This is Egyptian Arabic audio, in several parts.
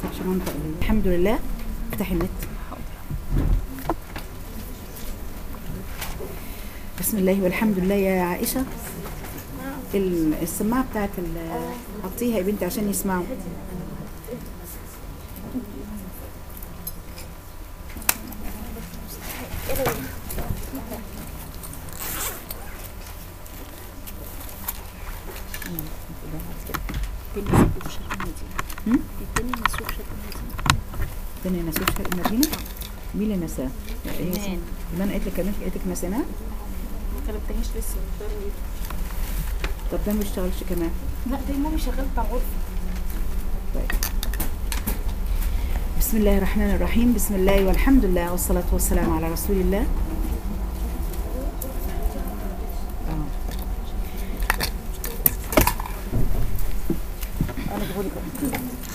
عشان انطق ال- الحمد لله افتح النت بسم الله والحمد لله يا عائشة ال- السماعة بتاعت ال- حطيها يا بنتي عشان يسمعوا هم؟ الدنيا نسوش شرق المدينة مين اللي نساه؟ هي إيمان. إيمان قالت لك كمان قالت لك نسيناه ما كلمتهاش لسه طب ده ما بيشتغلش كمان لا ده مامي شغاله بتاع الغرفه طيب بسم الله الرحمن الرحيم بسم الله والحمد لله والصلاة والسلام على رسول الله آه. أنا بقول لك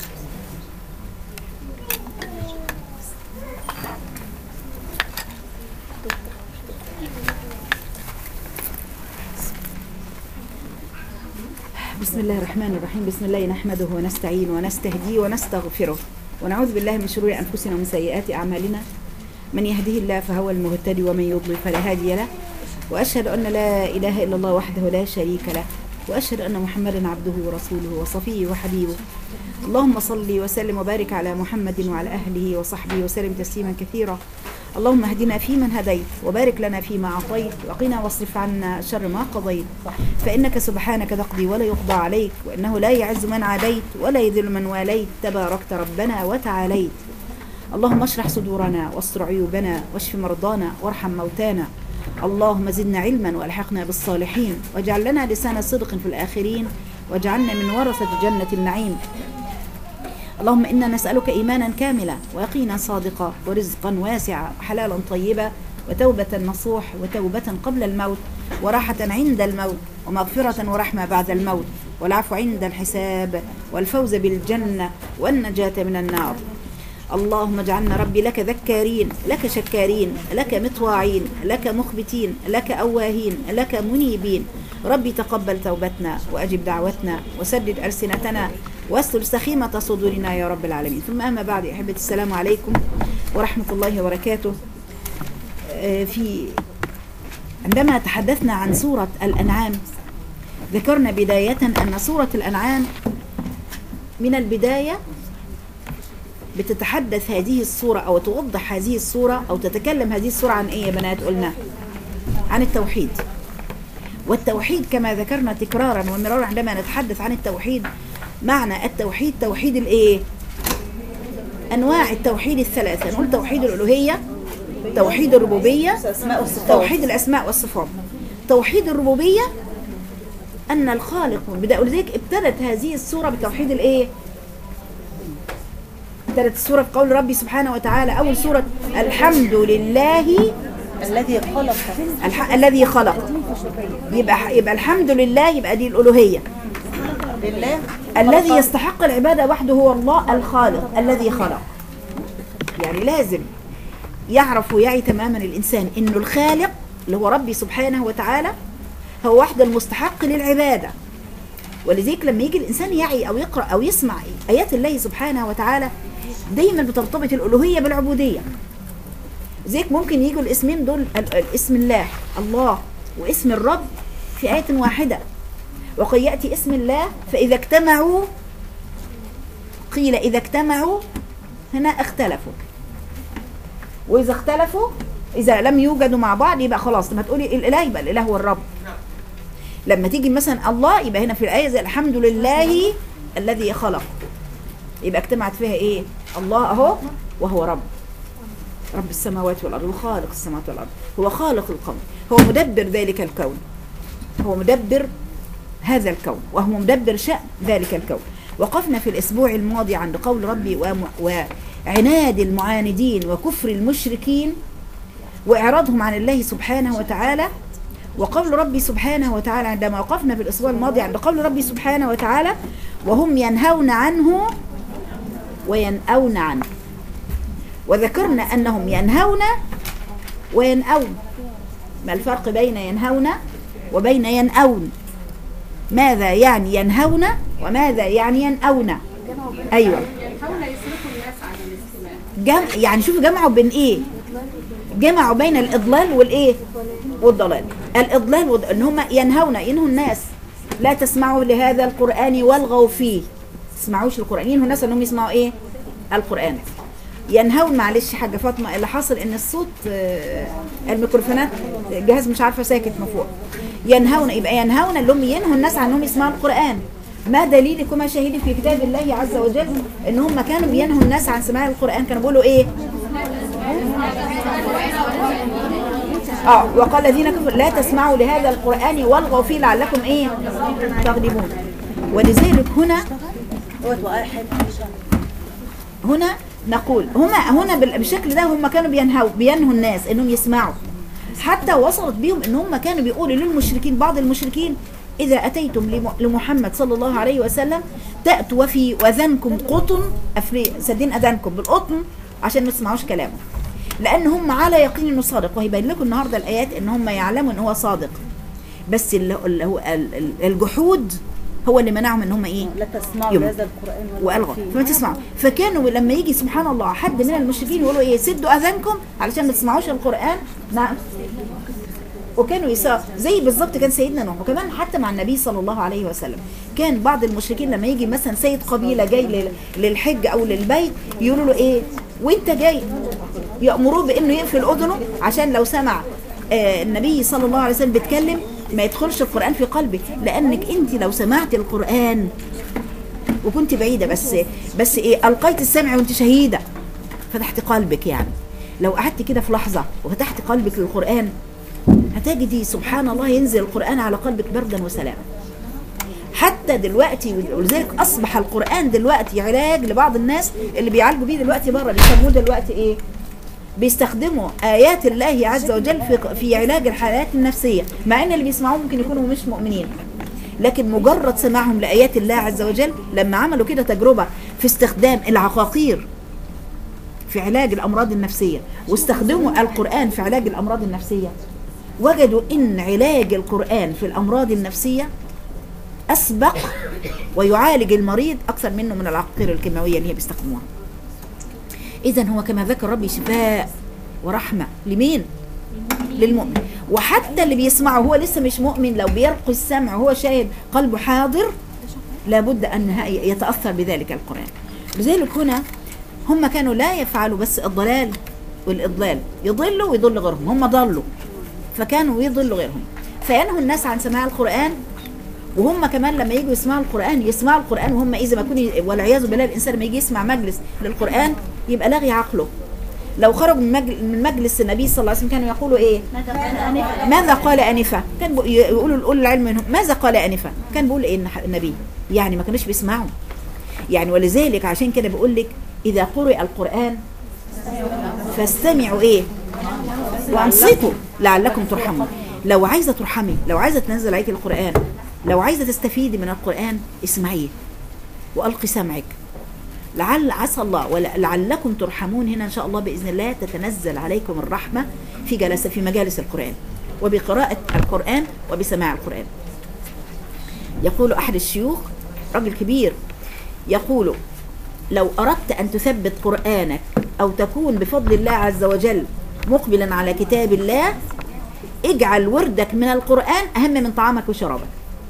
بسم الله الرحمن الرحيم بسم الله نحمده ونستعين ونستهديه ونستغفره ونعوذ بالله من شرور أنفسنا ومن سيئات أعمالنا من يهده الله فهو المهتدي ومن يضلل فلا هادي له وأشهد أن لا إله إلا الله وحده لا شريك له وأشهد أن محمدا عبده ورسوله وصفيه وحبيبه اللهم صل وسلم وبارك على محمد وعلى أهله وصحبه وسلم تسليما كثيرا اللهم اهدنا فيمن هديت وبارك لنا فيما أعطيت وقنا واصرف عنا شر ما قضيت فإنك سبحانك تقضي ولا يقضى عليك وإنه لا يعز من عاديت ولا يذل من واليت تباركت ربنا وتعاليت اللهم اشرح صدورنا واستر عيوبنا واشف مرضانا وارحم موتانا اللهم زدنا علما والحقنا بالصالحين واجعل لنا لسان صدق في الآخرين واجعلنا من ورثة جنة النعيم اللهم إنا نسألك إيمانا كاملا ويقينا صادقا ورزقا واسعا وحلالا طيبا وتوبة نصوح وتوبة قبل الموت وراحة عند الموت ومغفرة ورحمة بعد الموت والعفو عند الحساب والفوز بالجنة والنجاة من النار اللهم اجعلنا ربي لك ذكارين لك شكارين لك مطواعين لك مخبتين لك أواهين لك منيبين ربي تقبل توبتنا وأجب دعوتنا وسدد ألسنتنا واستر سخيمة صدورنا يا رب العالمين ثم أما بعد يا أحبتي السلام عليكم ورحمة الله وبركاته آه، في عندما تحدثنا عن سورة الأنعام ذكرنا بداية أن سورة الأنعام من البداية بتتحدث هذه الصورة أو توضح هذه الصورة أو تتكلم هذه الصورة عن إيه يا بنات قلنا عن التوحيد والتوحيد كما ذكرنا تكرارا ومرارا عندما نتحدث عن التوحيد معنى التوحيد توحيد الإيه أنواع التوحيد الثلاثة نقول توحيد الألوهية توحيد الربوبية توحيد الأسماء والصفات توحيد الربوبية أن الخالق من بداية ولذلك ابتدت هذه السورة بتوحيد الإيه ابتدت السورة بقول ربي سبحانه وتعالى أول سورة الحمد لله الذي خلق الح... الذي خلق يبقى يبقى الحمد لله يبقى دي الألوهية لله الذي يستحق العبادة وحده هو الله الخالق الذي خلق يعني لازم يعرف ويعي تماما الإنسان إنه الخالق اللي هو ربي سبحانه وتعالى هو وحده المستحق للعبادة ولذلك لما يجي الإنسان يعي أو يقرأ أو يسمع آيات الله سبحانه وتعالى دايما بترتبط الألوهية بالعبودية زيك ممكن يجوا الاسمين دول ال- ال- اسم الله الله واسم الرب في آية واحدة وقد يأتي اسم الله فإذا اجتمعوا قيل إذا اجتمعوا هنا اختلفوا وإذا اختلفوا إذا لم يوجدوا مع بعض يبقى خلاص لما تقولي الإله يبقى الإله هو الرب لما تيجي مثلا الله يبقى هنا في الآية زي الحمد لله الذي خلق يبقى اجتمعت فيها إيه الله أهو وهو رب رب السماوات والأرض وخالق السماوات والأرض هو خالق الكون هو مدبر ذلك الكون هو مدبر هذا الكون وهو مدبر شأن ذلك الكون وقفنا في الأسبوع الماضي عند قول ربي وم- وعناد المعاندين وكفر المشركين وإعراضهم عن الله سبحانه وتعالى وقول ربي سبحانه وتعالى عندما وقفنا في الأسبوع الماضي عند قول ربي سبحانه وتعالى وهم ينهون عنه وينأون عنه وذكرنا أنهم ينهون وينأون ما الفرق بين ينهون وبين ينأون ماذا يعني ينهون وماذا يعني ينأون أيوة ينهون يصرفوا الناس عن الاستماع جم... يعني شوفوا جمعوا بين ايه جمعوا بين الاضلال والايه والضلال الاضلال والض... ان هم ينهون ينهوا الناس لا تسمعوا لهذا القران والغوا فيه تسمعوش القران ينهوا الناس انهم يسمعوا ايه القران ينهون معلش حاجه فاطمه اللي حاصل ان الصوت آه، الميكروفونات الجهاز مش عارفه ساكت من فوق ينهون يبقى ينهون اللي هم ينهوا الناس عن انهم يسمعوا القران ما دليلكم يا شهيدي في كتاب الله عز وجل ان هم كانوا بينهوا الناس عن سماع القران كانوا بيقولوا ايه اه وقال الذين كفروا لا تسمعوا لهذا القران والغوا فيه لعلكم ايه تغلبون ولذلك هنا هنا نقول هما هنا بال- بالشكل ده هم كانوا بينهوا بينهوا الناس انهم يسمعوا حتى وصلت بيهم ان هم كانوا بيقولوا للمشركين بعض المشركين اذا اتيتم لم- لمحمد صلى الله عليه وسلم تاتوا وفي اذانكم قطن افري سدين اذانكم بالقطن عشان ما تسمعوش كلامه لان هم على يقين انه صادق وهيبين لكم النهارده الايات ان هم يعلموا ان هو صادق بس اللي اللي هو ال- ال- الجحود هو اللي منعهم ان هم ايه لا تسمعوا يوم. لهذا القرآن والغى فما تسمعوا فكانوا لما يجي سبحان الله حد من المشركين يقولوا ايه سدوا اذانكم علشان ما تسمعوش القران نعم وكانوا يسا زي بالظبط كان سيدنا نوح وكمان حتى مع النبي صلى الله عليه وسلم كان بعض المشركين لما يجي مثلا سيد قبيله جاي لل- للحج او للبيت يقولوا له ايه وانت جاي يامروه بانه يقفل اذنه عشان لو سمع آه، النبي صلى الله عليه وسلم بيتكلم ما يدخلش القران في قلبك لانك انت لو سمعت القران وكنت بعيدة بس بس ايه ألقيت السمع وانت شهيدة فتحت قلبك يعني لو قعدت كده في لحظة وفتحت قلبك للقرآن هتجدي سبحان الله ينزل القرآن على قلبك بردا وسلاما حتى دلوقتي ولذلك أصبح القرآن دلوقتي علاج لبعض الناس اللي بيعالجوا بيه دلوقتي بره بيسموه دلوقتي ايه بيستخدموا آيات الله عز وجل في, في علاج الحالات النفسية مع ان اللي بيسمعوه ممكن يكونوا مش مؤمنين لكن مجرد سماعهم لآيات الله عز وجل لما عملوا كده تجربة في استخدام العقاقير في علاج الأمراض النفسية واستخدموا القرآن في علاج الأمراض النفسية وجدوا إن علاج القرآن في الأمراض النفسية أسبق ويعالج المريض أكثر منه من العقاقير الكيماوية اللي هي بيستخدموها إذا هو كما ذكر ربي شفاء ورحمة لمين؟ للمؤمن وحتى اللي بيسمعه هو لسه مش مؤمن لو بيلقي السمع وهو شاهد قلبه حاضر لابد أن ه- يتأثر بذلك القرآن لذلك هنا هم كانوا لا يفعلوا بس الضلال والإضلال يضلوا ويضل غيرهم هم ضلوا فكانوا يضلوا غيرهم فينهوا الناس عن سماع القرآن وهم كمان لما يجوا يسمعوا القرآن يسمعوا القرآن وهم إذا ما يكون والعياذ بالله الإنسان لما يجي يسمع مجلس للقرآن يبقى لاغي عقله لو خرجوا من مجل- من مجلس النبي صلى الله عليه وسلم كانوا يقولوا ايه ماذا قال انفا كان بيقو- يقولوا اولو العلم منهم ماذا قال انفا كان بيقول ايه النح- النبي يعني ما كانوش بيسمعوا يعني ولذلك عشان كده بقول لك اذا قرئ القران فاستمعوا ايه وانصتوا لعلكم ترحمون لو عايزه ترحمي لو عايزه تنزل عليك القران لو عايزه تستفيدي من القران اسمعيه والقي سمعك لعل عسى الله ولعلكم ترحمون هنا ان شاء الله باذن الله تتنزل عليكم الرحمه في جلسه في مجالس القران وبقراءه القران وبسماع القران يقول احد الشيوخ رجل كبير يقول لو اردت ان تثبت قرانك او تكون بفضل الله عز وجل مقبلا على كتاب الله اجعل وردك من القران اهم من طعامك وشرابك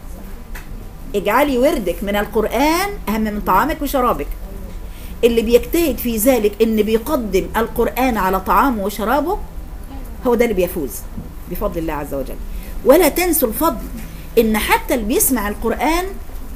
اجعلي وردك من القران اهم من طعامك وشرابك اللي بيجتهد في ذلك ان بيقدم القرآن على طعامه وشرابه هو ده اللي بيفوز بفضل الله عز وجل ولا تنسوا الفضل ان حتى اللي بيسمع القرآن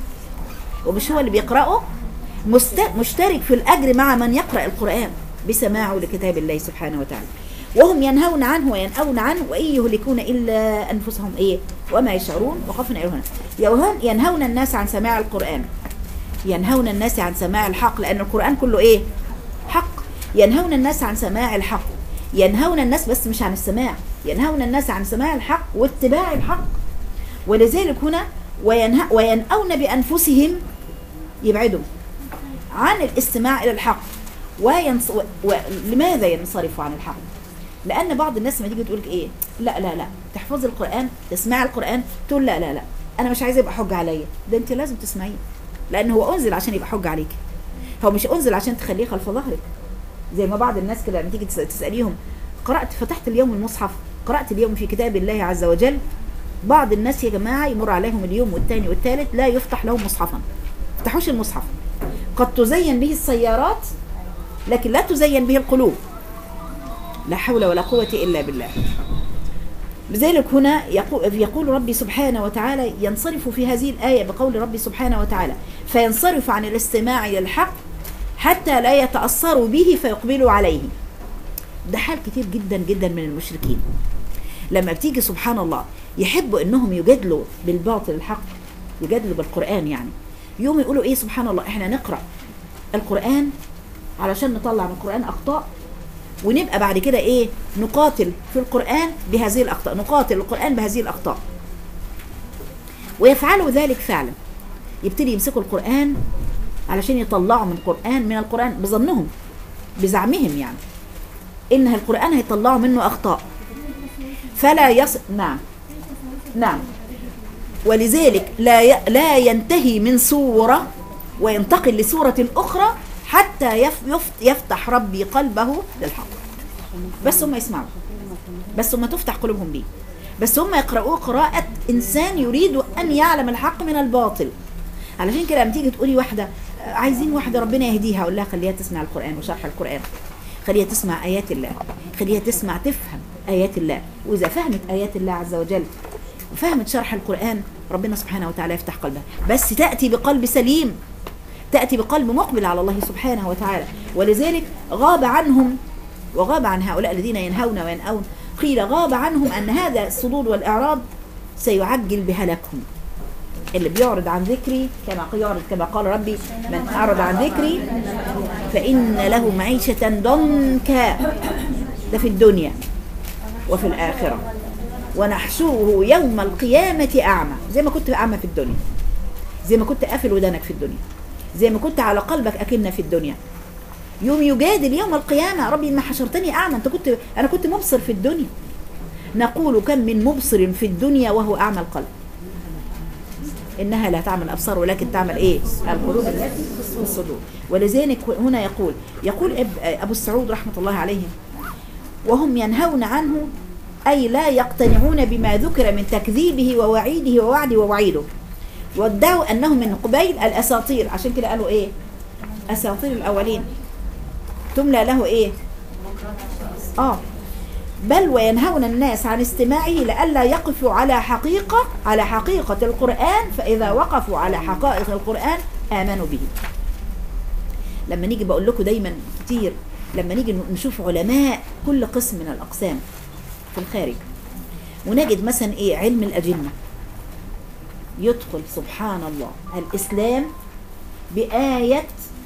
ومش هو اللي بيقرأه مست- مشترك في الأجر مع من يقرأ القرآن بسماعه لكتاب الله سبحانه وتعالى وهم ينهون عنه وينأون عنه وإن يهلكون إلا أنفسهم إيه وما يشعرون وخافون إلى هنا يوهن- ينهون الناس عن سماع القرآن ينهون الناس عن سماع الحق لأن القرآن كله إيه حق ينهون الناس عن سماع الحق ينهون الناس بس مش عن السماع ينهون الناس عن سماع الحق واتباع الحق ولذلك هنا وينه وينأون بأنفسهم يبعدوا عن الاستماع إلى الحق وينص... و... و... لماذا ينصرفوا عن الحق لأن بعض الناس ما تيجي تقول لك إيه لا لا لا تحفظي القرآن تسمعي القرآن تقول لا لا لا أنا مش عايزة يبقى حجة عليا ده أنت لازم تسمعيه لأن هو أنزل عشان يبقى حجة عليك هو مش انزل عشان تخليه خلف ظهرك زي ما بعض الناس كده لما تيجي تس- تساليهم قرات فتحت اليوم المصحف قرات اليوم في كتاب الله عز وجل بعض الناس يا جماعه يمر عليهم اليوم والثاني والثالث لا يفتح لهم مصحفا ما يفتحوش المصحف قد تزين به السيارات لكن لا تزين به القلوب لا حول ولا قوة إلا بالله لذلك هنا يقول, يقول ربي سبحانه وتعالى ينصرف في هذه الآية بقول ربي سبحانه وتعالى فينصرف عن الاستماع إلى الحق حتى لا يتأثروا به فيقبلوا عليه ده حال كتير جدا جدا من المشركين لما بتيجي سبحان الله يحبوا انهم يجادلوا بالباطل الحق يجادلوا بالقرآن يعني يوم يقولوا ايه سبحان الله احنا نقرأ القرآن علشان نطلع من القرآن أخطاء ونبقى بعد كده ايه نقاتل في القرآن بهذه الأخطاء نقاتل القرآن بهذه الأخطاء ويفعلوا ذلك فعلا يبتدي يمسكوا القرآن علشان يطلعوا من القرآن من القرآن بظنهم بزعمهم يعني إن القرآن هيطلعوا منه أخطاء فلا يص نعم نعم ولذلك لا ي... لا ينتهي من سورة وينتقل لسورة أخرى حتى يف... يف... يفتح ربي قلبه للحق بس هم يسمعوا بس هم تفتح قلوبهم بيه بس هم يقرأوه قراءة إنسان يريد أن يعلم الحق من الباطل علشان كده لما تيجي تقولي واحدة آه، عايزين واحدة ربنا يهديها أقول لها خليها تسمع القرآن وشرح القرآن خليها تسمع آيات الله خليها تسمع تفهم آيات الله وإذا فهمت آيات الله عز وجل وفهمت شرح القرآن ربنا سبحانه وتعالى يفتح قلبها بس تأتي بقلب سليم تأتي بقلب مقبل على الله سبحانه وتعالى ولذلك غاب عنهم وغاب عن هؤلاء الذين ينهون وينأون قيل غاب عنهم أن هذا الصدود والإعراض سيعجل بهلاكهم اللي بيعرض عن ذكري كما يعرض كما قال ربي من أعرض عن ذكري فإن له معيشة ضنكا ده في الدنيا وفي الآخرة ونحشره يوم القيامة أعمى زي ما كنت أعمى في الدنيا زي ما كنت قافل ودانك في الدنيا زي ما كنت على قلبك أكنة في الدنيا يوم يجادل يوم القيامة ربي ما حشرتني أعمى أنت كنت أنا كنت مبصر في الدنيا نقول كم من مبصر في الدنيا وهو أعمى القلب إنها لا تعمل الأبصار ولكن تعمل إيه القلوب التي في الصدور ولذلك هنا يقول يقول أب- أبو السعود رحمة الله عليه وهم ينهون عنه أي لا يقتنعون بما ذكر من تكذيبه ووعيده ووعده ووعيده وادعوا أنه من قبيل الأساطير عشان كده قالوا إيه أساطير الأولين تملى له إيه آه بل وينهون الناس عن استماعه لئلا يقفوا على حقيقة على حقيقة القرآن فإذا وقفوا على حقائق القرآن آمنوا به لما نيجي بقول لكم دايما كتير لما نيجي نشوف علماء كل قسم من الأقسام في الخارج ونجد مثلا ايه علم الأجنة يدخل سبحان الله الإسلام بآية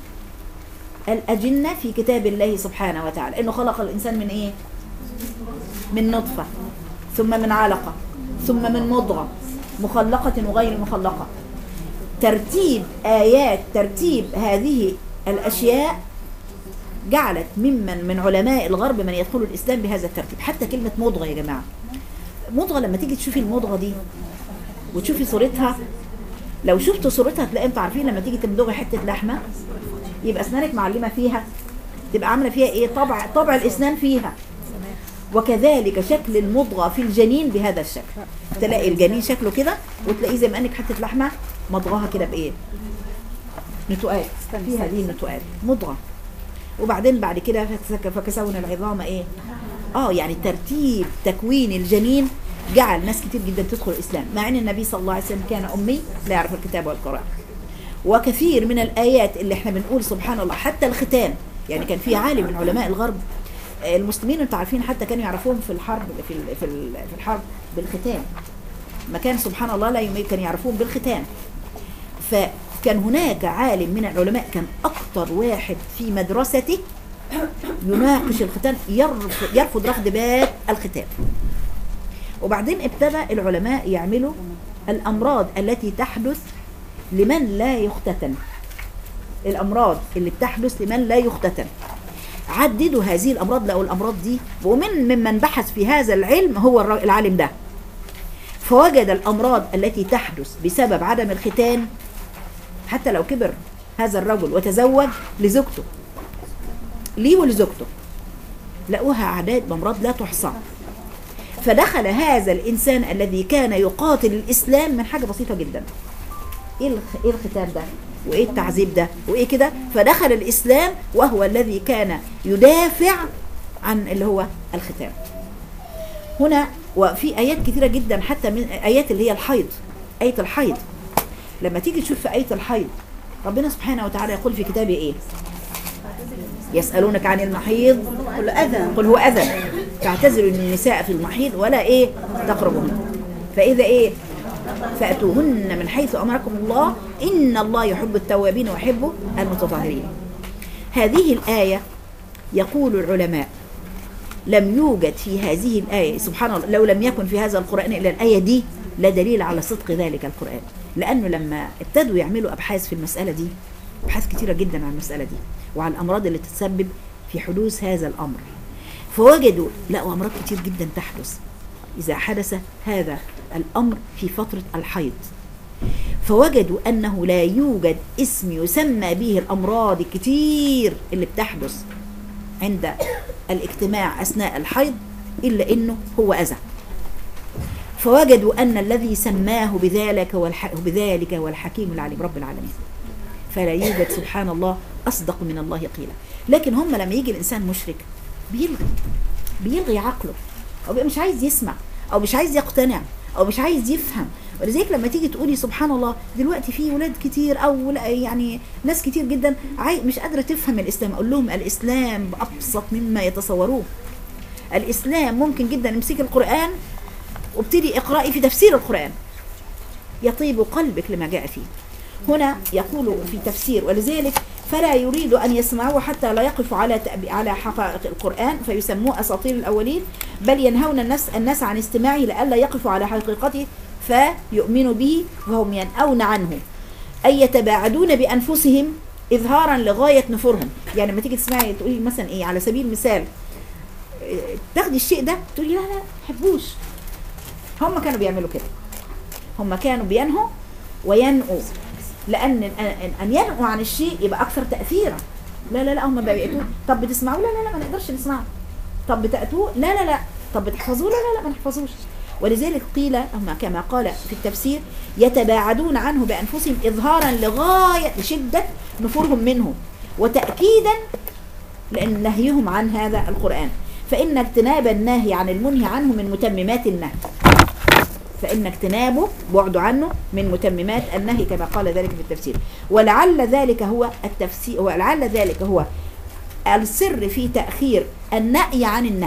الأجنة في كتاب الله سبحانه وتعالى إنه خلق الإنسان من إيه من نطفة ثم من علقة ثم من مضغة مخلقة وغير مخلقة ترتيب آيات ترتيب هذه الأشياء جعلت ممن من علماء الغرب من يدخلوا الإسلام بهذا الترتيب حتى كلمة مضغة يا جماعة مضغة لما تيجي تشوفي المضغة دي وتشوفي صورتها لو شفتوا صورتها تلاقي انتوا عارفين لما تيجي تمضغي حتة لحمة يبقى اسنانك معلمة فيها تبقى عاملة فيها ايه طبع طبع الاسنان فيها وكذلك شكل المضغة في الجنين بهذا الشكل تلاقي الجنين شكله كده وتلاقيه زي ما انك حتة لحمة مضغاها كده بايه نتوءات فيها دي النتوءات مضغة وبعدين بعد كده فكسك- فكسونا العظام ايه اه يعني ترتيب تكوين الجنين جعل ناس كتير جدا تدخل الاسلام مع ان النبي صلى الله عليه وسلم كان امي لا يعرف الكتاب والقراءه وكثير من الايات اللي احنا بنقول سبحان الله حتى الختان يعني كان في عالم من علماء الغرب آه، المسلمين انتوا عارفين حتى كانوا يعرفوهم في الحرب في ال- في ال- في الحرب بالختان ما كان سبحان الله لا يم- كان يعرفوهم بالختان فكان هناك عالم من العلماء كان اكتر واحد في مدرسته يناقش الختان يرفض, يرفض رفض بات الختان وبعدين ابتدى العلماء يعملوا الامراض التي تحدث لمن لا يختتن الامراض اللي بتحدث لمن لا يختتن عددوا هذه الامراض لقوا الامراض دي ومن ممن بحث في هذا العلم هو الر- العالم ده فوجد الامراض التي تحدث بسبب عدم الختان حتى لو كبر هذا الرجل وتزوج لزوجته ليه ولزوجته لقوها أعداد بأمراض لا تحصى فدخل هذا الإنسان الذي كان يقاتل الإسلام من حاجة بسيطة جدا إيه الخ- إيه الختان ده وإيه التعذيب ده وإيه كده فدخل الإسلام وهو الذي كان يدافع عن اللي هو الختان هنا وفي آيات كثيرة جدا حتى من آيات اللي هي الحيض آية الحيض لما تيجي تشوف في آية الحيض ربنا سبحانه وتعالى يقول في كتابه إيه يسألونك عن المحيض قل أذى قل هو أذى فاعتزلوا النساء في المحيض ولا إيه تقربهن فإذا إيه فأتوهن من حيث أمركم الله إن الله يحب التوابين ويحب المتطهرين هذه الآية يقول العلماء لم يوجد في هذه الآية سبحان الله لو لم يكن في هذا القرآن إلا الآية دي لا دليل على صدق ذلك القرآن لأنه لما ابتدوا يعملوا أبحاث في المسألة دي أبحاث كثيرة جدا عن المسألة دي وعن الأمراض اللي تتسبب في حدوث هذا الأمر فوجدوا لقوا أمراض كتير جدا تحدث إذا حدث هذا الأمر في فترة الحيض فوجدوا أنه لا يوجد اسم يسمى به الأمراض الكتير اللي بتحدث عند الاجتماع أثناء الحيض إلا إنه هو أذى فوجدوا أن الذي سماه بذلك والح... بذلك هو الحكيم العليم رب العالمين فلا يوجد سبحان الله أصدق من الله قيلا لكن هم لما يجي الإنسان مشرك بيلغي بيلغي عقله أو بيبقى مش عايز يسمع أو مش عايز يقتنع أو مش عايز يفهم ولذلك لما تيجي تقولي سبحان الله دلوقتي في ولاد كتير او لا- يعني ناس كتير جدا عاي مش قادره تفهم الاسلام اقول لهم الاسلام ابسط مما يتصوروه الاسلام ممكن جدا امسكي القران وابتدي اقرأي في تفسير القرآن يطيب قلبك لما جاء فيه هنا يقول في تفسير ولذلك فلا يريد أن يسمعوه حتى لا يقفوا على تأب- على حقائق القرآن فيسموه أساطير الأولين بل ينهون الناس الناس عن استماعه لئلا يقفوا على حقيقته فيؤمنوا به وهم ينأون عنه أي يتباعدون بأنفسهم إظهارا لغاية نفورهم يعني لما تيجي تسمعي تقولي مثلا إيه على سبيل المثال إيه، تاخدي الشيء ده تقولي لا لا ما بحبوش هم كانوا بيعملوا كده هم كانوا بينهوا وينقوا لان أن- ان ينقوا عن الشيء يبقى اكثر تاثيرا لا لا لا هم بيقولوا طب بتسمعوه لا لا لا ما نقدرش نسمعه طب بتاتوه لا لا لا طب بتحفظوه لا لا لا ما نحفظوش ولذلك قيل هم كما قال في التفسير يتباعدون عنه بانفسهم اظهارا لغايه لشده نفورهم منه وتاكيدا لان نهيهم عن هذا القران فان اجتناب الناهي عن المنهي عنه من متممات النهي فإن اجتنابه بعد عنه من متممات النهي كما قال ذلك في التفسير ولعل ذلك هو التفسير ولعل ذلك هو السر في تأخير النهي عن النهي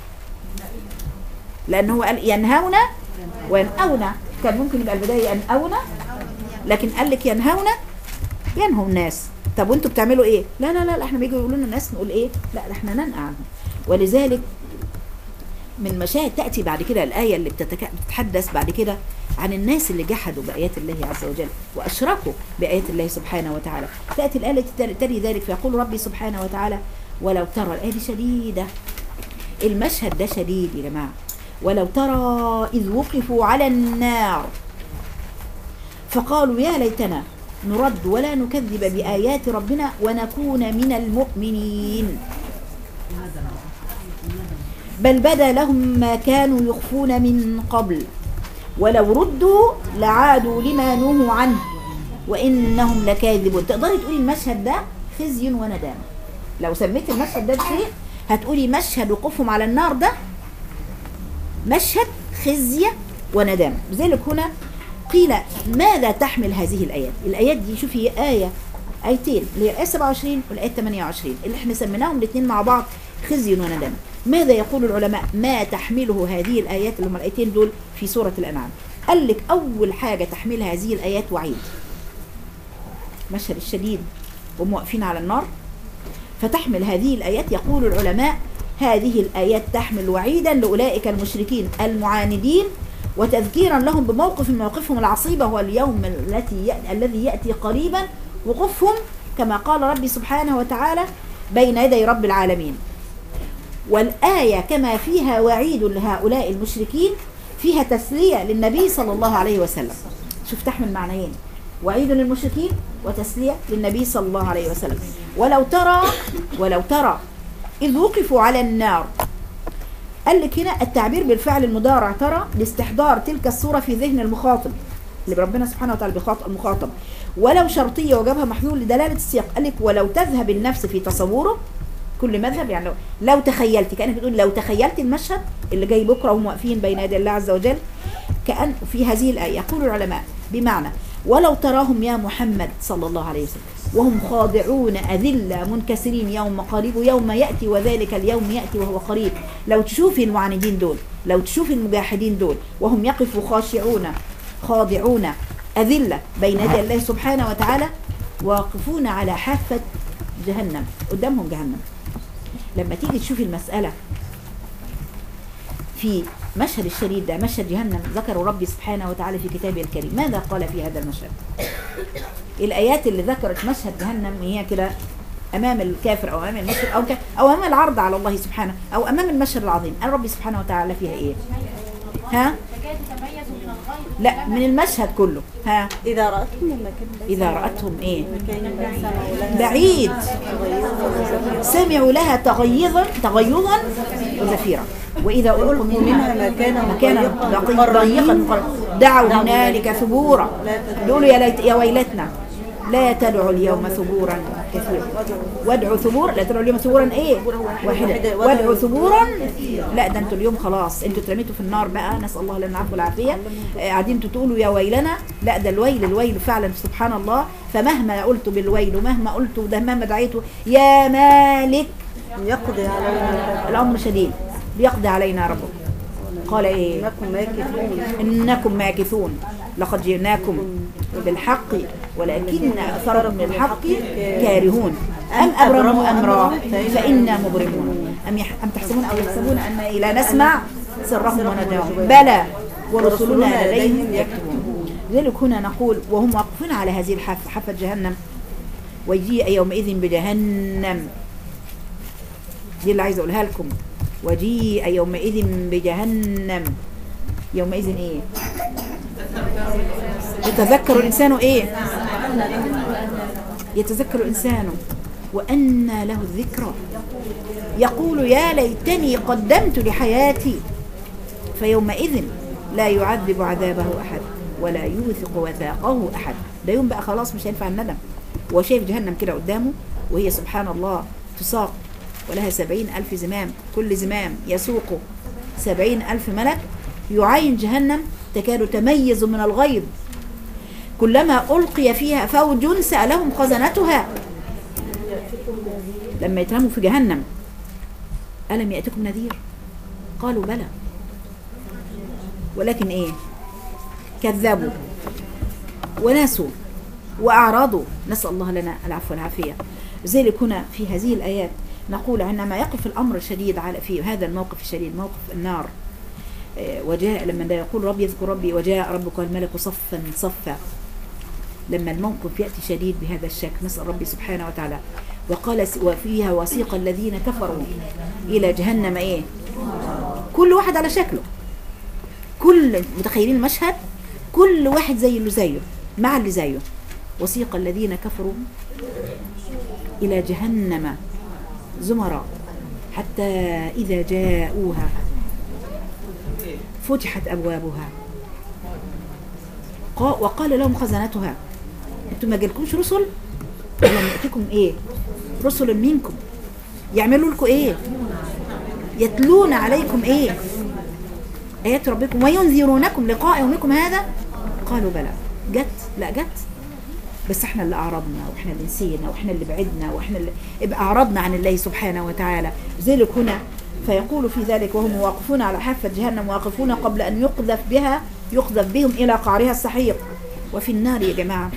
لأنه قال ينهون وينأون كان ممكن يبقى البداية ينأون لكن قال لك ينهون ينهوا الناس طب وانتوا بتعملوا ايه لا لا لا لا، احنا بيجوا يقولوا لنا الناس نقول ايه لا ده احنا ننأى عنهم ولذلك من مشاهد تأتي بعد كده الآية اللي بتتك... بتتحدث بعد كده عن الناس اللي جحدوا بآيات الله عز وجل وأشركوا بآيات الله سبحانه وتعالى تأتي الآية التي تل- تلي ذلك فيقول ربي سبحانه وتعالى ولو ترى الآية دي شديدة المشهد ده شديد يا جماعة ولو ترى إذ وقفوا على النار فقالوا يا ليتنا نرد ولا نكذب بآيات ربنا ونكون من المؤمنين بل بدا لهم ما كانوا يخفون من قبل ولو ردوا لعادوا لما نهوا عنه وانهم لكاذبون تقدري تقولي المشهد ده خزي وندامه لو سميت المشهد ده بشيء هتقولي مشهد وقوفهم على النار ده مشهد خزي وندامه لذلك هنا قيل ماذا تحمل هذه الايات الايات دي شوفي هي ايه ايتين اللي هي الايه 27 والايه 28 اللي احنا سميناهم الاثنين مع بعض خزي وندامه ماذا يقول العلماء ما تحمله هذه الايات اللي هم الايتين دول في سوره الانعام قال لك اول حاجه تحمل هذه الايات وعيد مشهد الشديد وهم واقفين على النار فتحمل هذه الآيات يقول العلماء هذه الآيات تحمل وعيدا لأولئك المشركين المعاندين وتذكيرا لهم بموقف من مواقفهم العصيبة هو اليوم التي يأتي الذي يأتي قريبا وقوفهم كما قال ربي سبحانه وتعالى بين يدي رب العالمين والآية كما فيها وعيد لهؤلاء المشركين فيها تسلية للنبي صلى الله عليه وسلم شوف تحمل معنيين وعيد للمشركين وتسلية للنبي صلى الله عليه وسلم ولو ترى ولو ترى إذ وقفوا على النار قال لك هنا التعبير بالفعل المضارع ترى لاستحضار تلك الصورة في ذهن المخاطب اللي ربنا سبحانه وتعالى بيخاطب المخاطب ولو شرطية وجابها محذول لدلالة السياق قال لك ولو تذهب النفس في تصوره كل مذهب يعني لو, لو تخيلت كأنك بتقول لو تخيلت المشهد اللي جاي بكرة وهم واقفين بين يدي الله عز وجل كأن في هذه الآية يقول العلماء بمعنى ولو تراهم يا محمد صلى الله عليه وسلم وهم خاضعون أذلة منكسرين يوم قريب يوم يأتي وذلك اليوم يأتي وهو قريب لو تشوفي المعاندين دول لو تشوفي المجاهدين دول وهم يقفوا خاشعون خاضعون أذلة بين يدي الله سبحانه وتعالى واقفون على حافة جهنم قدامهم جهنم لما تيجي تشوفي المسألة في مشهد الشريد ده مشهد جهنم ذكره ربي سبحانه وتعالى في كتابه الكريم ماذا قال في هذا المشهد الآيات اللي ذكرت مشهد جهنم هي كده أمام الكافر أو أمام المشرك أو, ك- أو أمام العرض على الله سبحانه أو أمام المشهد العظيم قال ربي سبحانه وتعالى فيها إيه ها تكاد تميز من الغيظ لا من المشهد كله ها إذا رأتهم المكان ليس إذا رأتهم إيه مكان سمعوا لها بعيد تغيظا وزفيرا سمعوا لها تغيظا تغيظا وزفيرا وإذا ألقوا منها منها مكانا مكانا ضيقا ضيقا مقرنين. مقرنين. دعوا هنالك ثبورا يقولوا يا ليت يا ويلتنا لا تدعوا اليوم ثبورا كثيرا وادعوا ثبور لا تدعوا اليوم ثبورا ايه واحدة وادعوا ثبورا لا ده انتوا اليوم خلاص انتوا اترميتوا في النار بقى نسال الله لنا العفو والعافيه آه، قاعدين انتوا تقولوا يا ويلنا لا ده الويل الويل فعلا سبحان الله فمهما قلت بالويل ومهما قلت ده مهما دعيته يا مالك يقضي علينا الامر شديد بيقضي علينا ربك قال ايه إنكم ماكثون إنكم ماكثون لقد جئناكم بالحق ولكن أكثركم للحق كارهون أم أبرموا أمرا فإنا مبرمون أم, يح... أم تحسبون أو يحسبون أن لا نسمع سرهم ونداهم بلى ورسلنا لديهم يكتبون لذلك هنا نقول وهم واقفون على هذه الحافة حافة جهنم ويجيء يومئذ بجهنم دي اللي عايزه اقولها لكم وجيء يومئذ بجهنم يومئذ ايه يتذكر الانسان ايه يتذكر الانسان وان له الذكرى يقول يا ليتني قدمت لحياتي فيومئذ لا يعذب عذابه احد ولا يوثق وثاقه احد ده يوم بقى خلاص مش هينفع الندم هو شايف جهنم كده قدامه وهي سبحان الله تساق ولها سبعين ألف زمام كل زمام يسوق سبعين ألف ملك يعاين جهنم تكاد تميز من الغيظ كلما ألقي فيها فوج سألهم خزنتها لما يترموا في جهنم ألم يأتكم نذير قالوا بلى ولكن إيه كذبوا ونسوا وأعرضوا نسأل الله لنا العفو والعافية لذلك هنا في هذه الآيات نقول عندما يقف الأمر الشديد على في هذا الموقف الشديد موقف النار آه، وجاء لما ده يقول ربي يذكر ربي وجاء ربك والملك صفا صفا لما الموقف يأتي شديد بهذا الشكل نسأل ربي سبحانه وتعالى وقال س- وفيها وسيق الذين كفروا إلى جهنم إيه كل واحد على شكله كل متخيلين المشهد كل واحد زي اللي زيه مع اللي زيه وسيق الذين كفروا إلى جهنم زمرا حتى إذا جاءوها فتحت أبوابها قا- وقال لهم خزنتها انتم ما جالكمش رسل ولم يأتكم ايه رسل منكم يعملوا لكم ايه يتلون عليكم ايه آيات ربكم وينذرونكم لقاء يومكم هذا قالوا بلى جت لا جت بس احنا اللي اعرضنا واحنا اللي نسينا واحنا اللي بعدنا واحنا اللي ابقى اعرضنا عن الله سبحانه وتعالى ذلك هنا فيقول في ذلك وهم واقفون على حافة جهنم واقفون قبل ان يقذف بها يقذف بهم الى قعرها السحيق وفي النار يا جماعة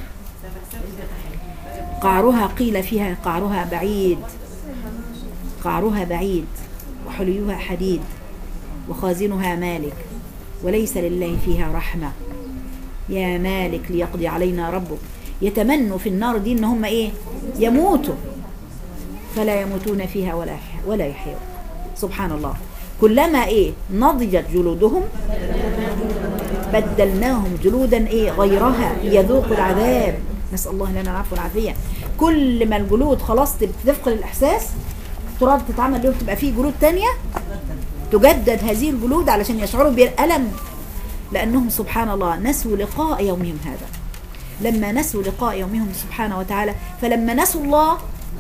قعرها قيل فيها قعرها بعيد قعرها بعيد وحليها حديد وخازنها مالك وليس لله فيها رحمة يا مالك ليقضي علينا ربك يتمنوا في النار دي ان هم ايه يموتوا فلا يموتون فيها ولا يح- ولا يحيون سبحان الله كلما ايه نضجت جلودهم بدلناهم جلودا ايه غيرها ليذوقوا العذاب نسال الله لنا العفو والعافيه كل ما الجلود خلاص تفقد الاحساس تراد تتعمل له تبقى فيه جلود تانية تجدد هذه الجلود علشان يشعروا بالالم لانهم سبحان الله نسوا لقاء يومهم هذا لما نسوا لقاء يومهم سبحانه وتعالى فلما نسوا الله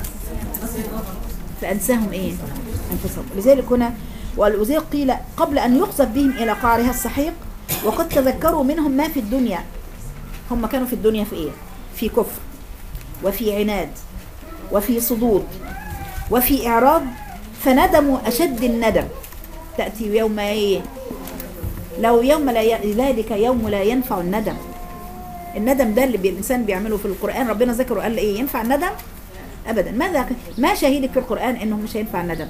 فأنساهم إيه أنفسهم لذلك هنا ولذلك قيل قبل أن يقذف بهم إلى قعرها السحيق وقد تذكروا منهم ما في الدنيا هم كانوا في الدنيا في إيه في كفر وفي عناد وفي صدود وفي إعراض فندموا أشد الندم تأتي يوم إيه لو يوم لا ي... ذلك يوم لا ينفع الندم الندم ده اللي بي- الانسان بيعمله في القران ربنا ذكره قال ايه ينفع الندم ابدا ماذا ما شهيدك في القران انه مش هينفع الندم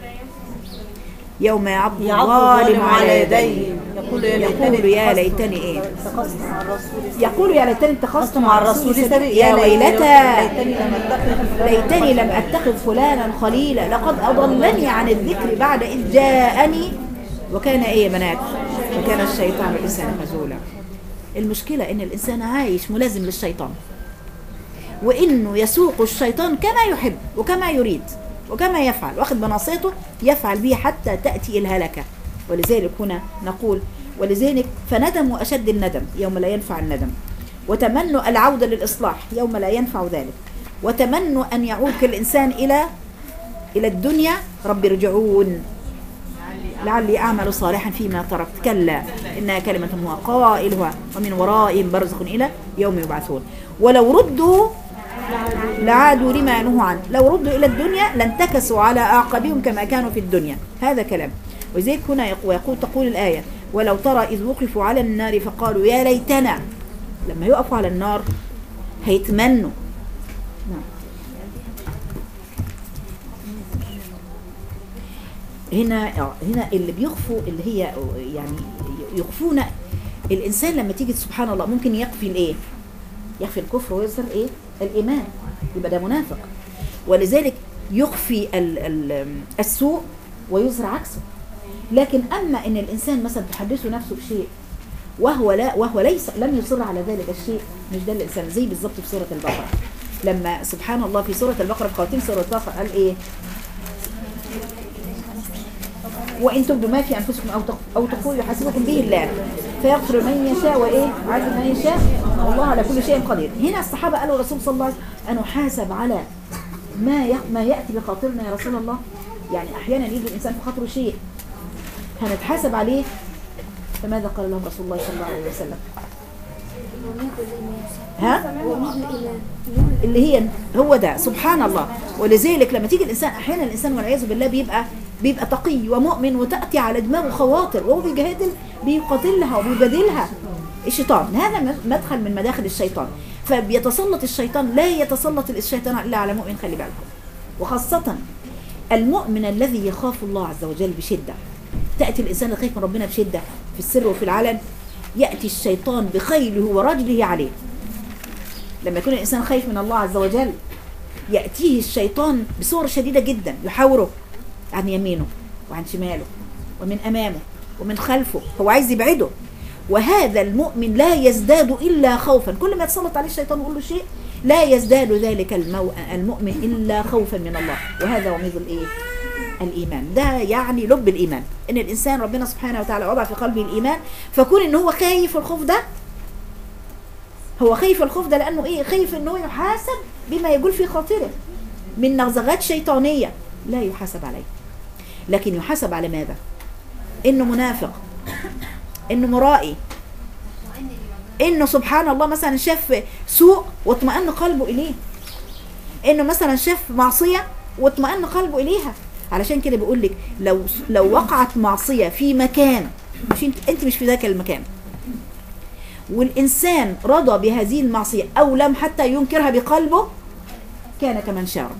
يوم يعض يعض الظالم على يديه يقول يا ليتني يقول يا اتخذت- ليتني ايه اتخذت مع الرسول يقول يا ليتني اتخذت مع الرسول سبيلا يا ويلتى ليتني لم اتخذ ليتني لم اتخذ فلانا خليلا لقد اضلني عن الذكر بعد اذ جاءني وكان ايه يا بنات وكان الشيطان الانسان خذولا المشكله ان الانسان عايش ملازم للشيطان وانه يسوق الشيطان كما يحب وكما يريد وكما يفعل واخذ بناصيته يفعل به حتى تاتي الهلكه ولذلك هنا نقول ولذلك فندموا اشد الندم يوم لا ينفع الندم وتمنوا العوده للاصلاح يوم لا ينفع ذلك وتمنوا ان يعود كل انسان الى الى الدنيا رب ارجعون لعلي اعمل صالحا فيما تركت كلا انها كلمه هو قائلها ومن ورائهم برزخ الى يوم يبعثون ولو ردوا لعادوا لما نهوا عنه لو ردوا الى الدنيا لانتكسوا على اعقابهم كما كانوا في الدنيا هذا كلام وزيك هنا يقول, يقول تقول الايه ولو ترى اذ وقفوا على النار فقالوا يا ليتنا لما يقفوا على النار هيتمنوا نعم. هنا آه، هنا اللي بيخفوا اللي هي يعني يخفون الانسان لما تيجي سبحان الله ممكن يخفي الايه يخفي الكفر ويظهر ايه الايمان يبقى ده منافق ولذلك يخفي ال ال السوء ويظهر عكسه لكن اما ان الانسان مثلا تحدثه نفسه بشيء وهو لا وهو ليس لم يصر على ذلك الشيء مش ده الانسان زي بالظبط في سوره البقره لما سبحان الله في سوره البقره في خواتيم سوره البقره قال ايه وان تبدوا ما في انفسكم او تخ- او تخفوه يحاسبكم به الله فيغفر من يشاء وايه عز من يشاء والله على كل شيء قدير هنا الصحابه قالوا الرسول صلى الله عليه وسلم ان نحاسب على ما ي- ما ياتي بخاطرنا يا رسول الله يعني احيانا يجي الانسان في خاطره شيء هنتحاسب عليه فماذا قال لهم رسول الله صلى الله عليه وسلم ها اللي هي هو ده سبحان الله ولذلك لما تيجي الانسان احيانا الانسان والعياذ بالله بيبقى بيبقى تقي ومؤمن وتاتي على دماغه خواطر وهو بيجادل بيقاتلها وبيجادلها الشيطان هذا مدخل من مداخل الشيطان فبيتسلط الشيطان لا يتسلط الشيطان الا على مؤمن خلي بالكم وخاصه المؤمن الذي يخاف الله عز وجل بشده تاتي الانسان الخايف من ربنا بشده في السر وفي العلن ياتي الشيطان بخيله ورجله عليه لما يكون الانسان خايف من الله عز وجل ياتيه الشيطان بصور شديده جدا يحاوره عن يمينه وعن شماله ومن امامه ومن خلفه هو عايز يبعده وهذا المؤمن لا يزداد الا خوفا كل ما يتسلط عليه الشيطان ويقول له شيء لا يزداد ذلك المو... المؤمن الا خوفا من الله وهذا وميض الايه الايمان ده يعني لب الايمان ان الانسان ربنا سبحانه وتعالى وضع في قلبه الايمان فكون ان هو خايف الخوف ده هو خايف الخوف ده لانه ايه خايف ان هو يحاسب بما يقول في خاطره من نغزغات شيطانيه لا يحاسب عليه لكن يحاسب على ماذا انه منافق انه مرائي انه سبحان الله مثلا شاف سوء واطمأن قلبه اليه انه مثلا شاف معصيه واطمأن قلبه اليها علشان كده بقول لك لو لو وقعت معصيه في مكان مش انت انت مش في ذاك المكان والإنسان رضى بهذه المعصية أو لم حتى ينكرها بقلبه كان كمن شارك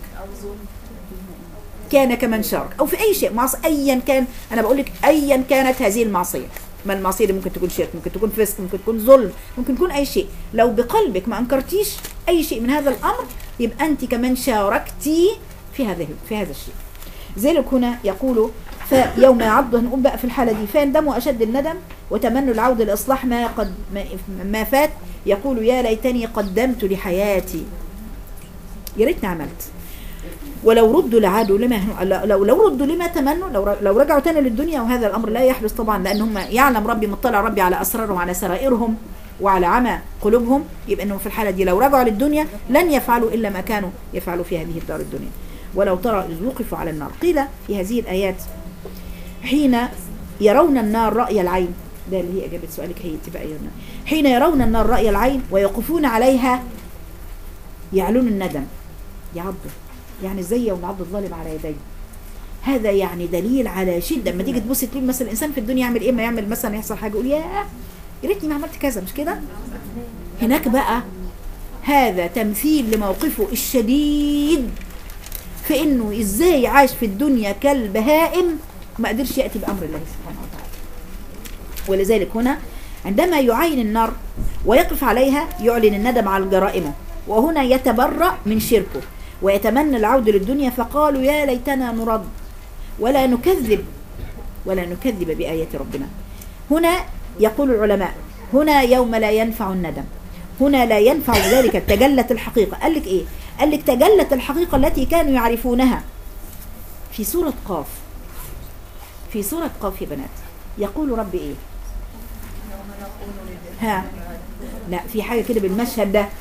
كان كمن شارك أو في أي شيء معصية أيا كان أنا بقول لك أيا كانت هذه المعصية ما المعصية دي ممكن تكون شرك ممكن تكون فسق ممكن تكون ظلم ممكن تكون أي شيء لو بقلبك ما أنكرتيش أي شيء من هذا الأمر يبقى أنت كمان شاركتي في هذا في هذا الشيء ذلك هنا يقول فيوم يعض هنقوم بقى في الحالة دي فيندموا أشد الندم وتمنوا العودة لإصلاح ما قد ما, ما فات يقول يا ليتني قدمت لحياتي يا ريتني عملت ولو ردوا لعادوا لما لو لو ردوا لما تمنوا لو لو رجعوا تاني للدنيا وهذا الامر لا يحدث طبعا لان هم يعلم ربي مطلع ربي على اسرارهم وعلى سرائرهم وعلى عمى قلوبهم يبقى انهم في الحاله دي لو رجعوا للدنيا لن يفعلوا الا ما كانوا يفعلوا في هذه الدار الدنيا ولو ترى اذ وقفوا على النار قيل في هذه الايات حين يرون النار راي العين ده اللي هي اجابه سؤالك هي تبقى يرون حين يرون النار راي العين ويقفون عليها يعلون الندم يعضوا يعني ازاي يوم عض الظالم على يديه هذا يعني دليل على شده لما تيجي تبص تقول مثلا الانسان في الدنيا يعمل ايه ما يعمل مثلا يحصل حاجه يقول ياه يا ريتني ما عملت كذا مش كده هناك بقى هذا تمثيل لموقفه الشديد في انه ازاي عاش في الدنيا كالبهائم ما قدرش ياتي بامر الله سبحانه وتعالى ولذلك هنا عندما يعاين النار ويقف عليها يعلن الندم على جرائمه وهنا يتبرأ من شركه ويتمنى العودة للدنيا فقالوا يا ليتنا نرد ولا نكذب ولا نكذب بآيات ربنا هنا يقول العلماء هنا يوم لا ينفع الندم هنا لا ينفع ذلك تجلت الحقيقة قال لك ايه قال لك تجلت الحقيقة التي كانوا يعرفونها في سورة قاف في سورة قاف يا بنات يقول ربي ايه ها لا في حاجة كده بالمشهد ده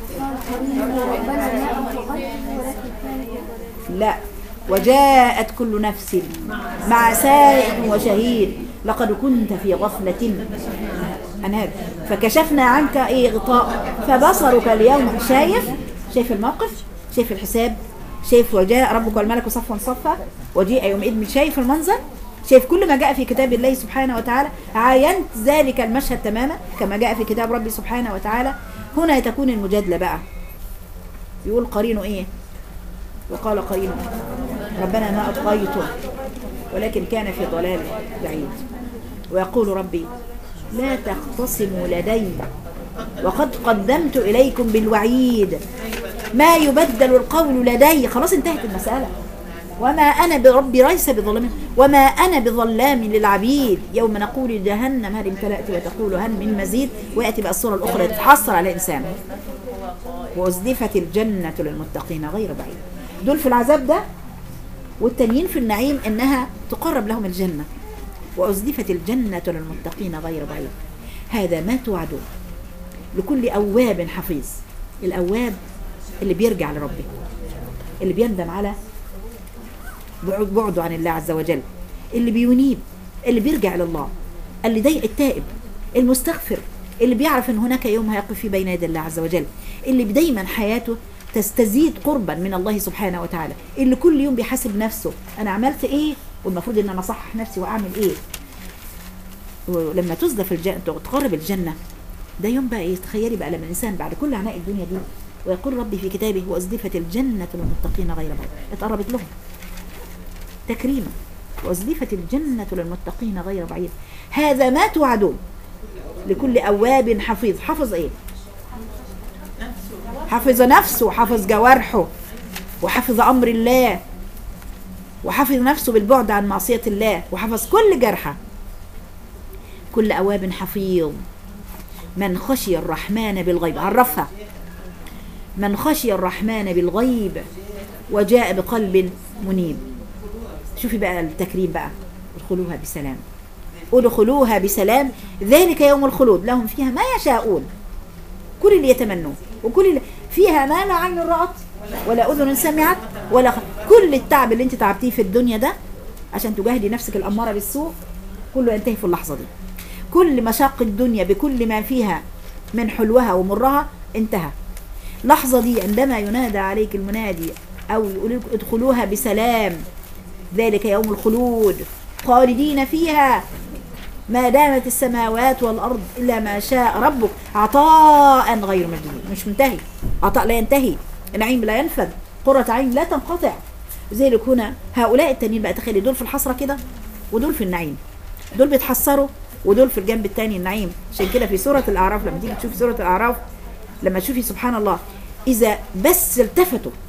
لا وجاءت كل نفس مع سائق وشهيد لقد كنت في غفلة عن هذا فكشفنا عنك ايه غطاء فبصرك اليوم شايف شايف الموقف شايف الحساب شايف وجاء ربك والملك صفا صفا وجيء يومئذ شايف المنظر شايف كل ما جاء في كتاب الله سبحانه وتعالى عاينت ذلك المشهد تماما كما جاء في كتاب ربي سبحانه وتعالى هنا تكون المجادلة بقى يقول قرينه ايه وقال قرينه ربنا ما أطغيته ولكن كان في ضلال بعيد ويقول ربي لا تختصموا لدي وقد قدمت إليكم بالوعيد ما يبدل القول لدي خلاص انتهت المسألة وما أنا بربي ليس بظلام وما أنا بظلام للعبيد يوم نقول لجهنم هل امتلأت وتقول هل من مزيد ويأتي بقى الصورة الأخرى تتحصر على الإنسان وأزلفت الجنة للمتقين غير بعيد دول في العذاب ده والتانيين في النعيم إنها تقرب لهم الجنة وأزلفت الجنة للمتقين غير بعيد هذا ما توعدون لكل أواب حفيظ الأواب اللي بيرجع لربه اللي بيندم على بعد- بعده عن الله عز وجل اللي بينيب اللي بيرجع لله اللي ضيق التائب المستغفر اللي بيعرف ان هناك يوم هيقف فيه بين يدي الله عز وجل اللي دايما حياته تستزيد قربا من الله سبحانه وتعالى اللي كل يوم بيحاسب نفسه انا عملت ايه والمفروض ان انا اصحح نفسي واعمل ايه ولما تزلف الجنة تقرب الجنة ده يوم بقى ايه تخيلي بقى لما الانسان بعد كل عناء الدنيا دي ويقول ربي في كتابه وازلفت الجنة للمتقين غير بعيد اتقربت لهم تكريما وازلفت الجنة للمتقين غير بعيد هذا ما توعدون لكل أواب حفيظ حفظ ايه حفظ نفسه وحفظ جوارحه وحفظ أمر الله وحفظ نفسه بالبعد عن معصية الله وحفظ كل جرحه كل أواب حفيظ من خشي الرحمن بالغيب عرفها من خشي الرحمن بالغيب وجاء بقلب منيب شوفي بقى التكريم بقى ادخلوها بسلام ادخلوها بسلام ذلك يوم الخلود لهم فيها ما يشاءون كل اللي يتمنوه وكل اللي فيها ما لا عين رأت ولا أذن سمعت ولا خ... كل التعب اللي انت تعبتيه في الدنيا ده عشان تجاهدي نفسك الأمارة بالسوء كله ينتهي في اللحظة دي كل مشاق الدنيا بكل ما فيها من حلوها ومرها انتهى لحظة دي عندما ينادى عليك المنادي أو يقول لك ادخلوها بسلام ذلك يوم الخلود خالدين فيها ما دامت السماوات والأرض إلا ما شاء ربك عطاء غير مجدود مش منتهي عطاء لا ينتهي النعيم لا ينفذ قرة عين لا تنقطع ذلك هنا هؤلاء التانيين بقى تخيلي دول في الحسرة كده ودول في النعيم دول بيتحسروا ودول في الجنب التاني النعيم عشان كده في سورة الأعراف لما تيجي تشوفي سورة الأعراف لما تشوفي سبحان الله إذا بس التفتوا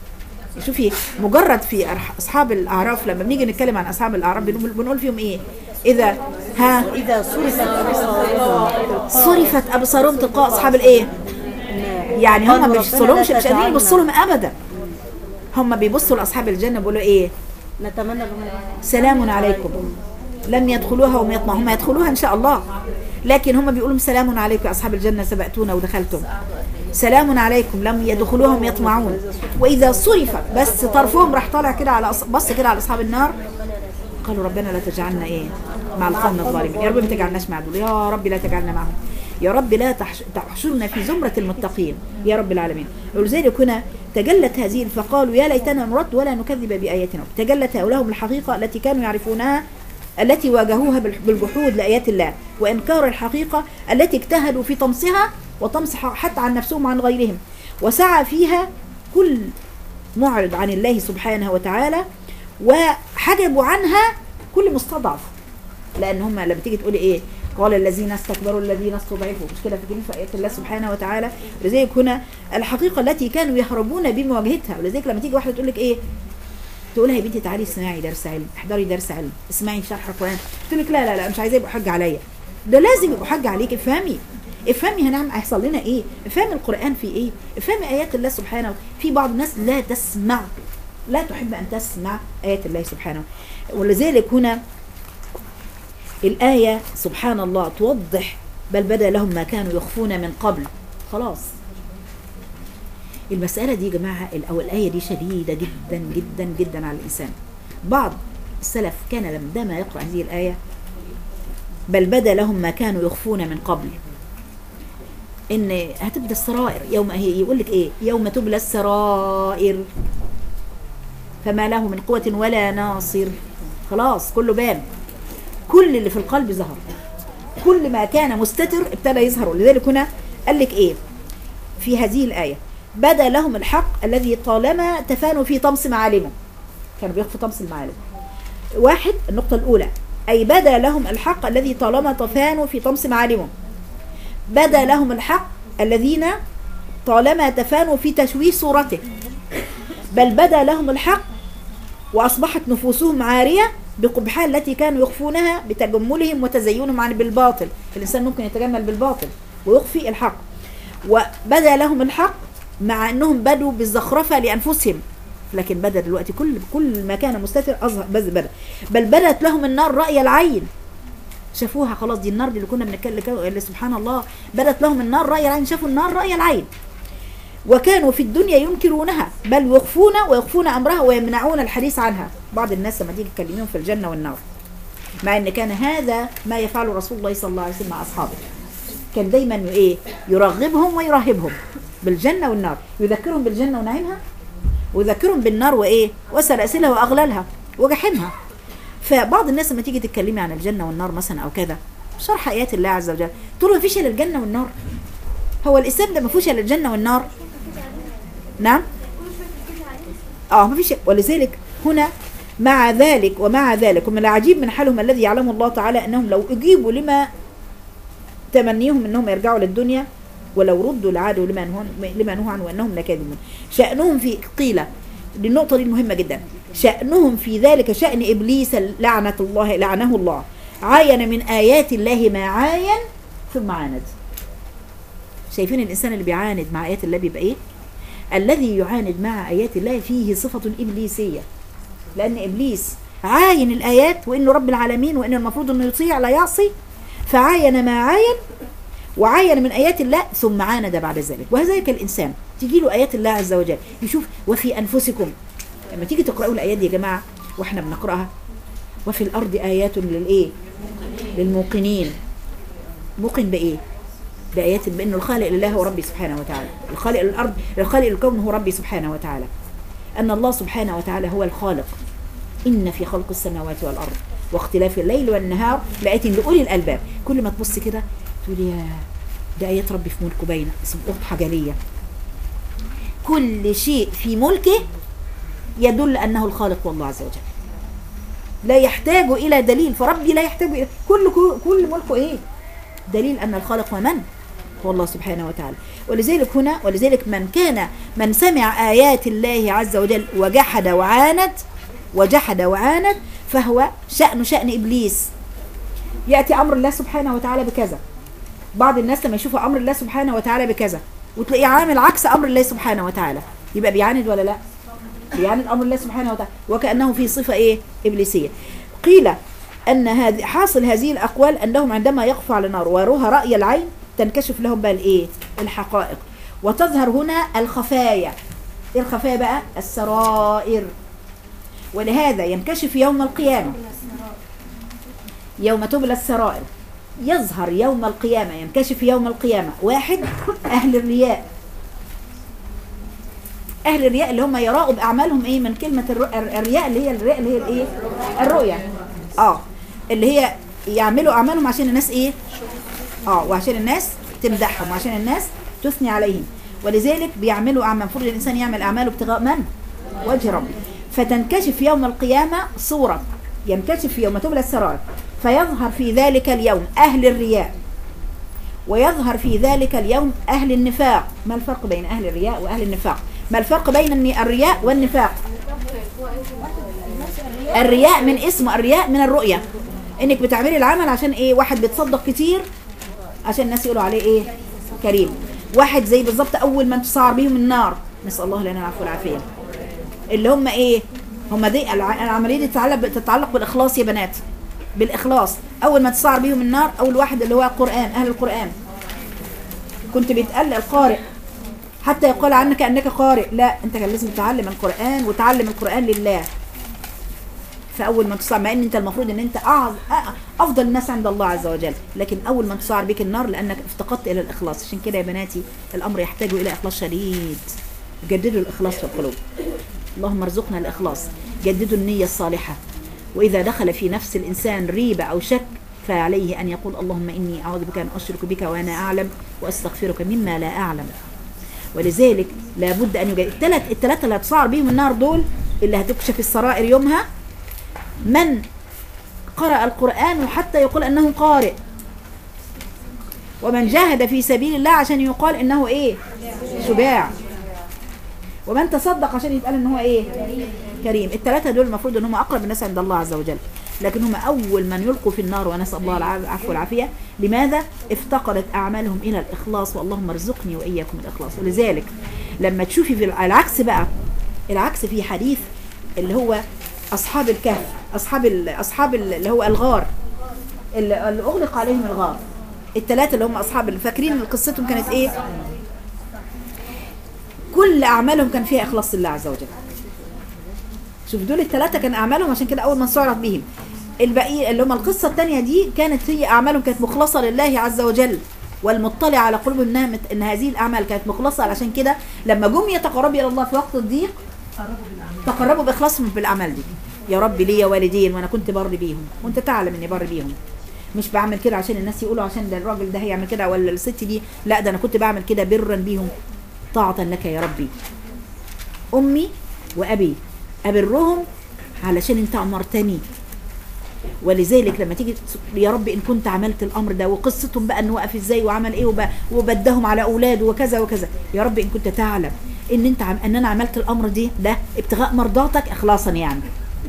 شوفي مجرد في أرح- اصحاب الاعراف لما بنيجي نتكلم عن اصحاب الاعراف بنقول بنقول فيهم ايه اذا ها إذا صرفت أبصارهم صرفت ابصارهم تلقاء اصحاب الايه يعني هم قالوا مش ربنا بيبصوا مش لا مش قادرين تجعلنا. يبصوا لهم ابدا هم بيبصوا لاصحاب الجنه بيقولوا ايه نتمنى لهم سلام عليكم لم يدخلوها وهم يطمعون هم يدخلوها ان شاء الله لكن هم بيقولوا سلام عليكم يا اصحاب الجنه سبقتونا ودخلتم سلام عليكم لم يدخلوها وهم يطمعون واذا صرفت بس طرفهم راح طالع كده على أص- بص كده على اصحاب النار قالوا ربنا لا تجعلنا ايه مع القوم الظالمين يا رب ما تجعلناش مع دول يا رب لا تجعلنا معهم يا رب لا تحش- تحشرنا في زمرة المتقين يا رب العالمين ولذلك هنا تجلت هذه فقالوا يا ليتنا نرد ولا نكذب بآياتنا تجلت هؤلاء الحقيقة التي كانوا يعرفونها التي واجهوها بالح- بالجحود لآيات الله وإنكار الحقيقة التي اجتهدوا في طمسها وطمس ح- حتى عن نفسهم وعن غيرهم وسعى فيها كل معرض عن الله سبحانه وتعالى وحجبوا عنها كل مستضعف لان هم لما تيجي تقولي ايه قال الذين استكبروا الذين استضعفوا مش كده فاكرين في ايات الله سبحانه وتعالى لذلك هنا الحقيقه التي كانوا يهربون بمواجهتها ولذلك لما تيجي واحده تقول لك ايه تقول لها يا بنتي تعالي اسمعي درس علم احضري درس علم اسمعي شرح قران تقول لك لا لا لا مش عايزاه يبقى حج عليا ده لازم يبقى حج عليك افهمي افهمي هنعمل هيحصل لنا ايه افهمي القران في ايه افهمي ايات الله سبحانه وتعالى. في بعض الناس لا تسمع لا تحب ان تسمع ايات الله سبحانه ولذلك هنا الآية سبحان الله توضح بل بدا لهم ما كانوا يخفون من قبل خلاص المسألة دي يا جماعة ال- أو الآية دي شديدة جدا جدا جدا على الإنسان بعض السلف كان لما يقرأ هذه الآية بل بدا لهم ما كانوا يخفون من قبل ان هتبدا السرائر يوم هي يقول لك ايه يوم تبلى السرائر فما له من قوة ولا ناصر خلاص كله بان كل اللي في القلب ظهر كل ما كان مستتر ابتدى يظهر ولذلك هنا قال لك ايه في هذه الآية بدا لهم الحق الذي طالما تفانوا في طمس معالمه كانوا بيخفوا طمس المعالم واحد النقطة الأولى أي بدا لهم الحق الذي طالما تفانوا في طمس معالمه بدا لهم الحق الذين طالما تفانوا في تشويه صورته بل بدا لهم الحق وأصبحت نفوسهم عارية بقبحها التي كانوا يخفونها بتجملهم وتزينهم عن بالباطل الإنسان ممكن يتجمل بالباطل ويخفي الحق وبدا لهم الحق مع أنهم بدوا بالزخرفة لأنفسهم لكن بدا دلوقتي كل كل ما كان مستتر أظهر بس بدا بل بدت لهم النار رأي العين شافوها خلاص دي النار دي اللي كنا بنتكلم اللي سبحان الله بدت لهم النار رأي العين شافوا النار رأي العين وكانوا في الدنيا ينكرونها بل يخفون ويخفون امرها ويمنعون الحديث عنها بعض الناس لما تيجي تكلميهم في الجنه والنار مع ان كان هذا ما يفعله رسول الله صلى الله عليه وسلم مع اصحابه كان دايما ايه يرغبهم ويرهبهم بالجنه والنار يذكرهم بالجنه ونعيمها ويذكرهم بالنار وايه وسلاسلها واغلالها وجحيمها فبعض الناس لما تيجي تتكلمي عن الجنه والنار مثلا او كذا شرح ايات الله عز وجل تقول له مفيش الا الجنه والنار هو الاسلام ده ما فيهوش الا الجنه والنار نعم اه ما فيش ولذلك هنا مع ذلك ومع ذلك ومن العجيب من حالهم الذي يعلمه الله تعالى انهم لو اجيبوا لما تمنيهم انهم يرجعوا للدنيا ولو ردوا لعادوا لما نهون لما نهوا عنه وانهم لكاذبون شانهم في قيل دي النقطه دي مهمه جدا شانهم في ذلك شان ابليس لعنه الله لعنه الله عاين من ايات الله ما عاين ثم عاند شايفين الانسان اللي بيعاند مع ايات الله بيبقى ايه الذي يعاند مع ايات الله فيه صفه ابليسيه لان ابليس عاين الايات وانه رب العالمين وان المفروض انه يطيع لا يعصي فعاين ما عاين وعاين من ايات الله ثم عاند بعد ذلك وهذلك الانسان تيجي له ايات الله عز وجل يشوف وفي انفسكم لما تيجي تقراوا الايات دي يا جماعه واحنا بنقراها وفي الارض ايات للايه للموقنين موقن بايه بآيات بأنه الخالق لله هو ربي سبحانه وتعالى الخالق للأرض الخالق للكون هو ربي سبحانه وتعالى أن الله سبحانه وتعالى هو الخالق إن في خلق السماوات والأرض واختلاف الليل والنهار لآيات لأولي الألباب كل ما تبص كده تقول يا ده آيات ربي في ملكه باينة واضحة جلية كل شيء في ملكه يدل أنه الخالق والله عز وجل لا يحتاج إلى دليل فربي لا يحتاج إلى كل كل ملكه إيه دليل أن الخالق هو من هو الله سبحانه وتعالى ولذلك هنا ولذلك من كان من سمع آيات الله عز وجل وجحد وعاند وجحد وعاند فهو شأن شأن إبليس يأتي أمر الله سبحانه وتعالى بكذا بعض الناس لما يشوفوا أمر الله سبحانه وتعالى بكذا وتلاقيه عامل عكس أمر الله سبحانه وتعالى يبقى بيعاند ولا لا بيعاند أمر الله سبحانه وتعالى وكأنه في صفة إيه إبليسية قيل أن هذه حاصل هذه الأقوال أنهم عندما يقفوا على النار ويروها رأي العين تنكشف لهم بقى الإيه الحقائق وتظهر هنا الخفايا إيه الخفايا بقى السرائر ولهذا ينكشف يوم القيامة يوم تبلى السرائر يظهر يوم القيامة ينكشف يوم القيامة واحد أهل الرياء أهل الرياء اللي هم يراءوا بأعمالهم إيه من كلمة الر- الر- الرياء اللي هي الرياء اللي هي الإيه الرؤية آه اللي هي يعملوا أعمالهم عشان الناس إيه اه وعشان الناس تمدحهم وعشان الناس تثني عليهم ولذلك بيعملوا أعمال المفروض الإنسان يعمل أعماله ابتغاء من؟ وجه ربه فتنكشف يوم القيامة صورة ينكشف يوم تبلى السرائر فيظهر في ذلك اليوم أهل الرياء ويظهر في ذلك اليوم أهل النفاق ما الفرق بين أهل الرياء وأهل النفاق ما الفرق بين الن- الرياء والنفاق الرياء من اسم الرياء من الرؤية انك بتعملي العمل عشان ايه واحد بيتصدق كتير عشان الناس يقولوا عليه ايه كريم واحد زي بالظبط اول ما تسعر بيهم النار نسال الله لنا العفو والعافيه اللي هم ايه هم دي الع- العمليه دي تتعلق تتعلق بالاخلاص يا بنات بالاخلاص اول ما تسعر بيهم النار اول واحد اللي هو القران اهل القران كنت بيتقال القارئ حتى يقال عنك انك قارئ لا انت كان لازم تتعلم القران وتعلم القران لله فاول ما تصعر مع ان انت المفروض ان انت أعظ أ- افضل الناس عند الله عز وجل لكن اول ما تصعر بك النار لانك افتقدت الى الاخلاص عشان كده يا بناتي الامر يحتاج الى اخلاص شديد جددوا الاخلاص في القلوب اللهم ارزقنا الاخلاص جددوا النيه الصالحه واذا دخل في نفس الانسان ريبه او شك فعليه ان يقول اللهم اني اعوذ بك ان اشرك بك وانا اعلم واستغفرك مما لا اعلم ولذلك لابد ان يجد الثلاث الثلاثه اللي هتصعر بيهم النار دول اللي هتكشف السرائر يومها من قرأ القرآن وحتى يقول أنه قارئ ومن جاهد في سبيل الله عشان يقال أنه إيه شجاع ومن تصدق عشان يتقال أنه إيه كريم الثلاثة دول المفروض أنهم أقرب الناس عند الله عز وجل لكن هم أول من يلقوا في النار ونسأل الله العفو والعافية لماذا افتقرت أعمالهم إلى الإخلاص واللهم ارزقني وإياكم الإخلاص ولذلك لما تشوفي في العكس بقى العكس في حديث اللي هو أصحاب الكهف أصحاب ال أصحاب ال اللي هو الغار اللي اللي أغلق عليهم الغار الثلاثة اللي هم أصحاب اللي فاكرين قصتهم كانت إيه كل أعمالهم كان فيها إخلاص لله عز وجل شوف دول الثلاثة كان أعمالهم عشان كده أول ما صعرت بهم الباقي اللي هم القصة الثانية دي كانت هي أعمالهم كانت مخلصة لله عز وجل والمطلع على قلوبهم إنها مت- إن هذه الأعمال كانت مخلصة علشان كده لما جم يتقربوا إلى الله في وقت الضيق تقربوا بإخلاصهم بالأعمال دي يا رب ليا والدين وأنا كنت بر بيهم وأنت تعلم إني بر بيهم مش بعمل كده عشان الناس يقولوا عشان ده الراجل ده هيعمل كده ولا الست دي لا ده أنا كنت بعمل كده برا بيهم طاعة لك يا ربي أمي وأبي أبرهم علشان أنت أمرتني ولذلك لما تيجي تس- يا رب ان كنت عملت الامر ده وقصتهم بقى انه وقف ازاي وعمل ايه وب- وبدهم على اولاده وكذا وكذا يا رب ان كنت تعلم ان انت عم ان انا عملت الامر دي ده ابتغاء مرضاتك اخلاصا يعني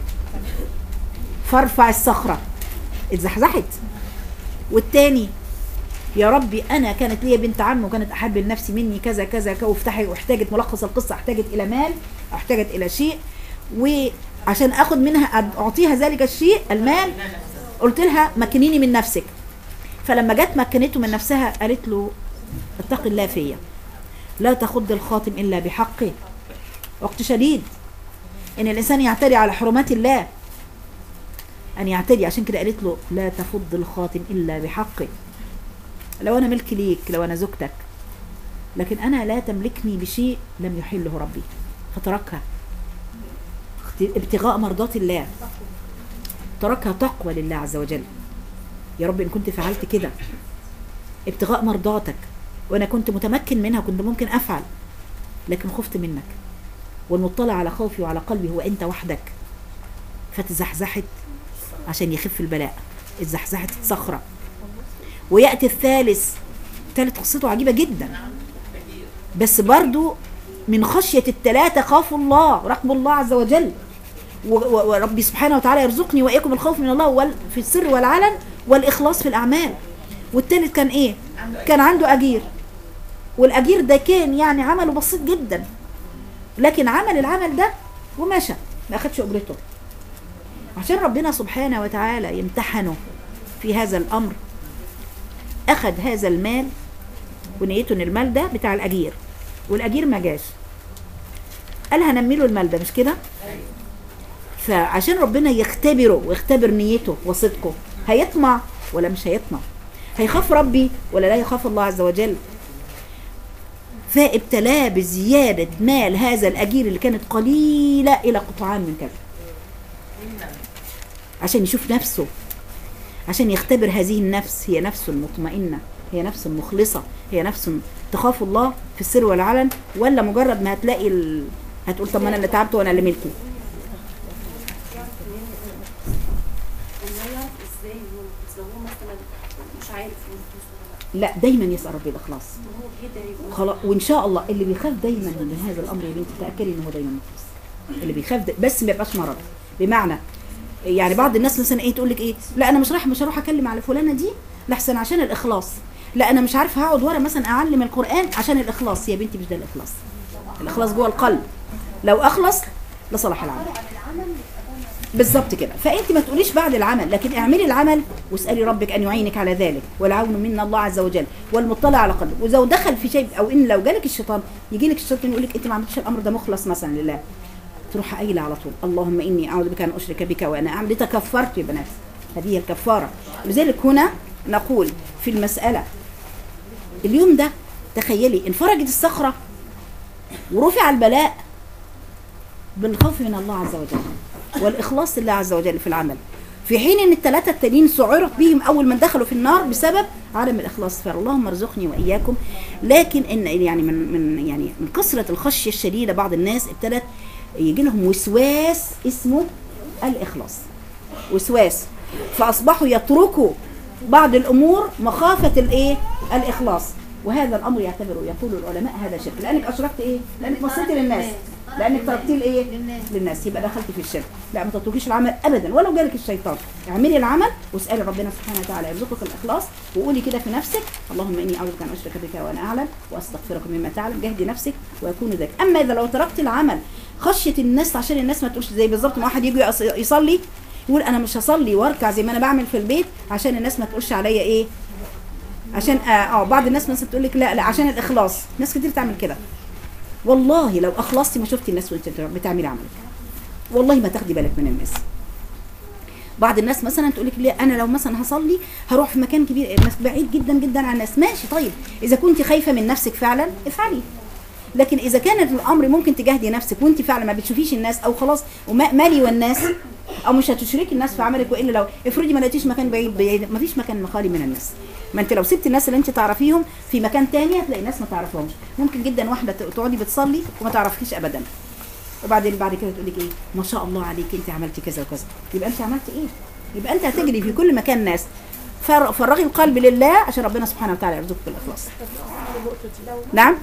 فارفع الصخره اتزحزحت والتاني يا ربي انا كانت ليا بنت عم وكانت احب لنفسي مني كذا كذا كذا وافتحي واحتاجت ملخص القصه احتاجت الى مال أو احتاجت الى شيء وعشان اخد منها أد- اعطيها ذلك الشيء المال قلت لها مكنيني من نفسك فلما جت مكنته من نفسها قالت له اتق الله فيا لا تخض الخاتم الا بحقه وقت شديد ان الانسان يعتدي على حرمات الله ان يعتدي عشان كده قالت له لا تفض الخاتم الا بحقه لو انا ملك ليك لو انا زوجتك لكن انا لا تملكني بشيء لم يحله ربي فتركها اخت- ابتغاء مرضات الله تركها تقوى لله عز وجل يا رب ان كنت فعلت كده ابتغاء مرضاتك وانا كنت متمكن منها كنت ممكن افعل لكن خفت منك والمطلع على خوفي وعلى قلبي هو انت وحدك فتزحزحت عشان يخف البلاء اتزحزحت الصخره وياتي الثالث التالت قصته عجيبة جدا بس برضو من خشية التلاتة خافوا الله راقبوا الله عز وجل و- و- وربي سبحانه وتعالى يرزقني وإياكم الخوف من الله وال- في السر والعلن والإخلاص في الأعمال والتالت كان إيه كان عنده أجير والأجير ده كان يعني عمله بسيط جدا لكن عمل العمل ده ومشى ما أخدش أجرته عشان ربنا سبحانه وتعالى يمتحنه في هذا الأمر أخذ هذا المال ونيته ان المال ده بتاع الاجير والاجير ما جاش قال هنميله المال ده مش كده فعشان ربنا يختبره ويختبر نيته وصدقه هيطمع ولا مش هيطمع هيخاف ربي ولا لا يخاف الله عز وجل فابتلاه بزيادة مال هذا الأجير اللي كانت قليلة إلى قطعان من كذا عشان يشوف نفسه عشان يختبر هذه النفس هي نفس مطمئنة هي نفس مخلصة هي نفس تخاف الله في السر والعلن ولا مجرد ما هتلاقي ال... هتقول طب ما انا اللي تعبت وانا اللي ملكي انه يعرف ازاي هو لو هو مثلا مش عارف ينقص ولا لا لا دايما يسأل ربي الإخلاص ما هو كده يبقى خلاص وإن شاء الله اللي بيخاف دايما من هذا الأمر يا بنتي تأكدي إن هو دايما مخلص اللي بيخاف ده بس ما يبقاش مرض بمعنى يعني بعض الناس مثلا ايه تقول لك ايه لا انا مش رايح مش هروح اكلم على فلانه دي لحسن عشان الاخلاص لا انا مش عارفه هقعد ورا مثلا اعلم القران عشان الاخلاص يا بنتي مش ده الاخلاص الاخلاص جوه القلب لو اخلص لصلاح العمل بالظبط كده فانت ما تقوليش بعد العمل لكن اعملي العمل واسالي ربك ان يعينك على ذلك والعون من الله عز وجل والمطلع على قلبك واذا دخل في شيء او ان لو جالك الشيطان يجي لك الشيطان يقول لك انت ما عملتش الامر ده مخلص مثلا لله تروح قايله على طول اللهم اني اعوذ بك ان اشرك بك وانا اعمل دي تكفرت يا بنات هذه هي الكفاره لذلك هنا نقول في المساله اليوم ده تخيلي انفرجت الصخره ورفع البلاء بالخوف من الله عز وجل والاخلاص لله عز وجل في العمل في حين ان الثلاثه التانيين سعرت بهم اول من دخلوا في النار بسبب عدم الاخلاص فاللهم ارزقني واياكم لكن ان يعني من من يعني من كثره الخشيه الشديده بعض الناس ابتدت يجي لهم وسواس اسمه الاخلاص وسواس فاصبحوا يتركوا بعض الامور مخافه الايه الاخلاص وهذا الامر يعتبر يقول العلماء هذا شرك لانك اشركت ايه لانك بصيتي للناس لانك تركتي لايه للناس يبقى دخلت في الشرك لا ما تتركيش العمل ابدا ولو جالك الشيطان اعملي العمل واسالي ربنا سبحانه وتعالى يرزقك الاخلاص وقولي كده في نفسك اللهم اني اعوذ بك ان اشرك بك وانا اعلم واستغفرك مما تعلم جهدي نفسك ويكون ذلك اما اذا لو تركت العمل خشيه الناس عشان الناس ما تقولش زي بالظبط ما واحد يجي يص- يصلي يقول انا مش هصلي واركع زي ما انا بعمل في البيت عشان الناس ما تقولش عليا ايه عشان اه, آه بعض الناس مثلا تقول لك لا لا عشان الاخلاص ناس كتير تعمل كده والله لو اخلصتي ما شفتي الناس وانت بتعملي عملك والله ما تاخدي بالك من الناس بعض الناس مثلا تقول لك لا انا لو مثلا هصلي هروح في مكان كبير مس- بعيد جدا جدا عن الناس ماشي طيب اذا كنت خايفه من نفسك فعلا افعلي لكن اذا كانت الامر ممكن تجاهدي نفسك وانت فعلا ما بتشوفيش الناس او خلاص وما مالي والناس او مش هتشركي الناس في عملك والا لو افرضي ما لقيتيش مكان بعيد بعيد ما فيش مكان خالي من الناس ما انت لو سبت الناس اللي انت تعرفيهم في مكان تاني هتلاقي ناس ما تعرفهمش ممكن جدا واحده تقعدي بتصلي وما تعرفكيش ابدا وبعدين بعد كده تقول لك ايه ما شاء الله عليك انت عملتي كذا وكذا يبقى انت عملتي ايه يبقى انت هتجري في كل مكان ناس فر- فرغي القلب لله عشان ربنا سبحانه وتعالى يرزقك بالاخلاص نعم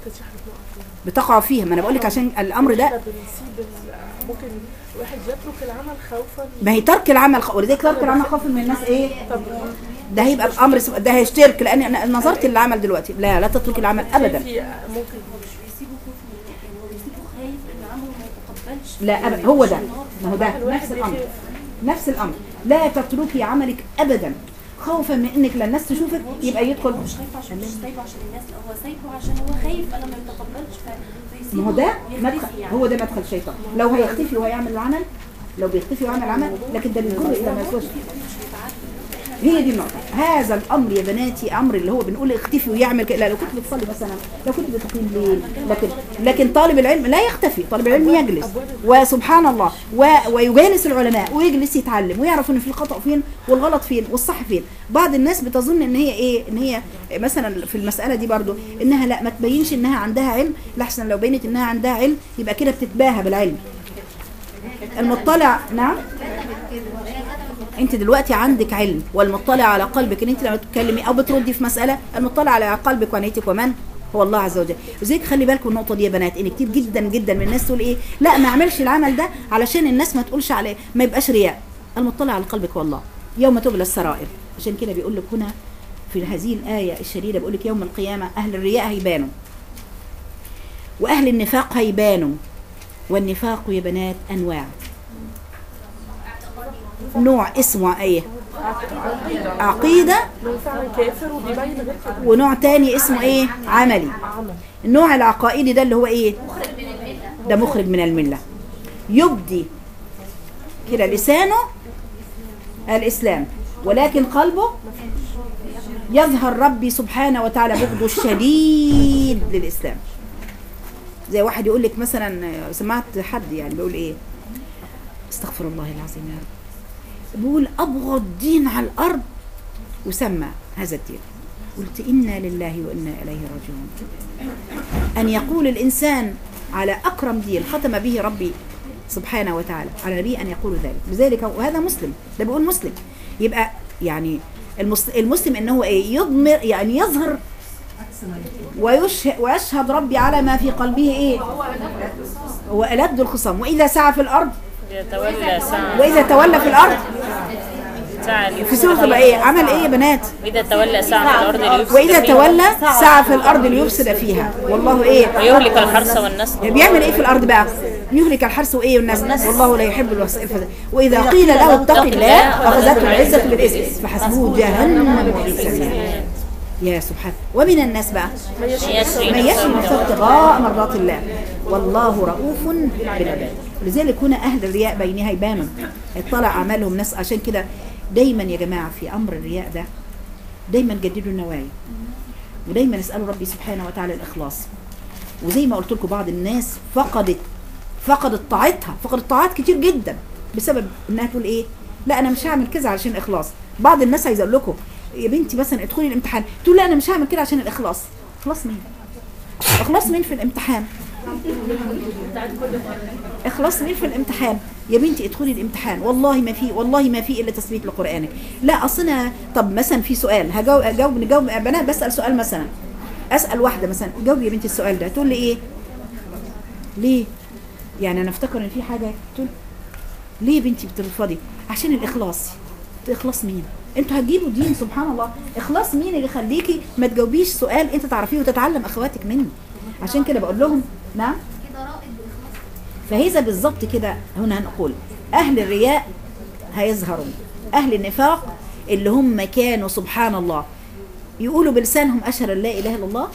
بتقع فيها ما انا بقول لك عشان الامر ده احنا بنسيب ال- ممكن الواحد يترك العمل خوفا ما هي ترك العمل خ... ولذلك ترك العمل خوف من الناس ايه طب ده هيبقى الامر سب- ده هيشترك لان انا نظرت للعمل دلوقتي لا لا تترك العمل ابدا في ممكن مش بيسيبه خوف من يعني هو بيسيبه خايف ان عمله ما يتقبلش لا ابدا هو ده ما هو ده الواحد نفس الامر بيخاف. نفس الامر لا تتركي عملك ابدا خوفا من انك لا الناس تشوفك يبقى يدخل مش خايف عشان مش سايبه عشان الناس لا هو سايبه عشان هو خايف انا ما يتقبلش ف- فيسيبه ما هو ده يختفي مدخل يعني. هو ده مدخل الشيطان لو هيختفي وهيعمل العمل لو بيختفي ويعمل عمل لكن ده بيجر الى ما يسواش هي دي النقطة هذا الأمر يا بناتي أمر اللي هو بنقول اختفي ويعمل كده لا لو كنت بتصلي مثلا لو كنت بتقيم ليل لكن لكن طالب العلم لا يختفي طالب العلم يجلس وسبحان الله و ويجالس العلماء ويجلس يتعلم ويعرف ان في الخطأ فين والغلط فين والصح فين بعض الناس بتظن ان هي ايه ان هي مثلا في المسألة دي برضو انها لا ما تبينش انها عندها علم لحسن لو بينت انها عندها علم يبقى كده بتتباهى بالعلم المطلع نعم انت دلوقتي عندك علم والمطلع على قلبك ان انت لما تتكلمي او بتردي في مساله المطلع على قلبك ونيتك ومن هو الله عز وجل وزيك خلي بالكم النقطه دي يا بنات ان كتير جدا جدا من الناس تقول ايه لا ما اعملش العمل ده علشان الناس ما تقولش عليه ما يبقاش رياء المطلع على قلبك والله يوم تبلى السرائر عشان كده بيقول لك هنا في هذه الايه الشديده بيقول لك يوم القيامه اهل الرياء هيبانوا واهل النفاق هيبانوا والنفاق يا بنات انواع نوع اسمه ايه عقيده لو فعلا كافر وبيبين غير كده ونوع تاني اسمه ايه عملي عمل النوع العقائدي ده اللي هو ايه ده مخرج من المله يبدي كده لسانه الاسلام ولكن قلبه يظهر ربي سبحانه وتعالى بغضه الشديد للاسلام زي واحد يقول لك مثلا سمعت حد يعني بيقول ايه استغفر الله العظيم يا رب بيقول ابغض دين على الارض وسمى هذا الدين قلت انا لله وانا اليه راجعون ان يقول الانسان على اكرم دين ختم به ربي سبحانه وتعالى على نبي ان يقول ذلك لذلك وهذا مسلم ده بيقول مسلم يبقى يعني المس- المسلم ان هو ايه يضمر يعني يظهر ويشهد, ويشهد ربي على ما في قلبه ايه هو ألد الخصام واذا سعى في الارض يتولى سعى واذا تولى في الارض سعى في سوره تبقى ايه عمل ايه يا بنات وإذا تولى سعى في الأرض ليفسد واذا فيها تولى سعى في الارض ليفسد فيها والله ايه ويهلك الحرث والنسل بيعمل ايه في الارض بقى يهلك الحرث وايه والناس والله لا يحب الفساد واذا قيل له اتق الله اخذته العزه بالاثم فحسبه جهنم وبئس المصير يا سبحان ومن الناس بقى يشري من يشري نفسه نفسه ابتغاء مرضات الله والله رؤوف بالعباد لذلك هنا اهل الرياء بينها يبانوا اطلع اعمالهم ناس عشان كده دايما يا جماعه في امر الرياء ده دايما جددوا النوايا ودايما اسالوا ربي سبحانه وتعالى الاخلاص وزي ما قلت لكم بعض الناس فقدت فقدت طاعتها فقدت طاعات كتير جدا بسبب انها تقول ايه لا انا مش هعمل كذا عشان الاخلاص بعض الناس عايزه اقول لكم يا بنتي مثلا ادخلي الامتحان تقول لا انا مش هعمل كده عشان الاخلاص اخلاص مين اخلاص مين في الامتحان اخلاص مين في الامتحان يا بنتي ادخلي الامتحان والله ما في والله ما في الا تثبيت لقرانك لا اصلا طب مثلا في سؤال هجاوب اجاوب نجاوب بنات بسال سؤال مثلا اسال واحده مثلا جاوبي يا بنتي السؤال ده تقول لي ايه ليه يعني انا افتكر ان في حاجه تقول ليه يا بنتي بترفضي عشان الاخلاص اخلاص مين انتوا هتجيبوا دين سبحان الله اخلاص مين اللي يخليكي ما تجاوبيش سؤال انت تعرفيه وتتعلم اخواتك مني عشان كده بقول لهم نعم فهذا بالظبط كده هنا هنقول اهل الرياء هيظهروا اهل النفاق اللي هم كانوا سبحان الله يقولوا بلسانهم اشهد ان لا اله الا الله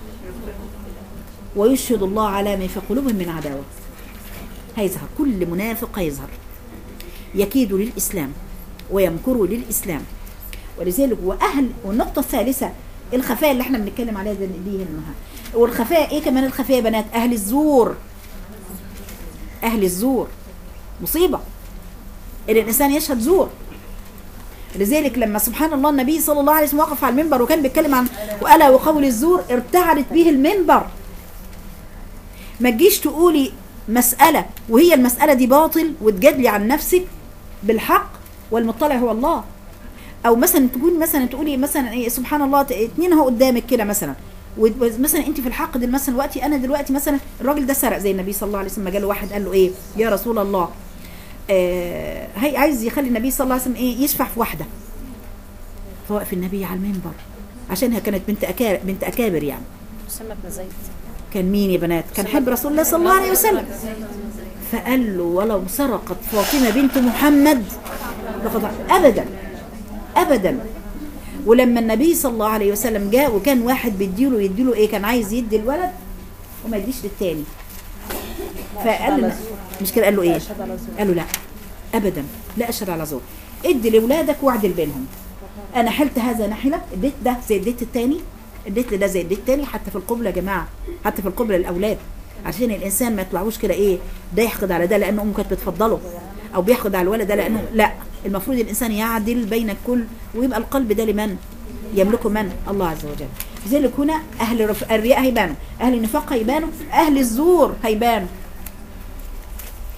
ويشهد الله على ما في قلوبهم من عداوه هيظهر كل منافق هيظهر يكيد للاسلام ويمكر للاسلام ولذلك واهل والنقطه الثالثه الخفاء اللي احنا بنتكلم عليها دي دي هنا والخفاء ايه كمان الخفاء يا بنات اهل الزور اهل الزور مصيبه ان الانسان يشهد زور لذلك لما سبحان الله النبي صلى الله عليه وسلم وقف على المنبر وكان بيتكلم عن والا وقول الزور ارتعدت به المنبر ما تجيش تقولي مسألة وهي المسألة دي باطل وتجادلي عن نفسك بالحق والمطلع هو الله او مثلا تكون مثلا تقولي مثلا ايه سبحان الله ت- اتنين اهو قدامك كده مثلا ومثلا انت في الحق دل مثلا دلوقتي انا دلوقتي مثلا الراجل ده سرق زي النبي صلى الله عليه وسلم ما جاله واحد قال له ايه يا رسول الله آه هي عايز يخلي النبي صلى الله عليه وسلم ايه يشفع في واحده فوقف النبي على المنبر عشانها كانت بنت أكابر بنت اكابر يعني أسامة بن زيد كان مين يا بنات كان حب رسول الله صلى الله عليه وسلم فقال له ولو سرقت فاطمة بنت محمد لقد أبدا أبدا ولما النبي صلى الله عليه وسلم جاء وكان واحد بيديله يديله ايه كان عايز يدي الولد وما يديش للتاني فقال له مش كده قال له ايه قال له لا ابدا لا اشهد على زور ادي لاولادك واعدل بينهم انا حلت هذا نحله اديت ده زي اديت التاني اديت لده زي اديت التاني حتى في القبله يا جماعه حتى في القبله للاولاد عشان الانسان ما يطلعوش كده ايه ده يحقد على ده لان امه كانت بتفضله او بيحقد على الولد ده لانه لا المفروض الانسان يعدل بين الكل ويبقى القلب ده لمن يملكه من الله عز وجل لذلك هنا اهل الرف- الرياء هيبانوا اهل النفاق هيبانوا اهل الزور هيبانوا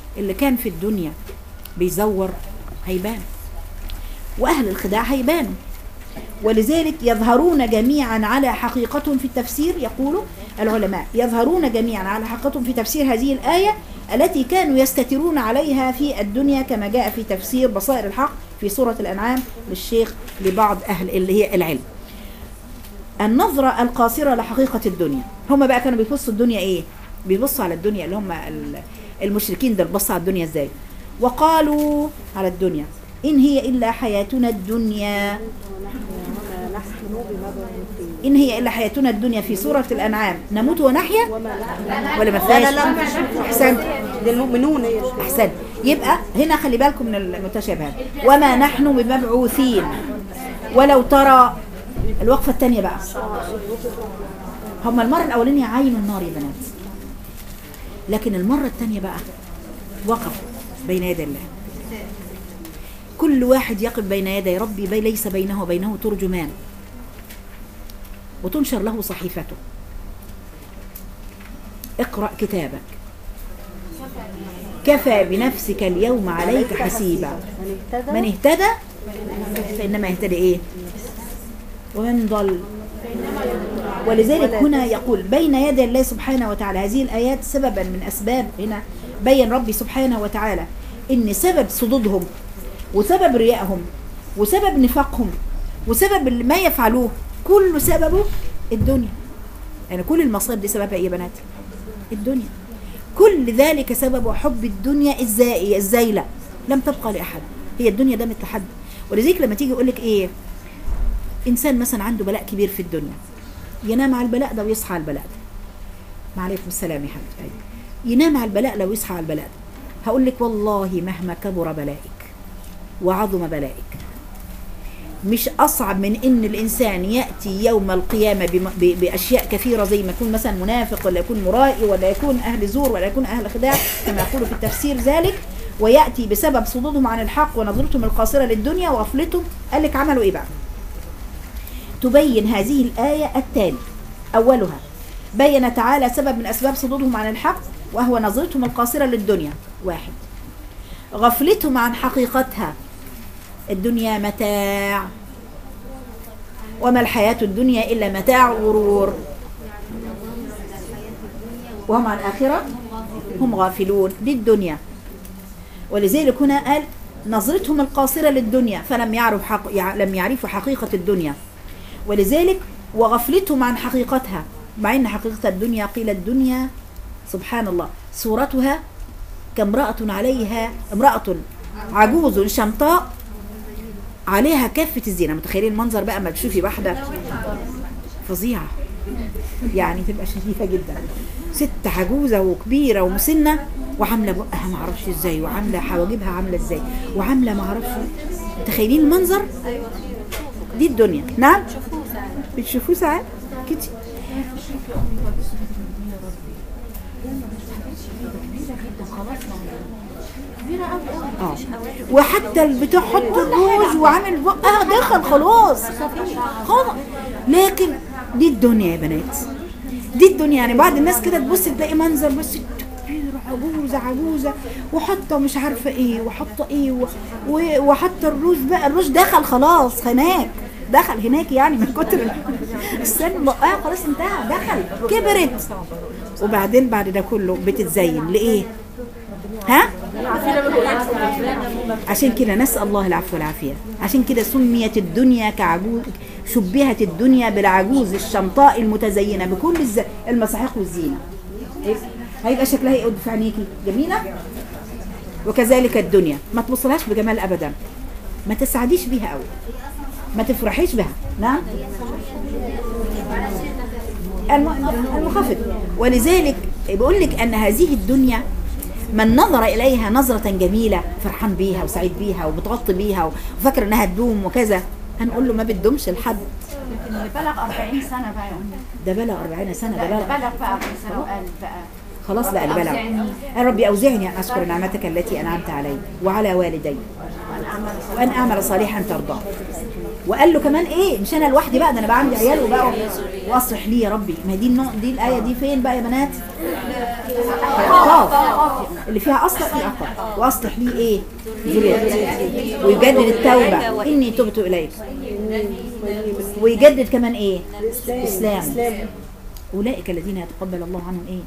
اللي كان في الدنيا بيزور هيبان وأهل الخداع هيبانوا ولذلك يظهرون جميعا على حقيقتهم في التفسير يقول العلماء يظهرون جميعا على حقيقتهم في تفسير هذه الآية التي كانوا يستترون عليها في الدنيا كما جاء في تفسير بصائر الحق في سورة الأنعام للشيخ لبعض أهل اللي هي العلم النظرة القاصرة لحقيقة الدنيا هم بقى كانوا بيبصوا الدنيا ايه بيبصوا على الدنيا اللي هم ال- المشركين دول بصوا على الدنيا ازاي وقالوا على الدنيا إن هي إلا حياتنا الدنيا إن هي إلا حياتنا الدنيا في سورة الأنعام نموت ونحيا ولا ما فيهاش أحسنت للمؤمنون هي أحسنت يبقى هنا خلي بالكم من المتشابهات وما نحن بمبعوثين ولو ترى الوقفة الثانية بقى هم المرة الأولانية عينوا النار يا بنات لكن المرة الثانية بقى وقف بين يدي الله كل واحد يقف بين يدي ربي بي ليس بينه وبينه ترجمان وتنشر له صحيفته اقرأ كتابك كفى بنفسك اليوم عليك حسيبا من اهتدى فإنما يهتدي ايه ومن ضل ولذلك هنا يقول بين يدي الله سبحانه وتعالى هذه الآيات سببا من أسباب هنا بين ربي سبحانه وتعالى إن سبب صدودهم وسبب ريائهم وسبب نفاقهم وسبب اللي ما يفعلوه كل سببه الدنيا يعني كل المصائب دي سببها ايه يا بنات الدنيا كل ذلك سبب حب الدنيا الزائية الزايلة لم تبقى لأحد هي الدنيا ده مثل حد ولذلك لما تيجي يقول لك ايه انسان مثلا عنده بلاء كبير في الدنيا ينام على البلاء ده ويصحى على البلاء ده وعليكم السلام يا حبيبي أيوة. ينام على البلاء لو يصحى على البلاء ده هقول لك والله مهما كبر بلائك وعظم بلائك مش أصعب من إن الإنسان يأتي يوم القيامة بم- ب- بأشياء كثيرة زي ما يكون مثلا منافق ولا يكون مرائي ولا يكون أهل زور ولا يكون أهل خداع كما يقول في التفسير ذلك ويأتي بسبب صدودهم عن الحق ونظرتهم القاصرة للدنيا وغفلتهم قال لك عملوا إيه بقى تبين هذه الآية التالي أولها بين تعالى سبب من أسباب صدودهم عن الحق وهو نظرتهم القاصرة للدنيا واحد غفلتهم عن حقيقتها الدنيا متاع وما الحياة الدنيا إلا متاع غرور وهم عن الآخرة هم غافلون دي الدنيا ولذلك هنا قال نظرتهم القاصرة للدنيا فلم يعرف حق يع- لم يعرفوا حقيقة الدنيا ولذلك وغفلتهم عن حقيقتها مع ان حقيقة الدنيا قيل الدنيا سبحان الله صورتها كامرأة عليها امرأة عجوز شمطاء عليها كافة الزينة متخيلين المنظر بقى ما تشوفي واحدة فظيعة يعني تبقى شريفة جدا ست عجوزة وكبيرة ومسنة وعاملة بقها معرفش ازاي وعاملة حواجبها عاملة ازاي وعاملة معرفش تخيلين المنظر دي الدنيا نعم بتشوفوه ساعات كتير اه وحتى اللي بتحط الروج وعامل بقها دخل خلاص خلاص لكن دي الدنيا يا بنات دي الدنيا يعني بعض الناس كده تبص تلاقي منظر بس كبيرة عجوزة عجوزة وحاطة مش عارفة ايه وحاطة ايه و- و- وحاطة الروج بقى الروج دخل خلاص هناك دخل هناك يعني من كتر السن بقها خلاص انتهى دخل كبرت وبعدين بعد ده كله بتتزين لإيه؟ ها؟ عشان كده نسأل الله العفو والعافية عشان كده سميت الدنيا كعجوز شبهت الدنيا بالعجوز الشمطاء المتزينة بكل الز... المساحيق والزينة هيبقى شكلها ايه في عينيكي جميلة وكذلك الدنيا ما تبصلهاش بجمال ابدا ما تسعديش بيها قوي ما تفرحيش بها نعم الم- المخفض ولذلك بقول لك ان هذه الدنيا من نظر اليها نظره جميله فرحان بيها وسعيد بيها وبتغطي بيها وفاكر انها تدوم وكذا هنقول له ما بتدومش لحد اللي بلغ 40 سنة بقى يا أمي ده بلغ 40 سنه ده لا بلغ بلغ بقى في سنة وقال بقى خلاص بقى البلع يا ربي أوزعني أن أشكر نعمتك التي أنعمت علي وعلى والدي وأن أعمل صالحا ترضاه وقال له كمان ايه مش انا لوحدي بقى ده انا بقى عندي عيال وبقى واصلح لي يا ربي ما هي دي النوع دي الايه دي فين بقى يا بنات عقاب اللي فيها اصلح في عقاب واصلح لي ايه ذريتي ويجدد التوبه اني تبت اليك ويجدد كمان ايه اسلام اولئك الذين يتقبل الله عنهم ايه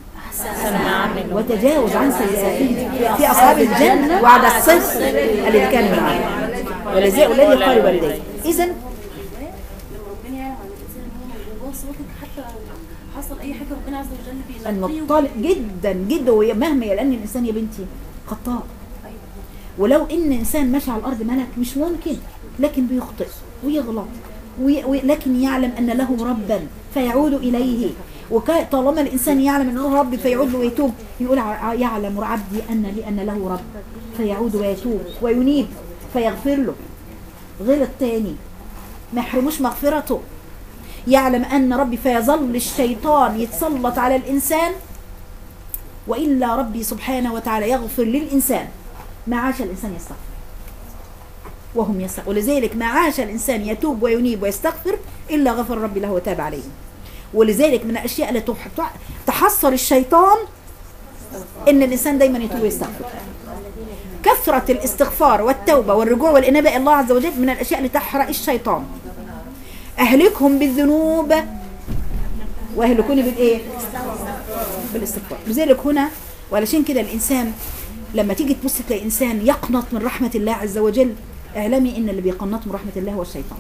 وتجاوز عن سيئاتهم في اصحاب الجنه وعد الصدق الذي كان من عمله ولذلك الذي قال والديه اذا لما ربنا يعلم عن الانسان ان هو من جواه صوتك حتى لو حصل اي حاجه ربنا عز وجل بينقيه المطلع جدا جدا ومهما لان الانسان يا بنتي خطاء ولو ان انسان ماشي على الارض ملك مش ممكن لكن بيخطئ ويغلط وي- وي- لكن يعلم ان له ربا فيعود اليه وطالما الانسان يعلم ان له رب فيعود له ويتوب يقول ع- يعلم عبدي ان لان له رب فيعود ويتوب وينيب فيغفر له غلط تاني ما يحرموش مغفرته يعلم أن ربي فيظل الشيطان يتسلط على الإنسان وإلا ربي سبحانه وتعالى يغفر للإنسان ما عاش الإنسان يستغفر وهم يستغفر ولذلك ما عاش الإنسان يتوب وينيب ويستغفر إلا غفر ربي له وتاب عليه ولذلك من الأشياء التي تح- تح- تحصر الشيطان إن الإنسان دايما يتوب ويستغفر كثرة الاستغفار والتوبة والرجوع والإنابة إلى الله عز وجل من الأشياء اللي تحرق الشيطان أهلكهم بالذنوب وأهلكوني بالإيه؟ بالاستغفار لذلك هنا وعلشان كده الإنسان لما تيجي تبص تلاقي إنسان يقنط من رحمة الله عز وجل اعلمي إن اللي بيقنط من رحمة الله هو الشيطان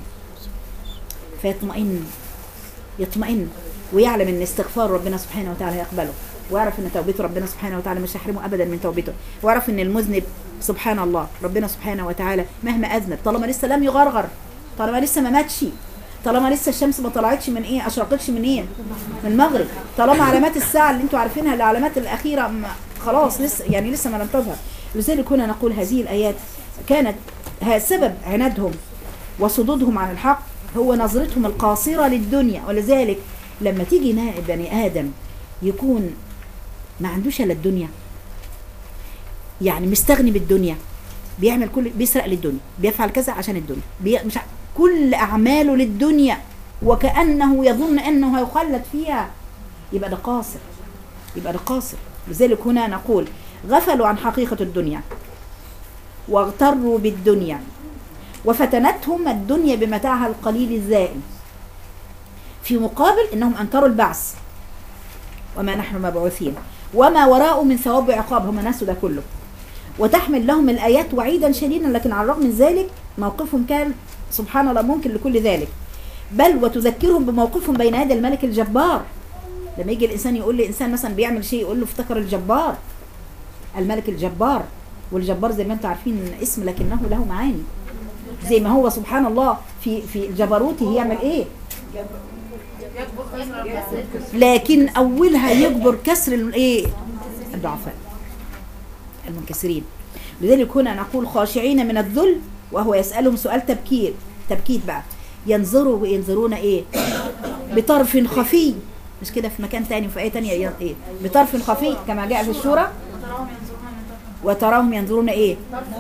فيطمئن يطمئن ويعلم ان استغفار ربنا سبحانه وتعالى يقبله ويعرف ان توبته ربنا سبحانه وتعالى مش هيحرمه ابدا من توبته ويعرف ان المذنب سبحان الله ربنا سبحانه وتعالى مهما اذنب طالما لسه لم يغرغر طالما لسه ما ماتش طالما لسه الشمس ما طلعتش من ايه اشرقتش من ايه من المغرب طالما علامات الساعه اللي انتوا عارفينها العلامات الاخيره ما خلاص لسه يعني لسه ما لم تظهر لذلك هنا نقول هذه الايات كانت ها سبب عنادهم وصدودهم عن الحق هو نظرتهم القاصرة للدنيا ولذلك لما تيجي نا- بني آدم يكون ما عندوش إلا الدنيا يعني مستغني بالدنيا بيعمل كل بيسرق للدنيا بيفعل كذا عشان الدنيا بي مش ع- كل أعماله للدنيا وكأنه يظن أنه هيخلد فيها يبقى ده قاصر يبقى ده قاصر لذلك هنا نقول غفلوا عن حقيقة الدنيا واغتروا بالدنيا وفتنتهم الدنيا بمتاعها القليل الزائل في مقابل انهم انكروا البعث وما نحن مبعوثين وما وراءه من ثواب وعقاب هم نسوا ده كله وتحمل لهم الايات وعيدا شديدا لكن على الرغم من ذلك موقفهم كان سبحان الله ممكن لكل ذلك بل وتذكرهم بموقفهم بين يدي الملك الجبار لما يجي الانسان يقول لانسان مثلا بيعمل شيء يقول له افتكر الجبار الملك الجبار والجبار زي ما انتم عارفين اسم لكنه له معاني زي ما هو سبحان الله في في جبروته يعمل ايه لكن اولها يجبر كسر الايه الضعفاء المنكسرين لذلك هنا نقول خاشعين من الذل وهو يسالهم سؤال تبكير تبكيت بقى ينظروا وينظرون ايه بطرف خفي مش كده في مكان تاني في ايه تانية ي- ايه بطرف خفي كما جاء في الشورى وتراهم ينظرون ايه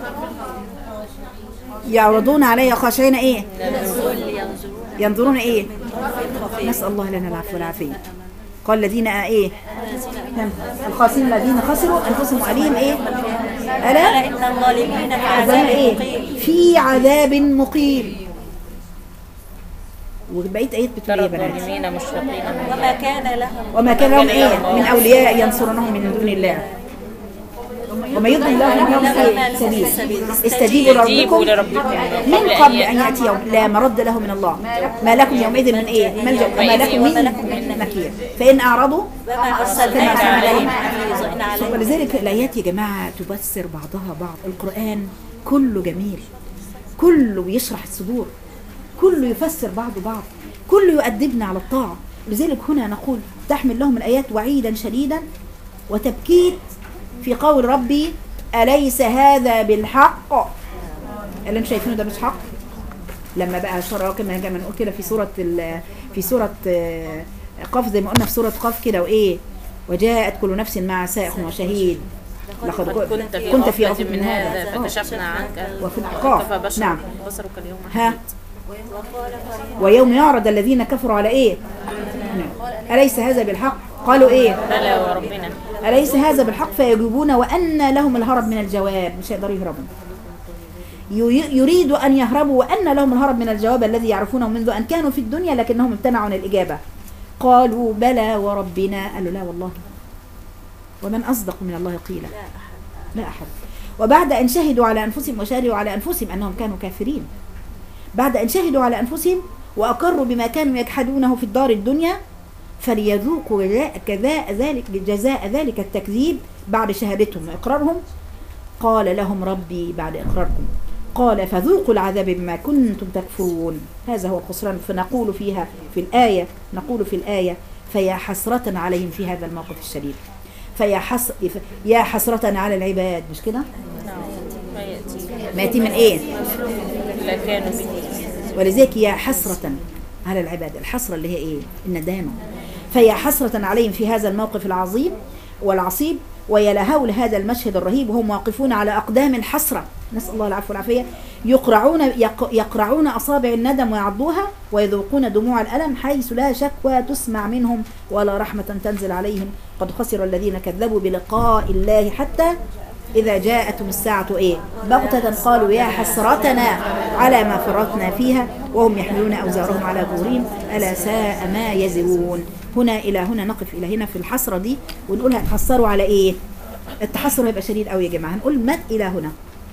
يعرضون علي خاشعين ايه ينظرون ايه نسأل الله لنا العفو والعافية قال الذين ايه نعم. الخاسرين الذين خسروا انفسهم عليهم ايه الا إن الظالمين في عذاب عذاب ايه مقيم في عذاب مقيم وبقيه ايات بتقول ايه ترى يا بنات الظالمين مشفقين منها وما كان لهم وما كان لهم ايه من اولياء ينصرونهم من دون الله وما يضل الله من يوم ايه سبيل استجيبوا جيبوا لربكم لربكم من قبل ان ياتي يوم لا مرد له من الله ما لكم يومئذ من ايه ملجا وما لكم من مكير فان اعرضوا وما أرسلناك عليهم حفيظا إن عليهم ولذلك الايات يا جماعه تبصر بعضها بعض القران كله جميل كله بيشرح الصدور كله يفسر بعضه بعض كله يؤدبنا على الطاعه لذلك هنا نقول تحمل لهم الايات وعيدا شديدا وتبكيت في قول ربي اليس هذا بالحق اللي انتم شايفينه ده مش حق لما بقى شرع كما كما نقول كده في سوره ال- في سوره آه، قاف زي ما قلنا في سوره قاف كده وايه وجاءت كل نفس مع سائق وشهيد لقد قد كنت في كنت في غفلة غفلة من هذا آه. فكشفنا عنك وفي الأحقاف. وكفى بشر نعم. بصرك اليوم ها حديد. ويوم يعرض الذين كفروا على ايه نعم. أليس هذا بالحق قالوا ايه بلى وربنا أليس هذا بالحق فيجيبون وأن لهم الهرب من الجواب مش هيقدروا يهربوا ي- يريد أن يهربوا وأن لهم الهرب من الجواب الذي يعرفونه منذ أن كانوا في الدنيا لكنهم امتنعوا عن الإجابة قالوا بلى وربنا قالوا لا والله ومن أصدق من الله قيلا لا أحد وبعد أن شهدوا على أنفسهم وشهدوا على أنفسهم أنهم كانوا كافرين بعد أن شهدوا على أنفسهم وأقروا بما كانوا يجحدونه في الدار الدنيا فليذوقوا جزاء كذا ذلك جزاء ذلك التكذيب بعد شهادتهم وإقرارهم قال لهم ربي بعد إقراركم قال فذوقوا العذاب بما كنتم تكفرون هذا هو الخسران فنقول فيها في الآية نقول في الآية فيا حسرة عليهم في هذا الموقف الشديد فيا حس يا حسرة على العباد مش كده؟ ما يأتي ما يأتي من إيه؟ لا كانوا به ولذلك يا حسرة على العباد الحسرة اللي هي ايه الندامة فيا حسرة عليهم في هذا الموقف العظيم والعصيب ويا لهول هذا المشهد الرهيب وهم واقفون على أقدام الحسرة نسأل الله العفو والعافية يقرعون يق يقرعون أصابع الندم ويعضوها ويذوقون دموع الألم حيث لا شكوى تسمع منهم ولا رحمة تنزل عليهم قد خسر الذين كذبوا بلقاء الله حتى إذا جاءتهم الساعة إيه بغتة قالوا يا حسرتنا على ما فرطنا فيها وهم يحملون أوزارهم على ظهورهم ألا ساء ما يزرون هنا إلى هنا نقف إلى هنا في الحسرة دي ونقول هتحسروا على إيه التحسر هيبقى شديد قوي يا جماعة هنقول مات إلى هنا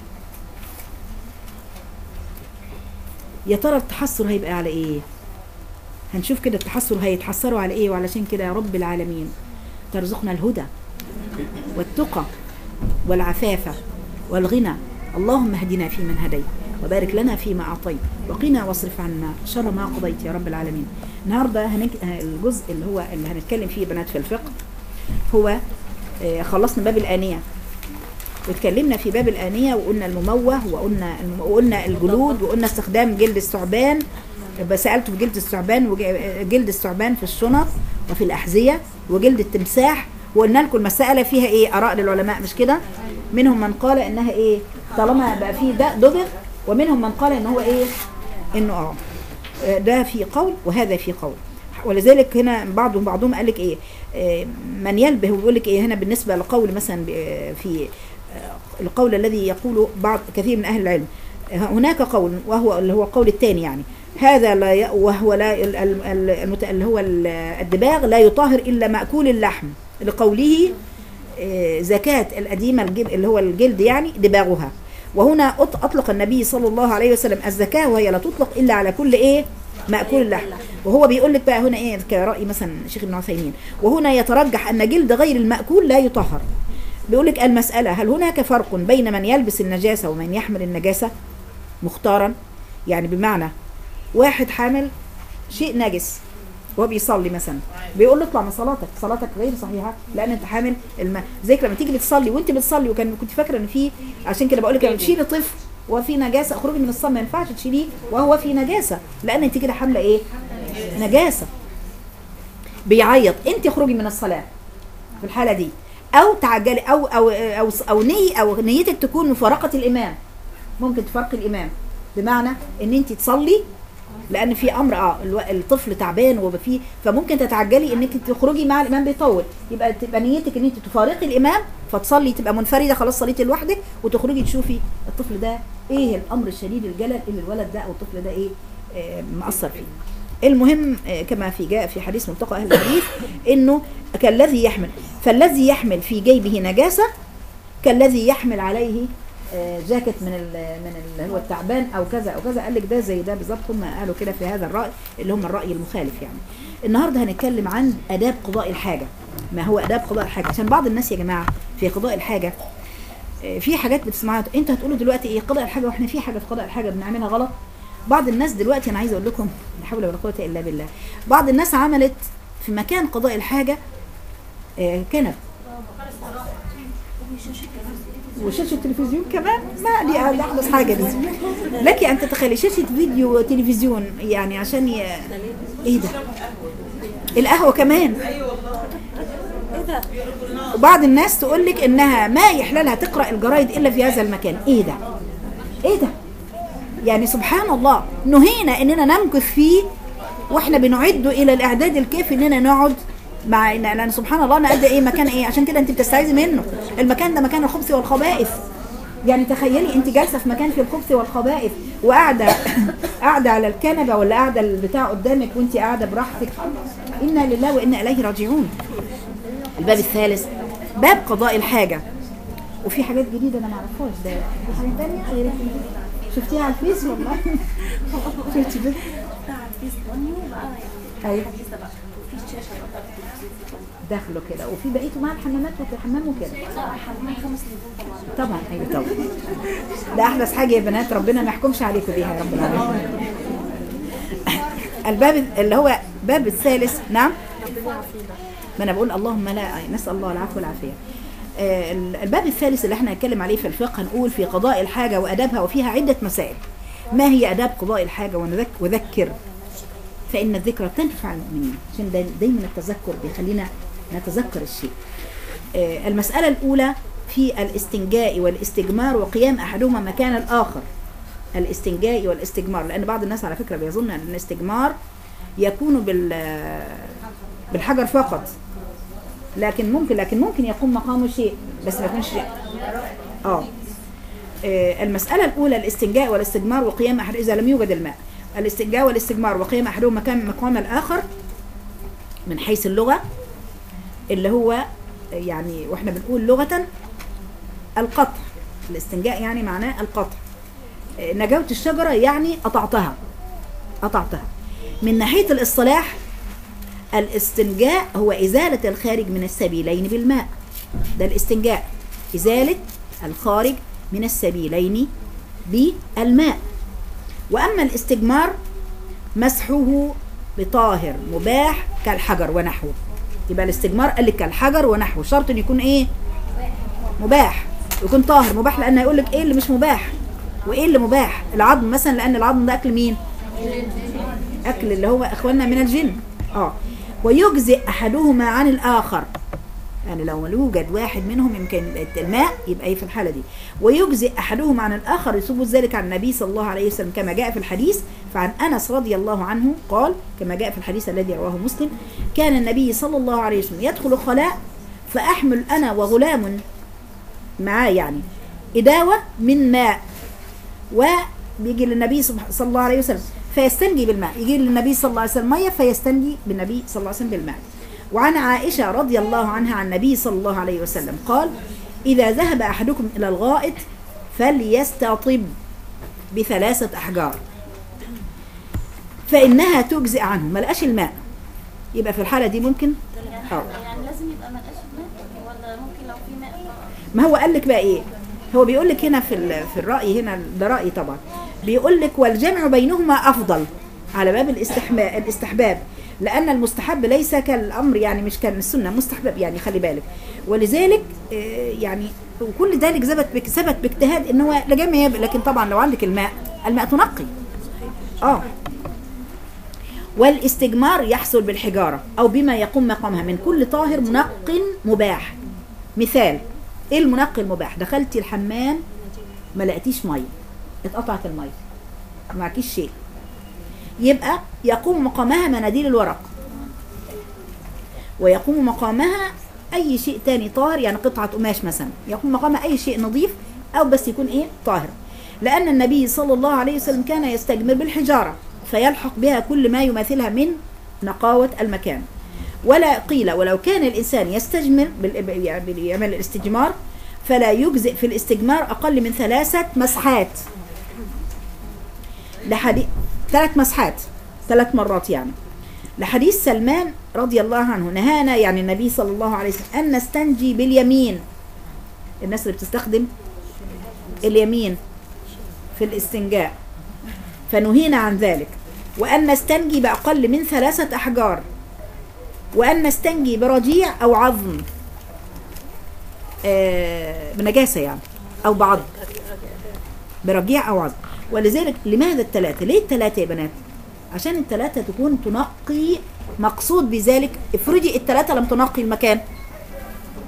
يا ترى التحسر هيبقى على إيه هنشوف كده التحسر هيتحسروا على إيه وعلشان كده يا رب العالمين ترزقنا الهدى والتقى والعفاف والغنى اللهم اهدنا فيمن هديت وبارك لنا فيما أعطيت وقنا واصرف عنا شر ما قضيت يا رب العالمين النهاردة هنك... الجزء اللي هو اللي هنتكلم فيه بنات في الفقه هو آه، خلصنا باب الآنية واتكلمنا في باب الآنية وقلنا المموه وقلنا الم... وقلنا الجلود وقلنا استخدام جلد الثعبان بس سألته في جلد الثعبان وجلد الثعبان في الشنط وفي الأحذية وجلد التمساح وقلنا لكم المسألة فيها ايه آراء للعلماء مش كده منهم من قال انها ايه طالما بقى فيه ده دبغ ومنهم من قال ان هو ايه انه اه آه، ده في قول وهذا في قول ولذلك هنا بعضهم بعضهم قال لك ايه آه، من يلبه ويقول لك ايه هنا بالنسبه لقول مثلا ب- آه، في آه، القول الذي يقول بعض كثير من اهل العلم آه، هناك قول وهو اللي هو القول الثاني يعني هذا لا ي... وهو لا ال- ال- ال- المت... اللي هو ال- الدباغ لا يطهر الا ماكول اللحم لقوله آه، زكاة القديمة الجلد اللي هو الجلد يعني دباغها وهنا أط- أطلق النبي صلى الله عليه وسلم الزكاة وهي لا تطلق إلا على كل إيه مأكول اللحم وهو بيقول لك بقى هنا إيه كرأي مثلا شيخ ابن عثيمين وهنا يترجح أن جلد غير المأكول لا يطهر بيقول لك المسألة هل هناك فرق بين من يلبس النجاسة ومن يحمل النجاسة مختارا يعني بمعنى واحد حامل شيء نجس وهو بيصلي مثلا بيقول له اطلع من صلاتك صلاتك غير صحيحه لان انت حامل الماء زيك لما تيجي بتصلي وانت بتصلي وكان كنت فاكره ان في عشان كده بقول لك لما تشيلي طفل وفي نجاسه اخرجي من الصلاه ما ينفعش تشيليه وهو في نجاسه لان انت كده حامله ايه نجاسه بيعيط انت اخرجي من الصلاه في الحاله دي او تعجلي او او او او ني او نيتك تكون مفارقه الامام ممكن تفرقي الامام بمعنى ان انت تصلي لان في امر اه الو- الطفل تعبان وفي فممكن تتعجلي انك تخرجي مع الامام بيطول يبقى تبقى نيتك ان انت تفارقي الامام فتصلي تبقى منفرده خلاص صليتي لوحدك وتخرجي تشوفي الطفل ده ايه الامر الشديد الجلل اللي الولد ده او الطفل ده ايه آه مأثر فيه المهم آه، كما في جاء في حديث ملتقى اهل الحديث انه كالذي يحمل فالذي يحمل في جيبه نجاسه كالذي يحمل عليه آه، جاكيت من ال من اللي هو التعبان او كذا او كذا قال لك ده زي ده بالظبط هم قالوا كده في هذا الراي اللي هم الراي المخالف يعني النهارده هنتكلم عن اداب قضاء الحاجه ما هو اداب قضاء الحاجه عشان بعض الناس يا جماعه في قضاء الحاجه آه، في حاجات بتسمعها انت هتقولوا دلوقتي ايه قضاء الحاجه واحنا في حاجه في قضاء الحاجه بنعملها غلط بعض الناس دلوقتي انا عايزه اقول لكم لا حول ولا قوه الا بالله بعض الناس عملت في مكان قضاء الحاجه آه، كنب وشاشه تلفزيون كمان ما دي دي احدث حاجه دي لك ان تتخيلي شاشه فيديو تلفزيون يعني عشان ي... ايه ده القهوه كمان وبعض الناس تقول لك انها ما يحلى لها تقرا الجرايد الا في هذا المكان ايه ده ايه ده يعني سبحان الله نهينا اننا نمكث فيه واحنا بنعد الى الاعداد الكافي اننا نقعد مع إن- لان سبحان الله انا قد ايه مكان ايه عشان كده انت بتستعيذي منه المكان ده مكان الخبث والخبائث يعني تخيلي انت جالسه في مكان فيه الخبث والخبائث وقاعده قاعده على الكنبه ولا قاعده البتاع قدامك وانت قاعده براحتك انا لله وانا اليه راجعون الباب الثالث باب قضاء الحاجه وفي حاجات جديده انا ما اعرفهاش ده في حاجه ثانيه غير الفيس؟ شفتيها على الفيس والله شفتي بس بتاع الفيس بني بقى يعني ايوه حديثة بقى وفي شاشة بقى بتاعت التلفزيون داخله كده وفي بقيته مع الحمامات والحمام وكده لا حمام خمس نجوم طبعا طبعا ايوه طبعا ده احدث حاجه يا بنات ربنا ما يحكمش عليكم بيها يا رب العالمين الباب اللي هو باب الثالث نعم ما انا بقول اللهم لا نسال الله العفو والعافيه آه، الباب الثالث اللي احنا هنتكلم عليه في الفقه هنقول في قضاء الحاجه وادابها وفيها عده مسائل ما هي اداب قضاء الحاجه ونذك وذكر فان الذكرى تنفع المؤمنين عشان دا- دايما التذكر بيخلينا نتذكر الشيء آه، المسألة الأولى في الاستنجاء والاستجمار وقيام أحدهما مكان الآخر الاستنجاء والاستجمار لأن بعض الناس على فكرة بيظن أن الاستجمار يكون بال بالحجر فقط لكن ممكن لكن ممكن يكون مقامه شيء بس ما يكونش شيء اه آه، المسألة الأولى الاستنجاء والاستجمار وقيام أحد إذا لم يوجد الماء الاستنجاء والاستجمار وقيام أحدهما مكان مقام الآخر من حيث اللغة اللي هو يعني واحنا بنقول لغة القطع الاستنجاء يعني معناه القطع آه، نجوت الشجرة يعني قطعتها قطعتها من ناحية الاصطلاح الاستنجاء هو إزالة الخارج من السبيلين بالماء ده الاستنجاء إزالة الخارج من السبيلين بالماء وأما الاستجمار مسحه بطاهر مباح كالحجر ونحوه يبقى الاستجمار قال لك كالحجر ونحوه شرط ان يكون ايه مباح يكون طاهر مباح لان هيقول لك ايه اللي مش مباح وايه اللي مباح العظم مثلا لان العظم ده اكل مين اكل اللي هو اخواننا من الجن اه ويجزئ احدهما عن الاخر يعني لو يوجد واحد منهم يمكن الماء يبقى ايه في الحاله دي ويجزئ احدهما عن الاخر يثبت ذلك عن النبي صلى الله عليه وسلم كما جاء في الحديث فعن انس رضي الله عنه قال كما جاء في الحديث الذي رواه مسلم كان النبي صلى الله عليه وسلم يدخل خلاء فاحمل انا وغلام معاه يعني إداوة من ماء وبيجي للنبي صب- صلى الله عليه وسلم فيستنجي بالماء يجي للنبي صلى الله عليه وسلم مية فيستنجي بالنبي صلى الله عليه وسلم بالماء وعن عائشة رضي الله عنها عن النبي صلى الله عليه وسلم قال إذا ذهب أحدكم إلى الغائط فليستطب بثلاثة أحجار فإنها تجزئ عنه ما لقاش الماء يبقى في الحالة دي ممكن اه يعني لازم يبقى ملقاش ماء ولا ممكن لو في ماء ما هو قال لك بقى ايه هو بيقول لك هنا في ال- في الراي هنا ده رايي طبعا بيقول لك والجمع بينهما افضل على باب الاستحماء الاستحباب لان المستحب ليس كالامر يعني مش كالسنه مستحبب يعني خلي بالك ولذلك آه، يعني وكل ذلك ثبت بك ثبت باجتهاد ان هو لجمع لكن طبعا لو عندك الماء الماء تنقي اه والاستجمار يحصل بالحجارة أو بما يقوم مقامها من كل طاهر منق مباح مثال ايه المنقي المباح دخلتي الحمام ما لقيتيش ميه اتقطعت الميه ما معكيش شيء يبقى يقوم مقامها مناديل الورق ويقوم مقامها اي شيء تاني طاهر يعني قطعه قماش مثلا يقوم مقامها اي شيء نظيف او بس يكون ايه طاهر لان النبي صلى الله عليه وسلم كان يستجمر بالحجاره فيلحق بها كل ما يماثلها من نقاوه المكان ولا قيل ولو كان الانسان يستجمر بال- يعني يعمل الاستجمار فلا يجزئ في الاستجمار اقل من ثلاثه مسحات لحديث ثلاث مسحات ثلاث مرات يعني لحديث سلمان رضي الله عنه نهانا يعني النبي صلى الله عليه وسلم أن نستنجي باليمين الناس اللي بتستخدم اليمين في الاستنجاء فنهينا عن ذلك وأن نستنجي بأقل من ثلاثة أحجار وأن نستنجي برجيع أو عظم آه بنجاسة يعني أو بعض برجيع أو عظم ولذلك لماذا الثلاثة ليه الثلاثة يا بنات عشان الثلاثة تكون تنقي مقصود بذلك افرضي الثلاثة لم تنقي المكان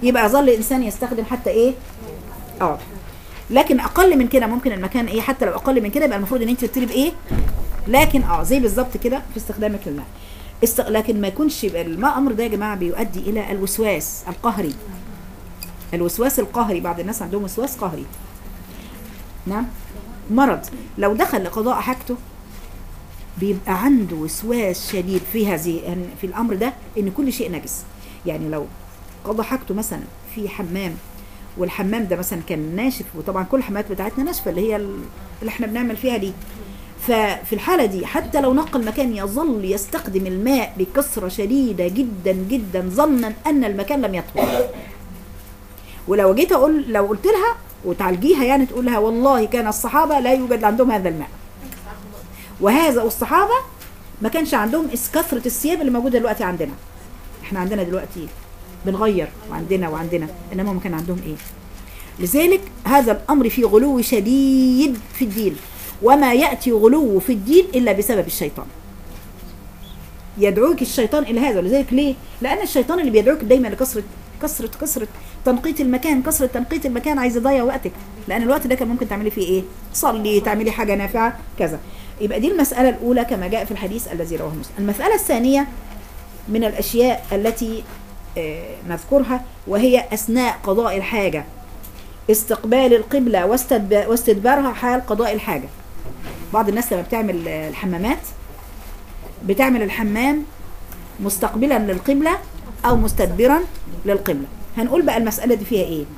يبقى يظل الانسان يستخدم حتى ايه اه لكن اقل من كده ممكن المكان ايه حتى لو اقل من كده يبقى المفروض ان انت تبتدي بايه لكن اه زي بالظبط كده في استخدامك للماء است... لكن ما يكونش يبقى الماء امر ده يا جماعه بيؤدي الى الوسواس القهري الوسواس القهري بعض الناس عندهم وسواس قهري نعم مرض لو دخل لقضاء حاجته بيبقى عنده وسواس شديد في هذه في الامر ده ان كل شيء نجس يعني لو قضى حاجته مثلا في حمام والحمام ده مثلا كان ناشف وطبعا كل الحمامات بتاعتنا ناشفه اللي هي ال- اللي احنا بنعمل فيها دي ففي الحالة دي حتى لو نقل مكان يظل يستخدم الماء بكثرة شديدة جدا جدا ظنا أن المكان لم يطهر ولو جيت أقول لو قلت لها وتعالجيها يعني تقول لها والله كان الصحابة لا يوجد عندهم هذا الماء وهذا الصحابة ما كانش عندهم إس كثرة الثياب اللي موجودة دلوقتي عندنا احنا عندنا دلوقتي بنغير وعندنا وعندنا انما هم كان عندهم ايه لذلك هذا الامر فيه غلو شديد في الدين وما ياتي غلو في الدين الا بسبب الشيطان يدعوك الشيطان الى هذا لذلك ليه لان الشيطان اللي بيدعوك دايما لكثره كثره كثره تنقيط المكان كثره تنقيط المكان عايز يضيع وقتك لان الوقت ده كان ممكن تعملي فيه ايه صلي تعملي حاجه نافعه كذا يبقى دي المساله الاولى كما جاء في الحديث الذي رواه مسلم المساله الثانيه من الاشياء التي آه، نذكرها وهي اثناء قضاء الحاجه استقبال القبله واستدب- واستدبارها حال قضاء الحاجه بعض الناس لما بتعمل آه، الحمامات بتعمل الحمام مستقبلا للقبلة أو مستدبرا للقبلة هنقول بقى المسألة دي فيها إيه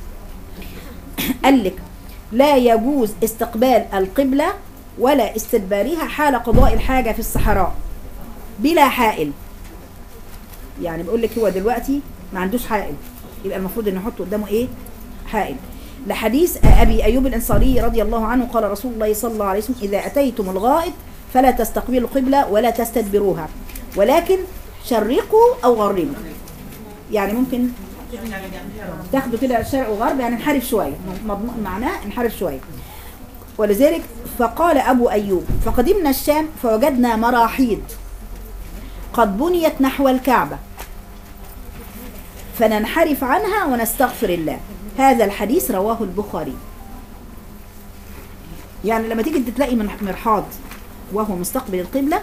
قال لك لا يجوز استقبال القبلة ولا استدبارها حال قضاء الحاجة في الصحراء بلا حائل يعني بقول لك هو دلوقتي ما عندوش حائل يبقى المفروض ان يحط قدامه ايه حائل لحديث ابي ايوب الانصاري رضي الله عنه قال رسول الله صلى الله عليه وسلم اذا اتيتم الغائط فلا تستقبلوا القبله ولا تستدبروها ولكن شرقوا او غربوا يعني ممكن تاخدوا كده شرق وغرب يعني انحرف شويه مضمون معناه انحرف شويه ولذلك فقال ابو ايوب فقدمنا الشام فوجدنا مراحيض قد بنيت نحو الكعبه فننحرف عنها ونستغفر الله هذا الحديث رواه البخاري يعني لما تيجي انت تلاقي من- مرحاض وهو مستقبل القبلة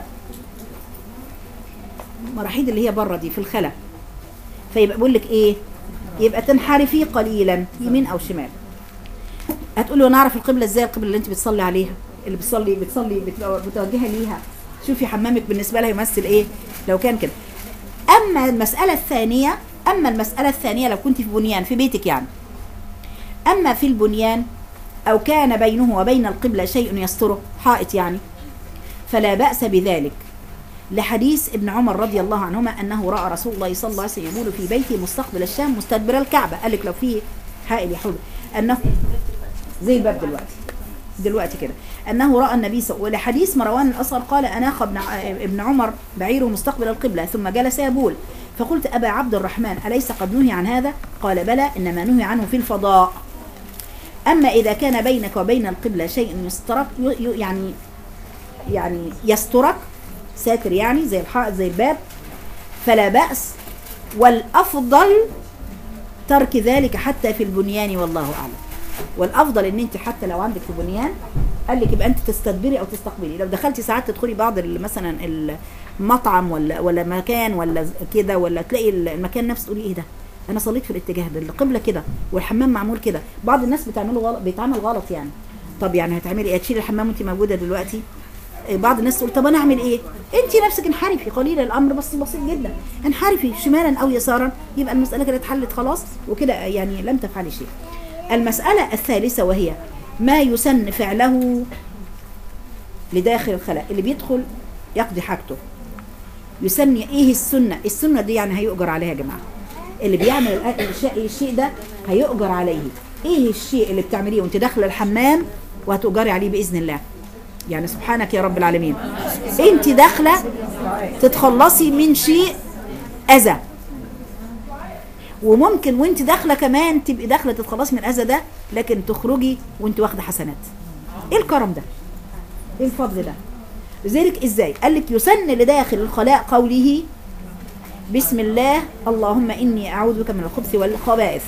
مراحيض اللي هي بره دي في الخلا فيبقى بقول لك ايه يبقى تنحرفي قليلا يمين او شمال هتقولي وانا اعرف القبلة ازاي القبلة اللي انت بتصلي عليها اللي بتصلي بتصلي بتبقى متوجهة ليها شوفي حمامك بالنسبة لها يمثل ايه لو كان كده اما المسألة الثانية اما المسألة الثانية لو كنت في بنيان في بيتك يعني اما في البنيان او كان بينه وبين القبلة شيء يستره حائط يعني فلا بأس بذلك لحديث ابن عمر رضي الله عنهما أنه رأى رسول الله صلى الله عليه وسلم يقول في بيته مستقبل الشام مستدبر الكعبة قال لك لو في حائل يحول أنه زي الباب دلوقتي دلوقتي كده أنه رأى النبي صلى ولحديث مروان الأصغر قال أناخ ابن ع- ابن عمر بعيره مستقبل القبلة ثم جلس يبول فقلت أبا عبد الرحمن أليس قد نهي عن هذا قال بلى إنما نهي عنه في الفضاء أما إذا كان بينك وبين القبلة شيء يسترك ي- ي- يعني يعني يسترك ساتر يعني زي الحائط زي الباب فلا بأس والأفضل ترك ذلك حتى في البنيان والله أعلم والأفضل إن أنت حتى لو عندك في بنيان قال لك يبقى أنت تستدبري أو تستقبلي لو دخلتي ساعات تدخلي بعض ال- مثلا المطعم ولا ولا مكان ولا ز- كده ولا تلاقي المكان نفسه تقولي إيه ده أنا صليت في الاتجاه ده القبلة كده والحمام معمول كده بعض الناس بتعمله غلط بيتعمل غلط يعني طب يعني هتعملي ايه هتشيلي الحمام وانت موجوده دلوقتي بعض الناس تقول طب انا اعمل ايه انت نفسك انحرفي قليل الامر بس بسيط جدا انحرفي شمالا او يسارا يبقى المساله كده اتحلت خلاص وكده يعني لم تفعلي شيء المساله الثالثه وهي ما يسن فعله لداخل الخلاء اللي بيدخل يقضي حاجته يسن ايه السنه السنه دي يعني هيؤجر عليها يا جماعه اللي بيعمل الأ- الشيء الشيء ده هيؤجر عليه ايه الشيء اللي بتعمليه وانت داخله الحمام وهتؤجري عليه باذن الله يعني سبحانك يا رب العالمين انت داخله تتخلصي من شيء اذى وممكن وانت داخله كمان تبقي داخله تتخلصي من الاذى ده لكن تخرجي وانت واخده حسنات ايه الكرم ده ايه الفضل ده لذلك ازاي قال لك يسن لداخل الخلاء قوله بسم الله اللهم إني أعوذ بك من الخبث والخبائث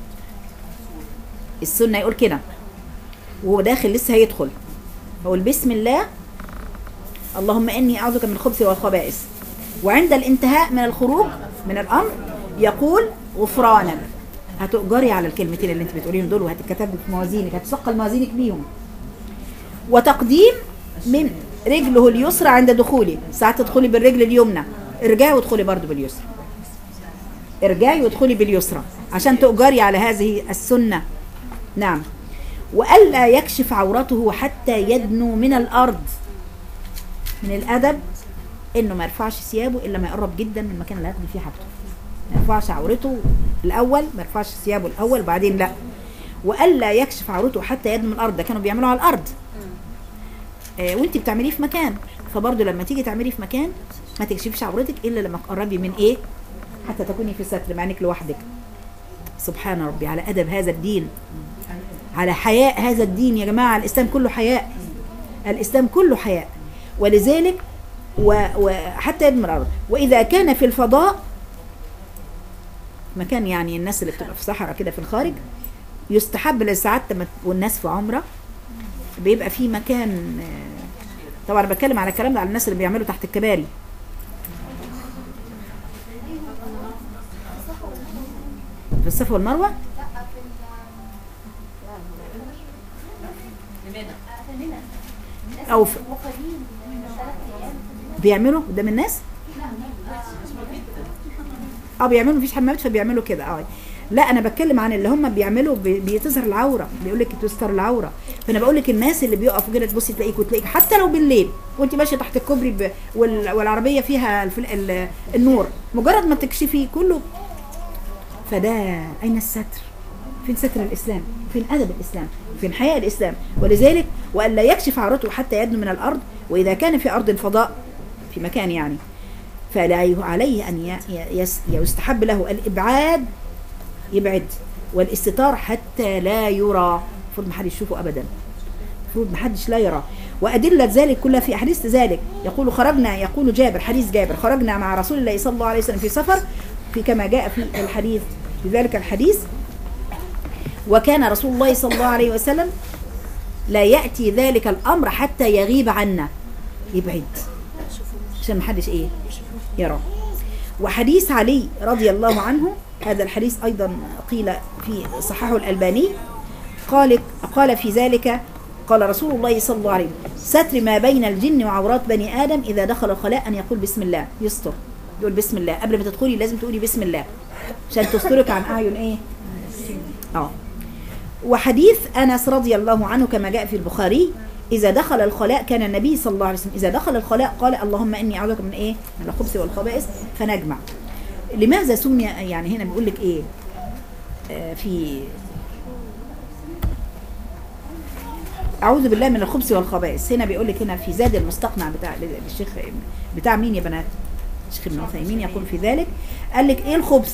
السنة يقول كده وهو داخل لسه هيدخل يقول بسم الله اللهم إني أعوذ بك من الخبث والخبائث وعند الانتهاء من الخروج من الأمر يقول غفرانك هتؤجري على الكلمتين اللي انت بتقوليهم دول وهتتكتب في موازينك هتثقل موازينك بيهم وتقديم من رجله اليسرى عند دخولي ساعات تدخلي بالرجل اليمنى ارجعي وادخلي برضو باليسرى ارجعي وادخلي باليسرى عشان تؤجري على هذه السنة نعم وألا يكشف عورته حتى يدنو من الأرض من الأدب إنه ما يرفعش ثيابه إلا ما يقرب جدا من المكان اللي هياخد فيه حاجته ما يرفعش عورته الأول ما يرفعش ثيابه الأول بعدين لا وألا يكشف عورته حتى يدنو من الأرض ده كانوا بيعملوه على الأرض آه وانت بتعمليه في مكان فبرضه لما تيجي تعمليه في مكان ما تكشفش عورتك الا لما تقربي من ايه حتى تكوني في ستر مع انك لوحدك سبحان ربي على ادب هذا الدين على حياء هذا الدين يا جماعه الاسلام كله حياء الاسلام كله حياء ولذلك و- وحتى يدمر الارض واذا كان في الفضاء مكان يعني الناس اللي بتبقى في صحراء كده في الخارج يستحب لساعات لما والناس في عمره بيبقى في مكان آه، طبعا أنا بتكلم على الكلام ده على الناس اللي بيعملوا تحت الكباري في الصفا والمروه او في بيعملوا قدام الناس اه بيعملوا مفيش حمامات فبيعملوا كده اه لا انا بتكلم عن اللي هم بيعملوا بي- بيتظهر العوره بيقول لك تستر العوره فانا بقول لك الناس اللي بيقفوا كده تبصي تلاقيك وتلاقيك حتى لو بالليل وانت ماشيه تحت الكوبري ب... وال... والعربيه فيها الفل... ال... النور مجرد ما تكشفي كله فده اين الستر فين ستر الاسلام فين ادب الاسلام فين حياء الاسلام ولذلك والا يكشف عورته حتى يدنو من الارض واذا كان في ارض الفضاء في مكان يعني فلا ي- عليه ان ي- ي- يس- يستحب له الابعاد يبعد والاستتار حتى لا يرى المفروض ما حدش يشوفه ابدا المفروض ما حدش لا يرى وأدلة ذلك كلها في أحاديث ذلك يقول خرجنا يقول جابر حديث جابر خرجنا مع رسول الله صلى الله عليه وسلم في سفر في كما جاء في الحديث في ذلك الحديث وكان رسول الله صلى الله عليه وسلم لا يأتي ذلك الأمر حتى يغيب عنا يبعد عشان ما حدش ايه يرى وحديث علي رضي الله عنه هذا الحديث أيضا قيل في صححه الألباني قال قال في ذلك قال رسول الله صلى الله عليه وسلم ستر ما بين الجن وعورات بني آدم إذا دخل الخلاء أن يقول بسم الله يستر يقول بسم الله قبل ما تدخلي لازم تقولي بسم الله عشان تسترك عن أعين إيه اه وحديث أنس رضي الله عنه كما جاء في البخاري إذا دخل الخلاء كان النبي صلى الله عليه وسلم إذا دخل الخلاء قال اللهم إني أعوذ بك من إيه من الخبث والخبائث فنجمع لماذا سمي يعني هنا بيقول لك إيه آه في أعوذ بالله من الخبث والخبائث هنا بيقول لك هنا في زاد المستقنع بتاع الشيخ بتاع مين يا بنات الشيخ ابن عثيمين يقول في ذلك قال لك ايه الخبث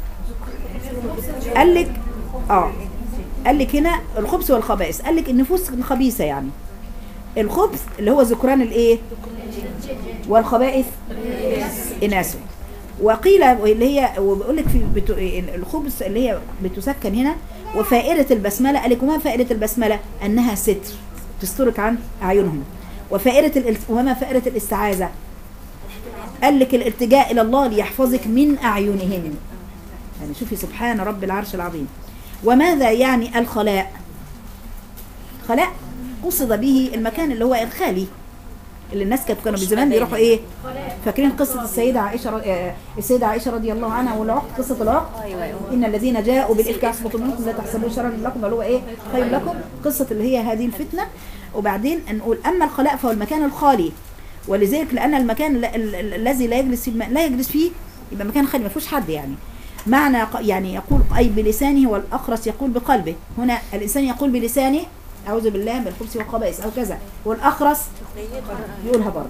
قال لك اه قال لك هنا الخبث والخبائث قال لك النفوس خبيثه يعني الخبث اللي هو ذكران الايه والخبائث اناثه وقيل اللي هي وبيقول لك في بتو الخبث اللي هي بتسكن هنا وفائدة البسملة قال لك وما فائدة البسملة أنها ستر تسترك عن أعينهم وفائدة الالت... وما فائدة الاستعاذة قال لك الالتجاء إلى الله ليحفظك من أعينهم يعني شوفي سبحان رب العرش العظيم وماذا يعني الخلاء خلاء قصد به المكان اللي هو الخالي اللي الناس كانت كانوا زمان بيروحوا ايه فاكرين قصه السيده عائشه ر... آه، السيده عائشه رضي الله عنها والعقد قصه العقد ايوه ايوه ان الذين جاءوا بالافك عصبه منكم لا تحسبوه شرا لكم بل هو ايه خير لكم قصه اللي هي هذه الفتنه وبعدين نقول اما الخلاء فهو المكان الخالي ولذلك لان المكان ال- ال- ال- الذي لا يجلس فيه لا يجلس فيه يبقى مكان خالي ما فيهوش حد يعني معنى ق- يعني يقول اي بلسانه والاخرس يقول بقلبه هنا الانسان يقول بلسانه اعوذ بالله من الخبث والخبائث او كذا والاخرس يقولها برضه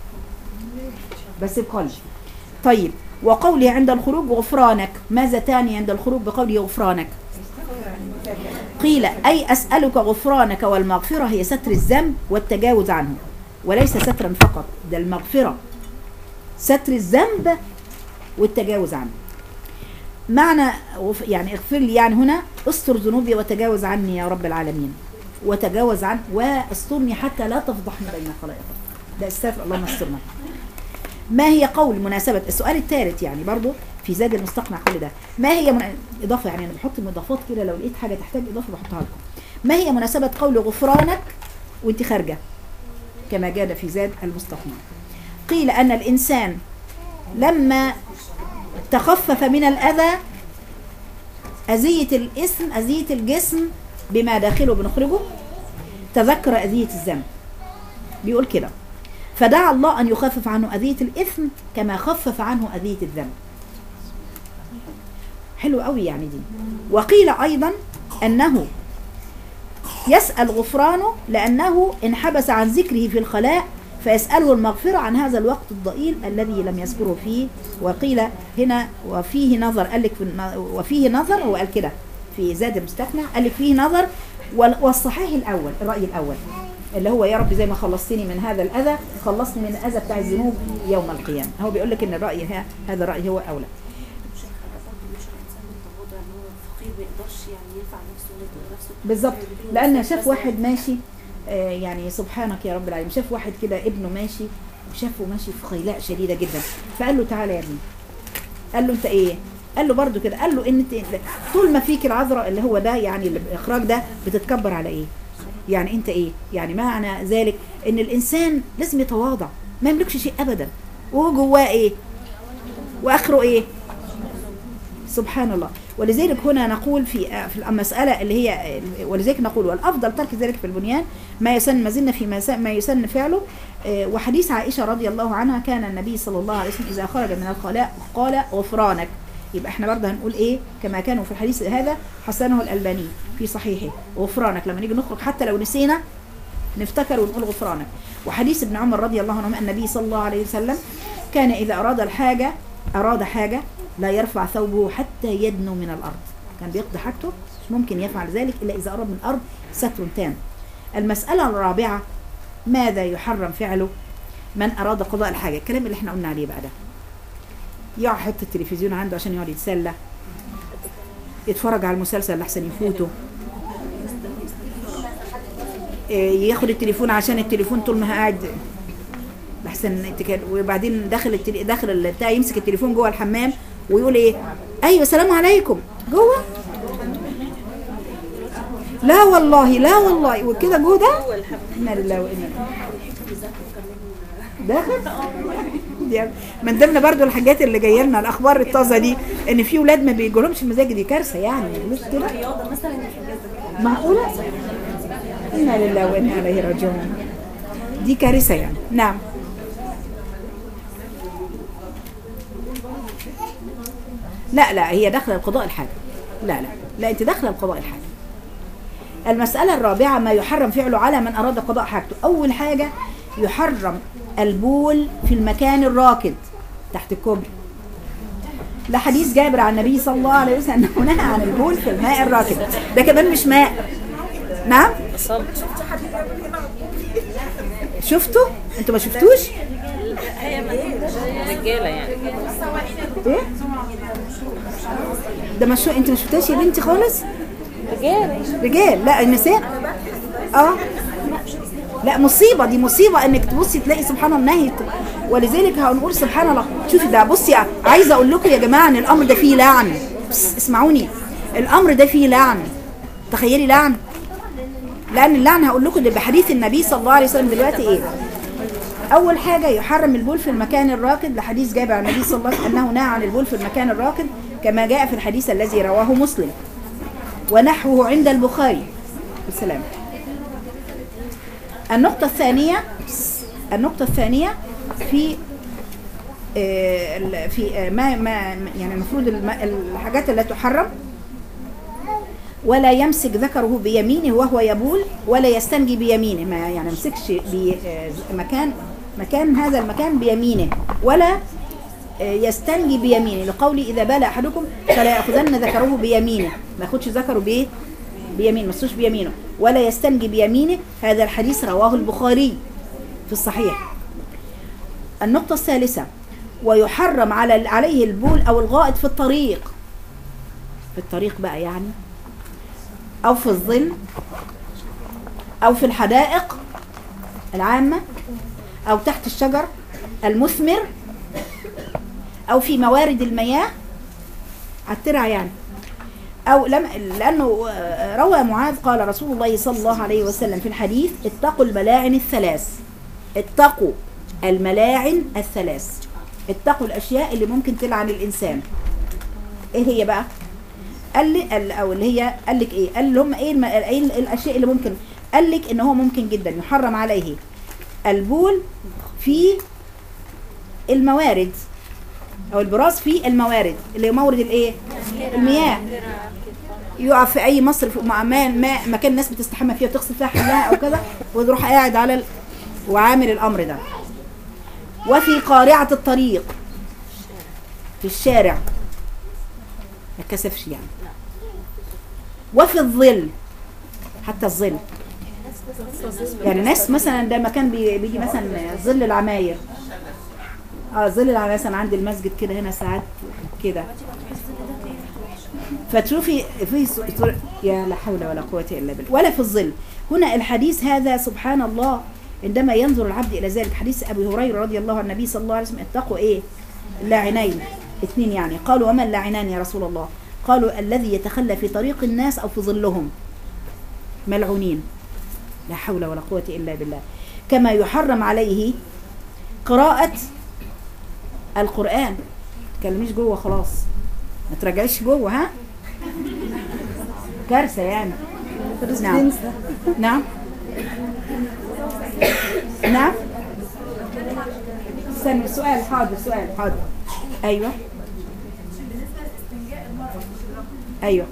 بس بقلبه طيب وقوله عند الخروج غفرانك ماذا تاني عند الخروج بقوله غفرانك قيل أي أسألك غفرانك والمغفرة هي ستر الذنب والتجاوز عنه وليس سترا فقط ده المغفرة ستر الذنب والتجاوز عنه معنى غف- يعني اغفر لي يعني هنا استر ذنوبي وتجاوز عني يا رب العالمين وتجاوز عن واسترني حتى لا تفضحني بين خلائق ده استغفر اللهم استرنا ما هي قول مناسبة السؤال الثالث يعني برضو في زاد المستقنع كل ده ما هي من... إضافة يعني أنا بحط مضافات كده لو لقيت حاجة تحتاج إضافة بحطها لكم ما هي مناسبة قول غفرانك وانت خارجة كما جاد في زاد المستقنع قيل أن الإنسان لما تخفف من الأذى أذية الاسم أذية الجسم بما داخله بنخرجه تذكر أذية الذنب بيقول كده فدعا الله أن يخفف عنه أذية الإثم كما خفف عنه أذية الذنب حلو قوي يعني دي وقيل أيضا أنه يسأل غفرانه لأنه انحبس عن ذكره في الخلاء فيسأله المغفرة عن هذا الوقت الضئيل الذي لم يذكره فيه وقيل هنا وفيه نظر قال لك في الن- وفيه نظر هو قال كده في زاد المستقنع قال لك فيه نظر وال- والصحيح الأول الرأي الأول اللي هو يا رب زي ما خلصتني من هذا الأذى خلصني من الأذى بتاع الذنوب يوم القيامة هو بيقول لك إن الرأي ها هذا الرأي هو أولى مش برضه مش الانسان بالتواضع ان هو فقير ما يقدرش يعني ينفع نفسه ولا يقدر نفسه بالظبط لان شاف واحد ماشي آه، يعني سبحانك يا رب العالمين شاف واحد كده ابنه ماشي وشافه ماشي في خيلاء شديده جدا فقال له تعالى يا ابني قال له انت ايه قال له برضو كده قال له ان انت طول ما فيك العذراء اللي هو ده يعني الاخراج ده بتتكبر على ايه يعني انت ايه يعني معنى ذلك ان الانسان لازم يتواضع ما يملكش شيء ابدا وهو جواه ايه واخره ايه سبحان الله ولذلك هنا نقول في في المسألة اللي هي ولذلك نقول والأفضل ترك ذلك في البنيان ما يسن ما زلنا في ما س- ما يسن فعله آه، وحديث عائشة رضي الله عنها كان النبي صلى الله عليه وسلم إذا خرج من الخلاء قال غفرانك يبقى احنا برضه هنقول ايه كما كانوا في الحديث هذا حسنه الألباني في صحيحه غفرانك لما نيجي نخرج حتى لو نسينا نفتكر ونقول غفرانك وحديث ابن عمر رضي الله عنهما النبي صلى الله عليه وسلم كان إذا أراد الحاجة أراد حاجة لا يرفع ثوبه حتى يدنو من الأرض كان بيقضي حاجته مش ممكن يفعل ذلك إلا إذا أراد من الأرض ستر تام المسألة الرابعة ماذا يحرم فعله من أراد قضاء الحاجة الكلام اللي احنا قلنا عليه بقى ده يقعد يحط التلفزيون عنده عشان يقعد يتسلى يتفرج على المسلسل لحسن يفوته إيه، ياخد التليفون عشان التليفون طول ما هو قاعد لحسن تك- وبعدين داخل التل... داخل ال- بتاع يمسك التليفون جوه الحمام ويقول ايه ايوه سلام عليكم جوه لا والله لا والله وكده جوه ده انا لله وانا إليه. داخل دي من ضمن برضو الحاجات اللي جايه لنا الاخبار الطازه دي ان في ولاد ما بيجولهمش المزاج دي كارثه يعني مش كده رياضه مثلا يحجزك معقوله انا لله وانا اليه راجعون دي كارثه يعني نعم لا لا هي داخله القضاء الحاجه لا لا لا انت داخله القضاء الحاجه المسألة الرابعة ما يحرم فعله على من أراد قضاء حاجته أول حاجة يحرم البول في المكان الراكد تحت الكوبري لحديث جابر عن النبي صلى الله عليه وسلم أنه نهى عن البول في الماء الراكد ده كمان مش ماء نعم صلت شفتوا انتوا ما شفتوش رجاله يعني ايه ده مش انت ما شفتهاش يا بنتي خالص رجاله رجال لا النساء اه لا مصيبة دي مصيبة انك تبصي تلاقي سبحان الله نهي ولذلك هنقول سبحان الله شوفي ده بصي عايزة اقول لكم يا جماعة ان الامر ده فيه لعن بس اسمعوني الامر ده فيه لعن تخيلي لعن لان اللعن هقول لكم ده بحديث النبي صلى الله عليه وسلم دلوقتي ايه اول حاجة يحرم البول في المكان الراكد لحديث جابر عن النبي صلى الله عليه وسلم انه نهى عن البول في المكان الراكد كما جاء في الحديث الذي رواه مسلم ونحوه عند البخاري بالسلام النقطة الثانية النقطة الثانية في آه، ال- في آه، ما ما يعني المفروض الم- الحاجات التي تحرم ولا يمسك ذكره بيمينه وهو يبول ولا يستنجي بيمينه ما يعني يمسكش بمكان مكان هذا المكان بيمينه ولا آه، يستنجي بيمينه لقوله اذا بال احدكم فلا ياخذن ذكره بيمينه ما ياخدش ذكره بايه بيمين ما يمسوش بيمينه ولا يستنجي بيمينه هذا الحديث رواه البخاري في الصحيح النقطة الثالثة ويحرم على عليه البول او الغائط في الطريق في الطريق بقى يعني او في الظل او في الحدائق العامة او تحت الشجر المثمر او في موارد المياه على الترع يعني او لم لانه آه، روى معاذ قال رسول الله صلى الله عليه وسلم في الحديث اتقوا الملاعن الثلاث اتقوا الملاعن الثلاث اتقوا الاشياء اللي ممكن تلعن الانسان ايه هي بقى قال لي قال- او اللي هي قال لك ايه قال لهم ايه, الم... ايه ال- الاشياء اللي ممكن قال لك ان هو ممكن جدا يحرم عليه البول في الموارد او البراز في الموارد اللي هي مورد الايه المياه يقع في اي مصرف مع ما ما مكان الناس بتستحمى فيها وتغسل فيها حلها او كذا وتروح قاعد على ال... وعامل الامر ده وفي قارعة الطريق في الشارع ما كسفش يعني وفي الظل حتى الظل يعني ناس مثلا ده مكان بي- بيجي مثلا ظل العماير اه ظل العماير مثلا عند المسجد كده هنا ساعات كده فتشوفي في ص- صور- يا لا حول ولا قوة إلا بالله ولا في الظل هنا الحديث هذا سبحان الله عندما ينظر العبد إلى ذلك حديث أبي هريرة رضي الله عن النبي صلى الله عليه وسلم اتقوا إيه اللاعنين اثنين يعني قالوا وما اللاعنان يا رسول الله قالوا الذي يتخلى في طريق الناس أو في ظلهم ملعونين لا حول ولا قوة إلا بالله كما يحرم عليه قراءة القرآن تكلميش جوه خلاص ما تراجعيش جوه ها كارثة يعني نعم نعم نعم استنى سؤال حاضر سؤال حاضر ايوه ايوه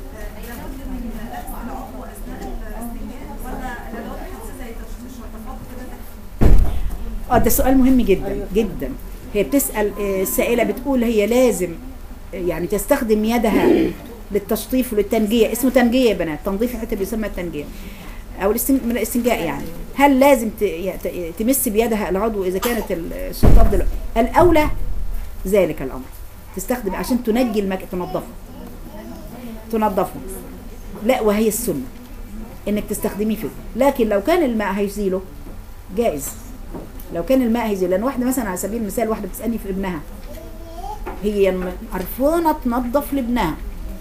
اه ده سؤال مهم جدا جدا هي بتسأل آه، السائلة بتقول هي لازم آه، يعني تستخدم يدها للتشطيف وللتنجية اسمه تنجية يا بنات تنظيف حتى بيسمى التنجية او الاستن- من الاستنجاء يعني هل لازم ت- ي- ت- تمس بيدها العضو اذا كانت ال- الشطاف دلوقتي الاولى ذلك الامر تستخدم عشان تنجي المكان تنظفه تنظفه لا وهي السنه انك تستخدميه فيه لكن لو كان الماء هيزيله جائز لو كان الماء هيزيله لان واحده مثلا على سبيل المثال واحده بتسالني في ابنها هي م- عرفانه تنظف لابنها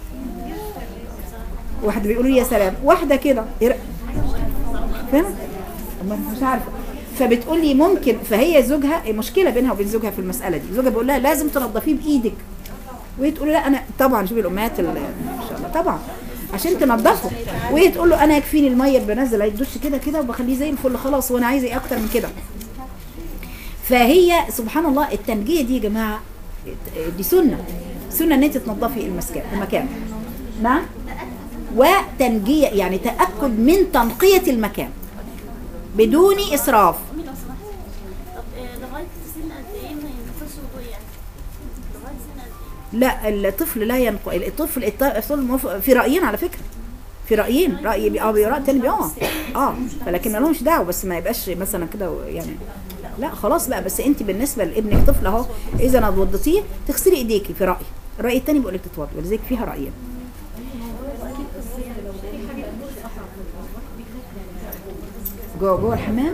واحده بيقول لي يا سلام واحده كده إيه رأ- فاهمه أما مش عارفه فبتقول لي ممكن فهي زوجها مشكله بينها وبين زوجها في المساله دي زوجها بيقول لها لازم تنظفيه بايدك وهي تقول له لا انا طبعا شوفي الامهات ال- ما شاء الله طبعا عشان تنضفه وهي تقول له انا يكفيني الميه بنزل عليه الدش كده كده وبخليه زي الفل خلاص وانا عايزه ايه اكتر من كده فهي سبحان الله التنجيه دي يا جماعه دي سنه سنه ان انت تنظفي المسكن المكان نعم وتنجيه يعني تاكد من تنقيه المكان بدون اسراف طب آه، لغايه سن قد ايه ما ينفعش وضوء يعني؟ لغايه سن قد ايه؟ لا الطفل لا ينقل الطفل الطفل مف- في رايين على فكره في رايين راي بي- اه راي تاني بي- اه اه فلكن ما لهمش دعوه بس ما يبقاش مثلا كده يعني لا خلاص بقى بس انت بالنسبه لابنك طفل اهو اذا اتوضيتيه تغسلي ايديكي في راي الراي التاني بيقول لك تتوضي ولذلك فيها رايين جوه جوه الحمام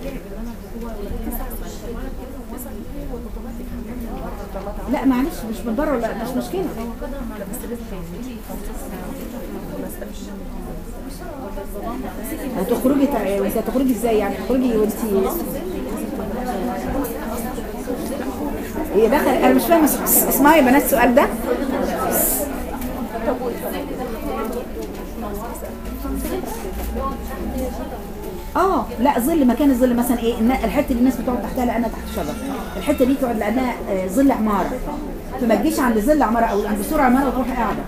لا معلش مش من بره لا مش مشكله هتخرجي تع- وانت هتخرجي ازاي يعني هتخرجي وانت هي دخل انا مش فاهمه اس- اسمعوا يا بنات السؤال ده اه لا ظل مكان الظل مثلا ايه النا- الحته اللي الناس بتقعد تحتها لانها تحت الشجر الحته دي تقعد لانها آه، ظل عماره فما تجيش عند ظل عماره او عند سور عماره وتروح قاعده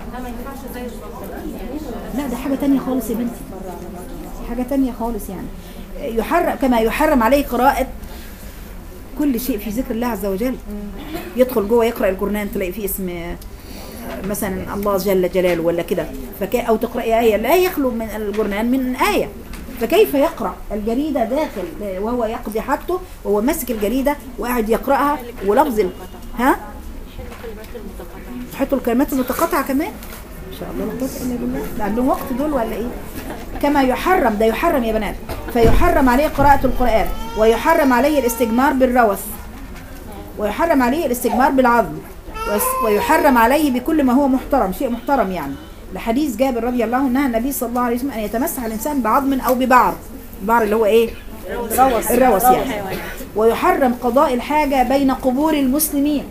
لا ده حاجه تانية خالص يا بنتي حاجه تانية خالص يعني يحرم كما يحرم عليه قراءه كل شيء في ذكر الله عز وجل يدخل جوه يقرا القران تلاقي فيه اسم آه، مثلا الله جل جلاله ولا كده فك او تقراي ايه لا يخلو من القران من ايه فكيف يقرا الجريده داخل وهو يقضي حاجته وهو ماسك الجريده وقاعد يقراها ولفظ ال- ها يحطوا الكلمات المتقاطعة كمان ان شاء الله لا قوة الا بالله ده عندهم وقت دول ولا ايه كما يحرم ده يحرم يا بنات فيحرم عليه قراءة القرآن ويحرم عليه الاستجمار بالروث ويحرم عليه الاستجمار بالعظم ويس- ويحرم عليه بكل ما هو محترم شيء محترم يعني لحديث جابر رضي الله عنه نهى النبي صلى الله عليه وسلم ان يتمسح الانسان بعظم او ببعر البعر اللي هو ايه الروث الروث يعني ويحرم قضاء الحاجة بين قبور المسلمين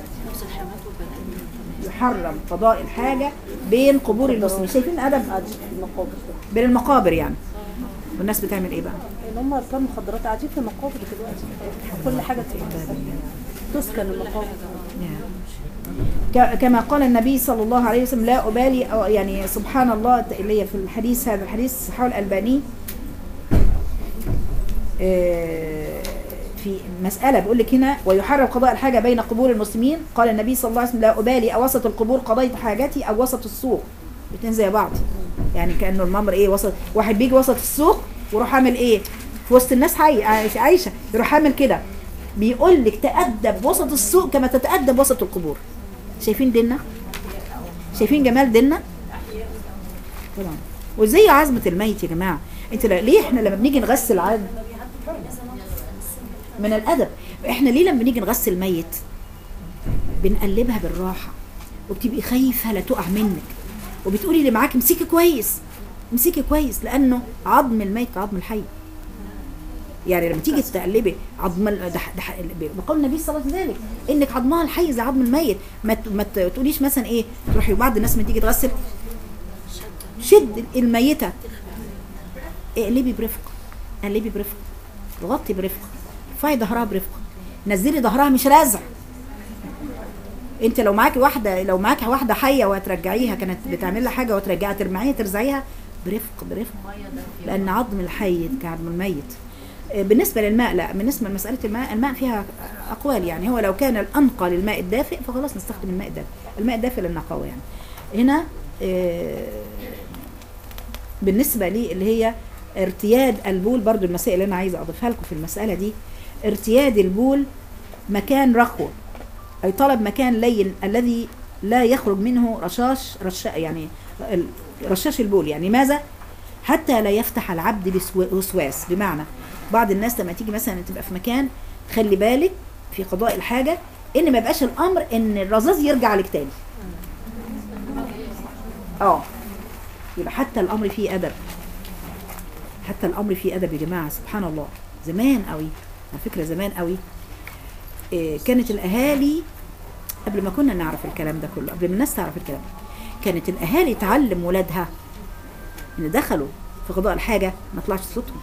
يحرم قضاء الحاجة بين قبور المسلمين شايفين أدب المقابر بين المقابر يعني والناس بتعمل ايه بقى ان هم اركان مخدرات قاعدين في المقابر دلوقتي كل حاجه تسكن المقابر ك- كما قال النبي صلى الله عليه وسلم لا أبالي أو يعني سبحان الله اللي هي في الحديث هذا الحديث صحيح الألباني آه، في مسألة بيقول لك هنا ويحرم قضاء الحاجة بين قبور المسلمين قال النبي صلى الله عليه وسلم لا أبالي أوسط القبور قضيت حاجتي أو وسط السوق الاثنين زي بعض يعني كأنه الممر إيه وسط واحد بيجي وسط السوق ويروح عامل إيه في وسط الناس حي عايشة, عايشة يروح عامل كده بيقول لك تأدب وسط السوق كما تتأدب وسط القبور شايفين ديننا شايفين جمال ديننا طبعا وزي عظمة الميت يا جماعة انت لا- ليه احنا لما بنيجي نغسل عظم من الادب احنا ليه لما بنيجي نغسل ميت بنقلبها بالراحة وبتبقي خايفة لا تقع منك وبتقولي اللي معاك امسكي كويس امسكي كويس لانه عظم الميت كعظم الحي يعني لما تيجي تقلبي عظم ال- ده ده بقول النبي صلى الله عليه وسلم انك عظمها الحي زي عظم الميت ما ت- ما ت- تقوليش مثلا ايه تروحي بعض الناس لما تيجي تغسل شد الميته اقلبي برفق قلبي برفق غطي برفق ارفعي ظهرها برفق نزلي ظهرها مش رازع انت لو معاكي واحده لو معاكي واحده حيه وهترجعيها كانت بتعمل لها حاجه وترجعها ترمعيها ترزعيها برفق برفق لان عظم الحي كعظم الميت آه، بالنسبه للماء لا بالنسبه لمساله الماء الماء فيها اقوال يعني هو لو كان الانقى للماء الدافئ فخلاص نستخدم الماء الدافئ الماء الدافئ للنقاوه يعني هنا آه، بالنسبه لي اللي هي ارتياد البول برضو المسائل اللي انا عايزه اضيفها لكم في المساله دي ارتياد البول مكان رخوه أي طلب مكان لين الذي لا يخرج منه رشاش رشا يعني ال- رشاش البول يعني ماذا؟ حتى لا يفتح العبد بوسواس بمعنى بعض الناس لما تيجي مثلا تبقى في مكان خلي بالك في قضاء الحاجة ان ما يبقاش الامر ان الرذاذ يرجع لك تاني اه يبقى حتى الامر فيه ادب حتى الامر فيه ادب يا جماعه سبحان الله زمان قوي على فكره زمان قوي إيه، كانت الاهالي قبل ما كنا نعرف الكلام ده كله قبل ما الناس تعرف الكلام ده كانت الاهالي تعلم ولادها ان دخلوا في قضاء الحاجه ما طلعش صوتهم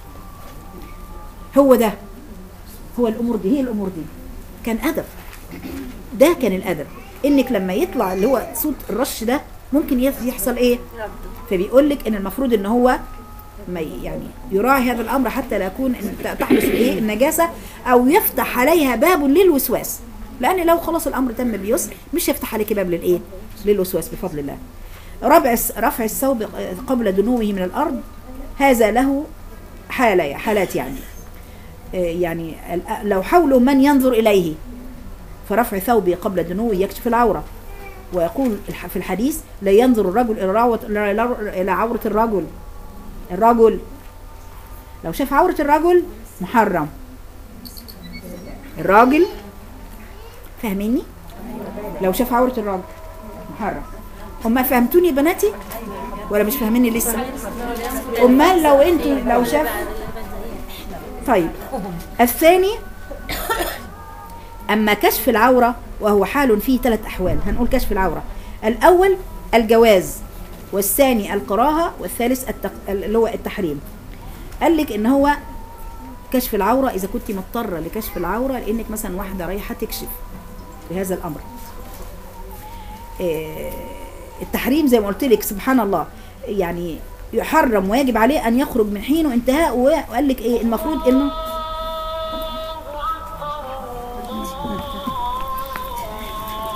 هو ده هو الامور دي هي الامور دي كان ادب ده كان الادب انك لما يطلع اللي هو صوت الرش ده ممكن يف- يحصل ايه فبيقول لك ان المفروض ان هو ما ي- يعني يراعي هذا الامر حتى لا يكون إن ت- تحدث الايه النجاسه او يفتح عليها باب للوسواس لان لو خلاص الامر تم بيسر مش هيفتح عليك باب للايه للوسواس بفضل الله رفع الس- رفع الثوب قبل دنوه من الارض هذا له حالة حالات يعني آه، يعني ال- لو حوله من ينظر اليه فرفع ثوبه قبل دنوه يكشف العوره ويقول الح- في الحديث لا ينظر الرجل الى راوة- إلى- الى عوره الرجل الرجل لو شاف عورة الرجل محرم الراجل فاهميني لو شاف عورة الراجل محرم هما فهمتوني يا بناتي ولا مش فاهميني لسه امال لو انتوا لو شاف طيب الثاني اما كشف العوره وهو حال فيه ثلاث احوال هنقول كشف العوره الاول الجواز والثاني الكراهه والثالث التق... اللي هو التحريم قال لك ان هو كشف العوره اذا كنت مضطره لكشف العوره لانك مثلا واحده رايحه تكشف بهذا الامر إيه، التحريم زي ما قلت لك سبحان الله يعني يحرم ويجب عليه ان يخرج من حين وانتهاء وقال لك ايه المفروض انه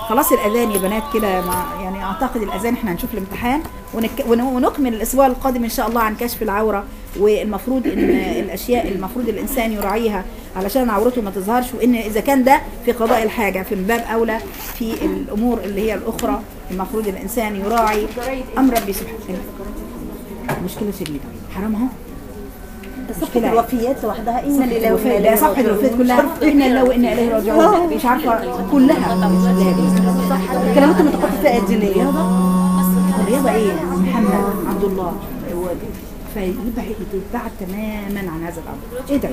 خلاص الاذان يا بنات كده مع يعني اعتقد الاذان احنا هنشوف الامتحان ونك ون- ونكمل الاسبوع القادم ان شاء الله عن كشف العوره والمفروض ان الاشياء المفروض الانسان يراعيها علشان عورته ما تظهرش وان اذا كان ده في قضاء الحاجه في باب اولى في الامور اللي هي الاخرى المفروض الانسان يراعي امر ربي سبحانه مشكله شديده حرام اهو ده صفحه الوفيات لوحدها ان لله وانا الوفاة اليه ده صفحة الوفاة كلها إنا لله وإنا إليه راجعون مش عارفة كلها الكلمات المتقطعه الدينيه الرياضة إيه محمد عبد الله هو فيبعد يبعد تماما عن هذا الأمر إيه ده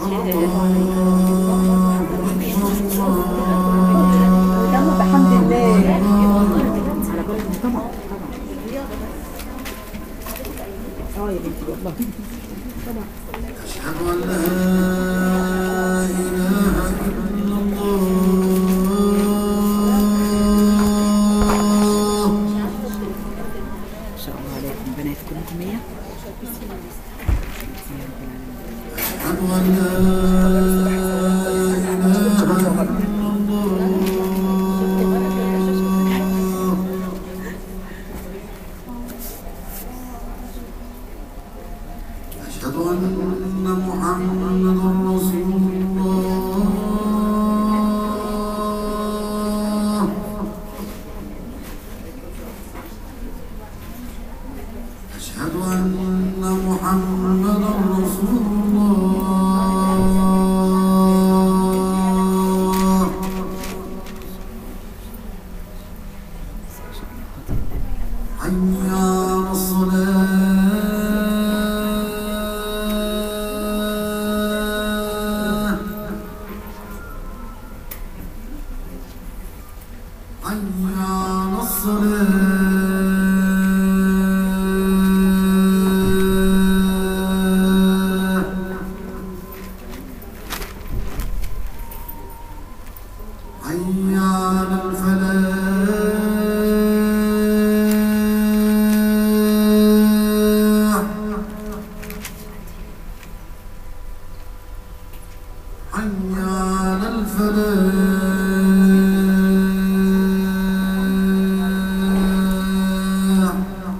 كانوا بحمد الله على بالكم طبعا طبعا اه يا بنتي والله طبعا أشهد أن لا إله إلا الله ما شاء الله عليكم بنات كلكم مية أشهد أن لا إله إلا الله أشهد أن محمدا رسول الله أشهد أن محمدا رسول الله حي على الصلاة حي على الصلاة حي على الفلاح حي على الفلاح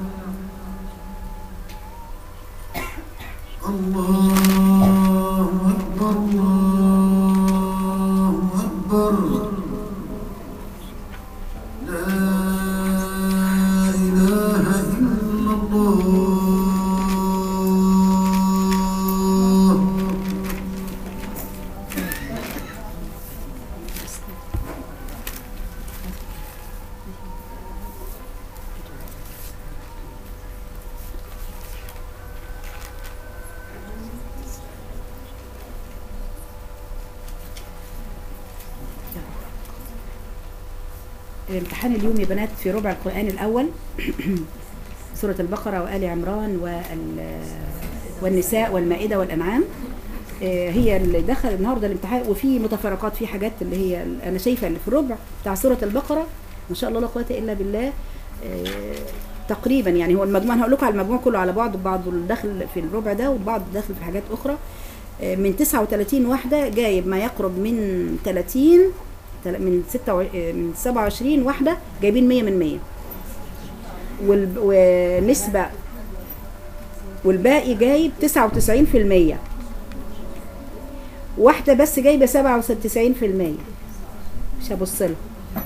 الله أكبر الله أكبر لا إله إلا الله الامتحان اليوم يا بنات في ربع القرآن الأول سورة البقرة وآل عمران وال والنساء والمائدة والأنعام آه، هي اللي دخل النهارده الامتحان وفي متفرقات في حاجات اللي هي انا شايفه اللي في الربع بتاع سوره البقره ما شاء الله لا قوه الا بالله آه، تقريبا يعني هو المجموع انا هقول لكم على المجموع كله على بعض بعض داخل في الربع ده وبعض داخل في حاجات اخرى آه، من 39 واحده جايب ما يقرب من 30 تل- من 6 من 27 واحده جايبين 100 من 100 والب- ونسبه والباقي جايب 99% واحدة بس جايبة 97% مش هبص لها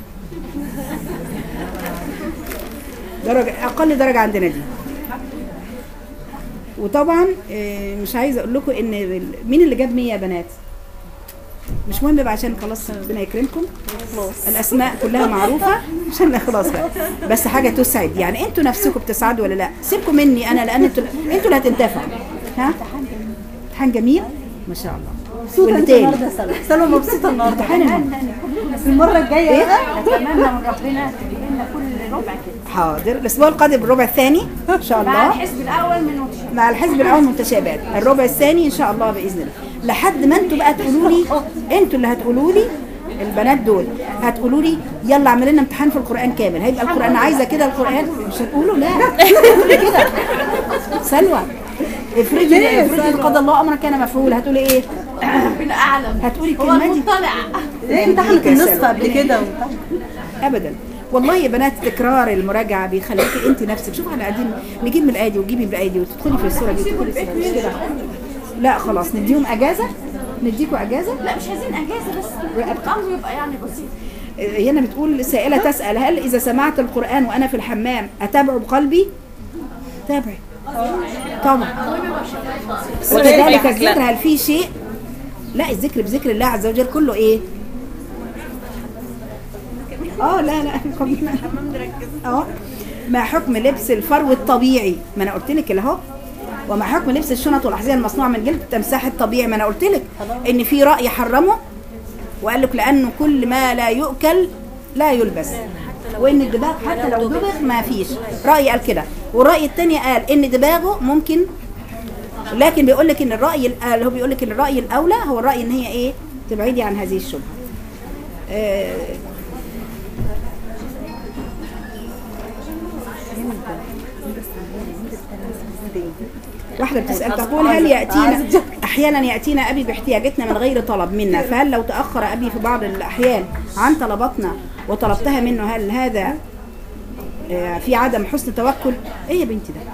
درجة أقل درجة عندنا دي وطبعا آه، مش عايزة أقول لكم إن ال- مين اللي جاب 100 يا بنات؟ مش مهم بقى عشان خلاص ربنا يكرمكم الاسماء كلها معروفه عشان خلاص بقى بس حاجه تسعد يعني انتوا نفسكم بتسعدوا ولا لا سيبكم مني انا لان انتوا انتوا اللي هتنتفعوا ها امتحان جميل ما شاء الله مبسوطه واللي انت تاني النهارده سلمى سلمى مبسوطه النهارده امتحان الم- المره الجايه بقى نتمنى من ربنا تجيب لنا كل ربع كده حاضر الاسبوع القادم الربع الثاني ان شاء مع الله الحزب الاول من وكشة. مع الحزب الاول متشابهات الربع الثاني ان شاء الله باذن الله لحد ما انتوا بقى تقولوا لي انتوا اللي هتقولوا لي البنات دول هتقولوا لي يلا اعمل لنا امتحان في القران كامل هيبقى القران عايزه كده القران مش هتقولوا لا هتقولي كده سلوى افرضي افرضي قضى الله امرا كان مفعول هتقولي ايه ربنا اعلم هتقولي هو الكلمه دي المطلع ليه امتحنت يا النصف سلام. قبل كده وامتحنت- ابدا والله يا بنات تكرار المراجعه بيخليكي انت نفسك شوف احنا قاعدين نجيب من الايدي وتجيبي من الايدي وتدخلي في الصوره دي وتدخلي في الصوره دي كده لا خلاص نديهم اجازه نديكوا اجازه لا مش عايزين اجازه بس الامر يبقى يعني بسيط هنا بتقول سائلة تسأل هل إذا سمعت القرآن وأنا في الحمام أتابعه بقلبي؟ تابعي طبعا وكذلك الذكر هل في شيء؟ لا الذكر بذكر الله عز وجل كله إيه؟ اه لا لا اه ما حكم لبس الفرو الطبيعي ما انا قلت لك اللي اهو وما حكم لبس الشنط والاحذيه المصنوعه من جلد التمساح الطبيعي ما انا قلت لك ان في راي حرمه وقال لك لانه كل ما لا يؤكل لا يلبس وان الدباغ حتى لو دبغ ما فيش راي قال كده والراي الثاني قال ان دباغه ممكن لكن بيقول لك ان الراي ال- اللي هو بيقول لك ان الراي الاولى هو الراي ان هي ايه تبعدي عن هذه الشبهه آه، واحدة بتسأل تقول هل يأتينا أحيانا يأتينا أبي باحتياجاتنا من غير طلب منا فهل لو تأخر أبي في بعض الأحيان عن طلباتنا وطلبتها منه هل هذا آه، في عدم حسن توكل ايه يا بنتي ده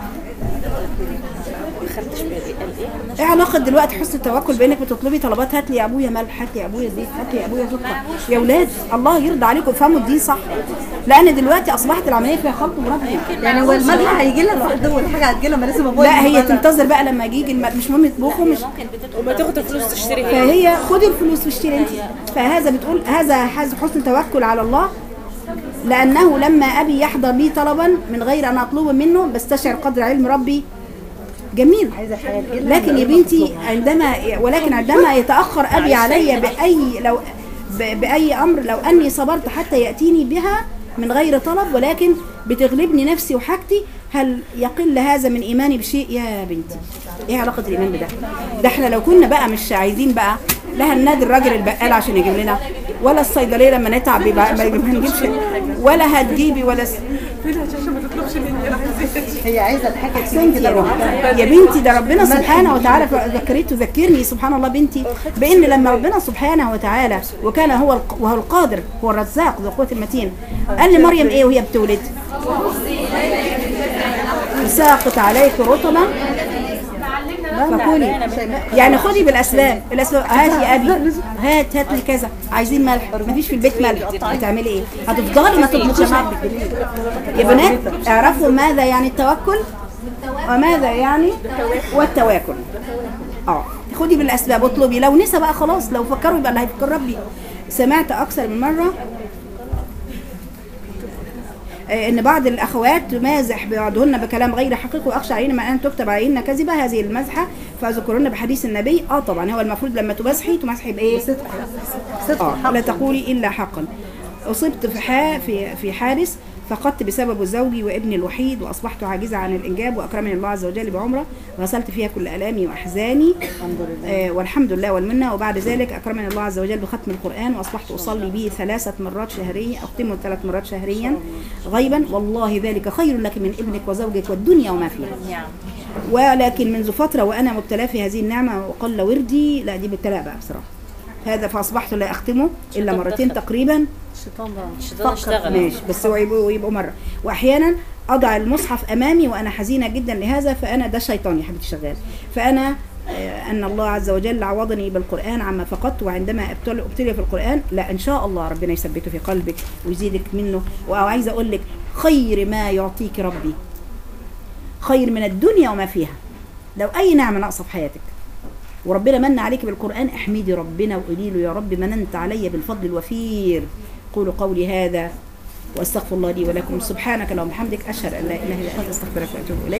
ايه علاقه دلوقتي حسن التوكل بانك بتطلبي طلبات هات لي يا ابويا ملح هات لي يا ابويا زيت هات لي يا ابويا سكر يا اولاد الله يرضى عليكم افهموا الدين صح لان دلوقتي اصبحت العمليه فيها خلط مربي يعني هو الملح هيجي لها لوحده والحاجه هتجي لها ما لازم ابويا لا هي تنتظر بقى لما يجي الم- مش مهم يطبخوا مش وما تاخد الفلوس تشتري هي فهي خدي الفلوس واشتري انت فهذا بتقول هذا حز- حسن توكل على الله لانه لما ابي يحضر لي طلبا من غير ان اطلبه منه بستشعر قدر علم ربي جميل عايزه الحياه تجي لها لكن يا بنتي عندما ولكن عندما يتاخر ابي علي باي لو ب- باي امر لو اني صبرت حتى ياتيني بها من غير طلب ولكن بتغلبني نفسي وحاجتي هل يقل هذا من ايماني بشيء يا بنتي ايه علاقه الايمان بده ده احنا لو كنا بقى مش عايزين بقى لا هننادي الراجل البقال عشان يجيب لنا ولا الصيدليه لما نتعب يبقى ما يجيب- ما نجيبش ولا هتجيبي ولا س... عشان ما تطلبش مني انا عايزة هي عايزه الحاجه تيجي احسنتي كده يا لوحدها بنتي يا بنتي ده ربنا سبحانه وتعالى ذكرته ذكرني سبحان الله بنتي بان لما ربنا سبحانه وتعالى وكان هو الق- وهو القادر هو الرزاق ذو القوه المتين قال لمريم ايه وهي بتولد ساقط عليك رطبا فكلي يعني خدي بالاسباب الاسباب هات يا ابي هات هات لي كذا عايزين ملح مفيش في البيت ملح هتعملي ايه هتفضلي ما تطبخيش يا بنات اعرفوا ماذا يعني التوكل وماذا يعني والتواكل اه خدي بالاسباب اطلبي لو نسى بقى خلاص لو فكروا يبقى اللي هيفكر ربي سمعت اكثر من مره آه، ان بعض الاخوات تمازح بعضهن بكلام غير حقيقي واخشى علينا ما ان تكتب علينا كذبه هذه المزحه فاذكرن بحديث النبي اه طبعا هو المفروض لما تمزحي تمزحي بايه اه لا تقولي الا حقا اصبت في حا في في حادث فقدت بسبب زوجي وابني الوحيد واصبحت عاجزه عن الانجاب واكرمني الله عز وجل بعمره غسلت فيها كل الامي واحزاني الحمد لله آه والحمد لله والمنه وبعد ذلك اكرمني الله عز وجل بختم القران واصبحت اصلي به ثلاثه مرات شهريا اختمه ثلاث مرات شهريا غيبا والله ذلك خير لك من ابنك وزوجك والدنيا وما فيها ولكن منذ فتره وانا مبتلاه في هذه النعمه وقل وردي لا دي ابتلاء بقى بصراحه هذا فاصبحت لا اختمه الا مرتين تقريبا الشيطان ده الشيطان اشتغل ماشي بس هو يبقوا يبقوا مره واحيانا اضع المصحف امامي وانا حزينه جدا لهذا فانا ده الشيطان يا حبيبتي شغال فانا آه، ان الله عز وجل عوضني بالقران عما فقدت وعندما ابتلي ابتلي في القران لا ان شاء الله ربنا يثبته في قلبك ويزيدك منه وعايزه اقول لك خير ما يعطيك ربي خير من الدنيا وما فيها لو اي نعمه ناقصه في حياتك وربنا من عليك بالقرآن احمدي ربنا وقولي له يا رب مننت علي بالفضل الوفير قولوا قولي هذا واستغفر الله لي ولكم سبحانك اللهم وبحمدك اشهد ان لا اله الا انت استغفرك واتوب اليك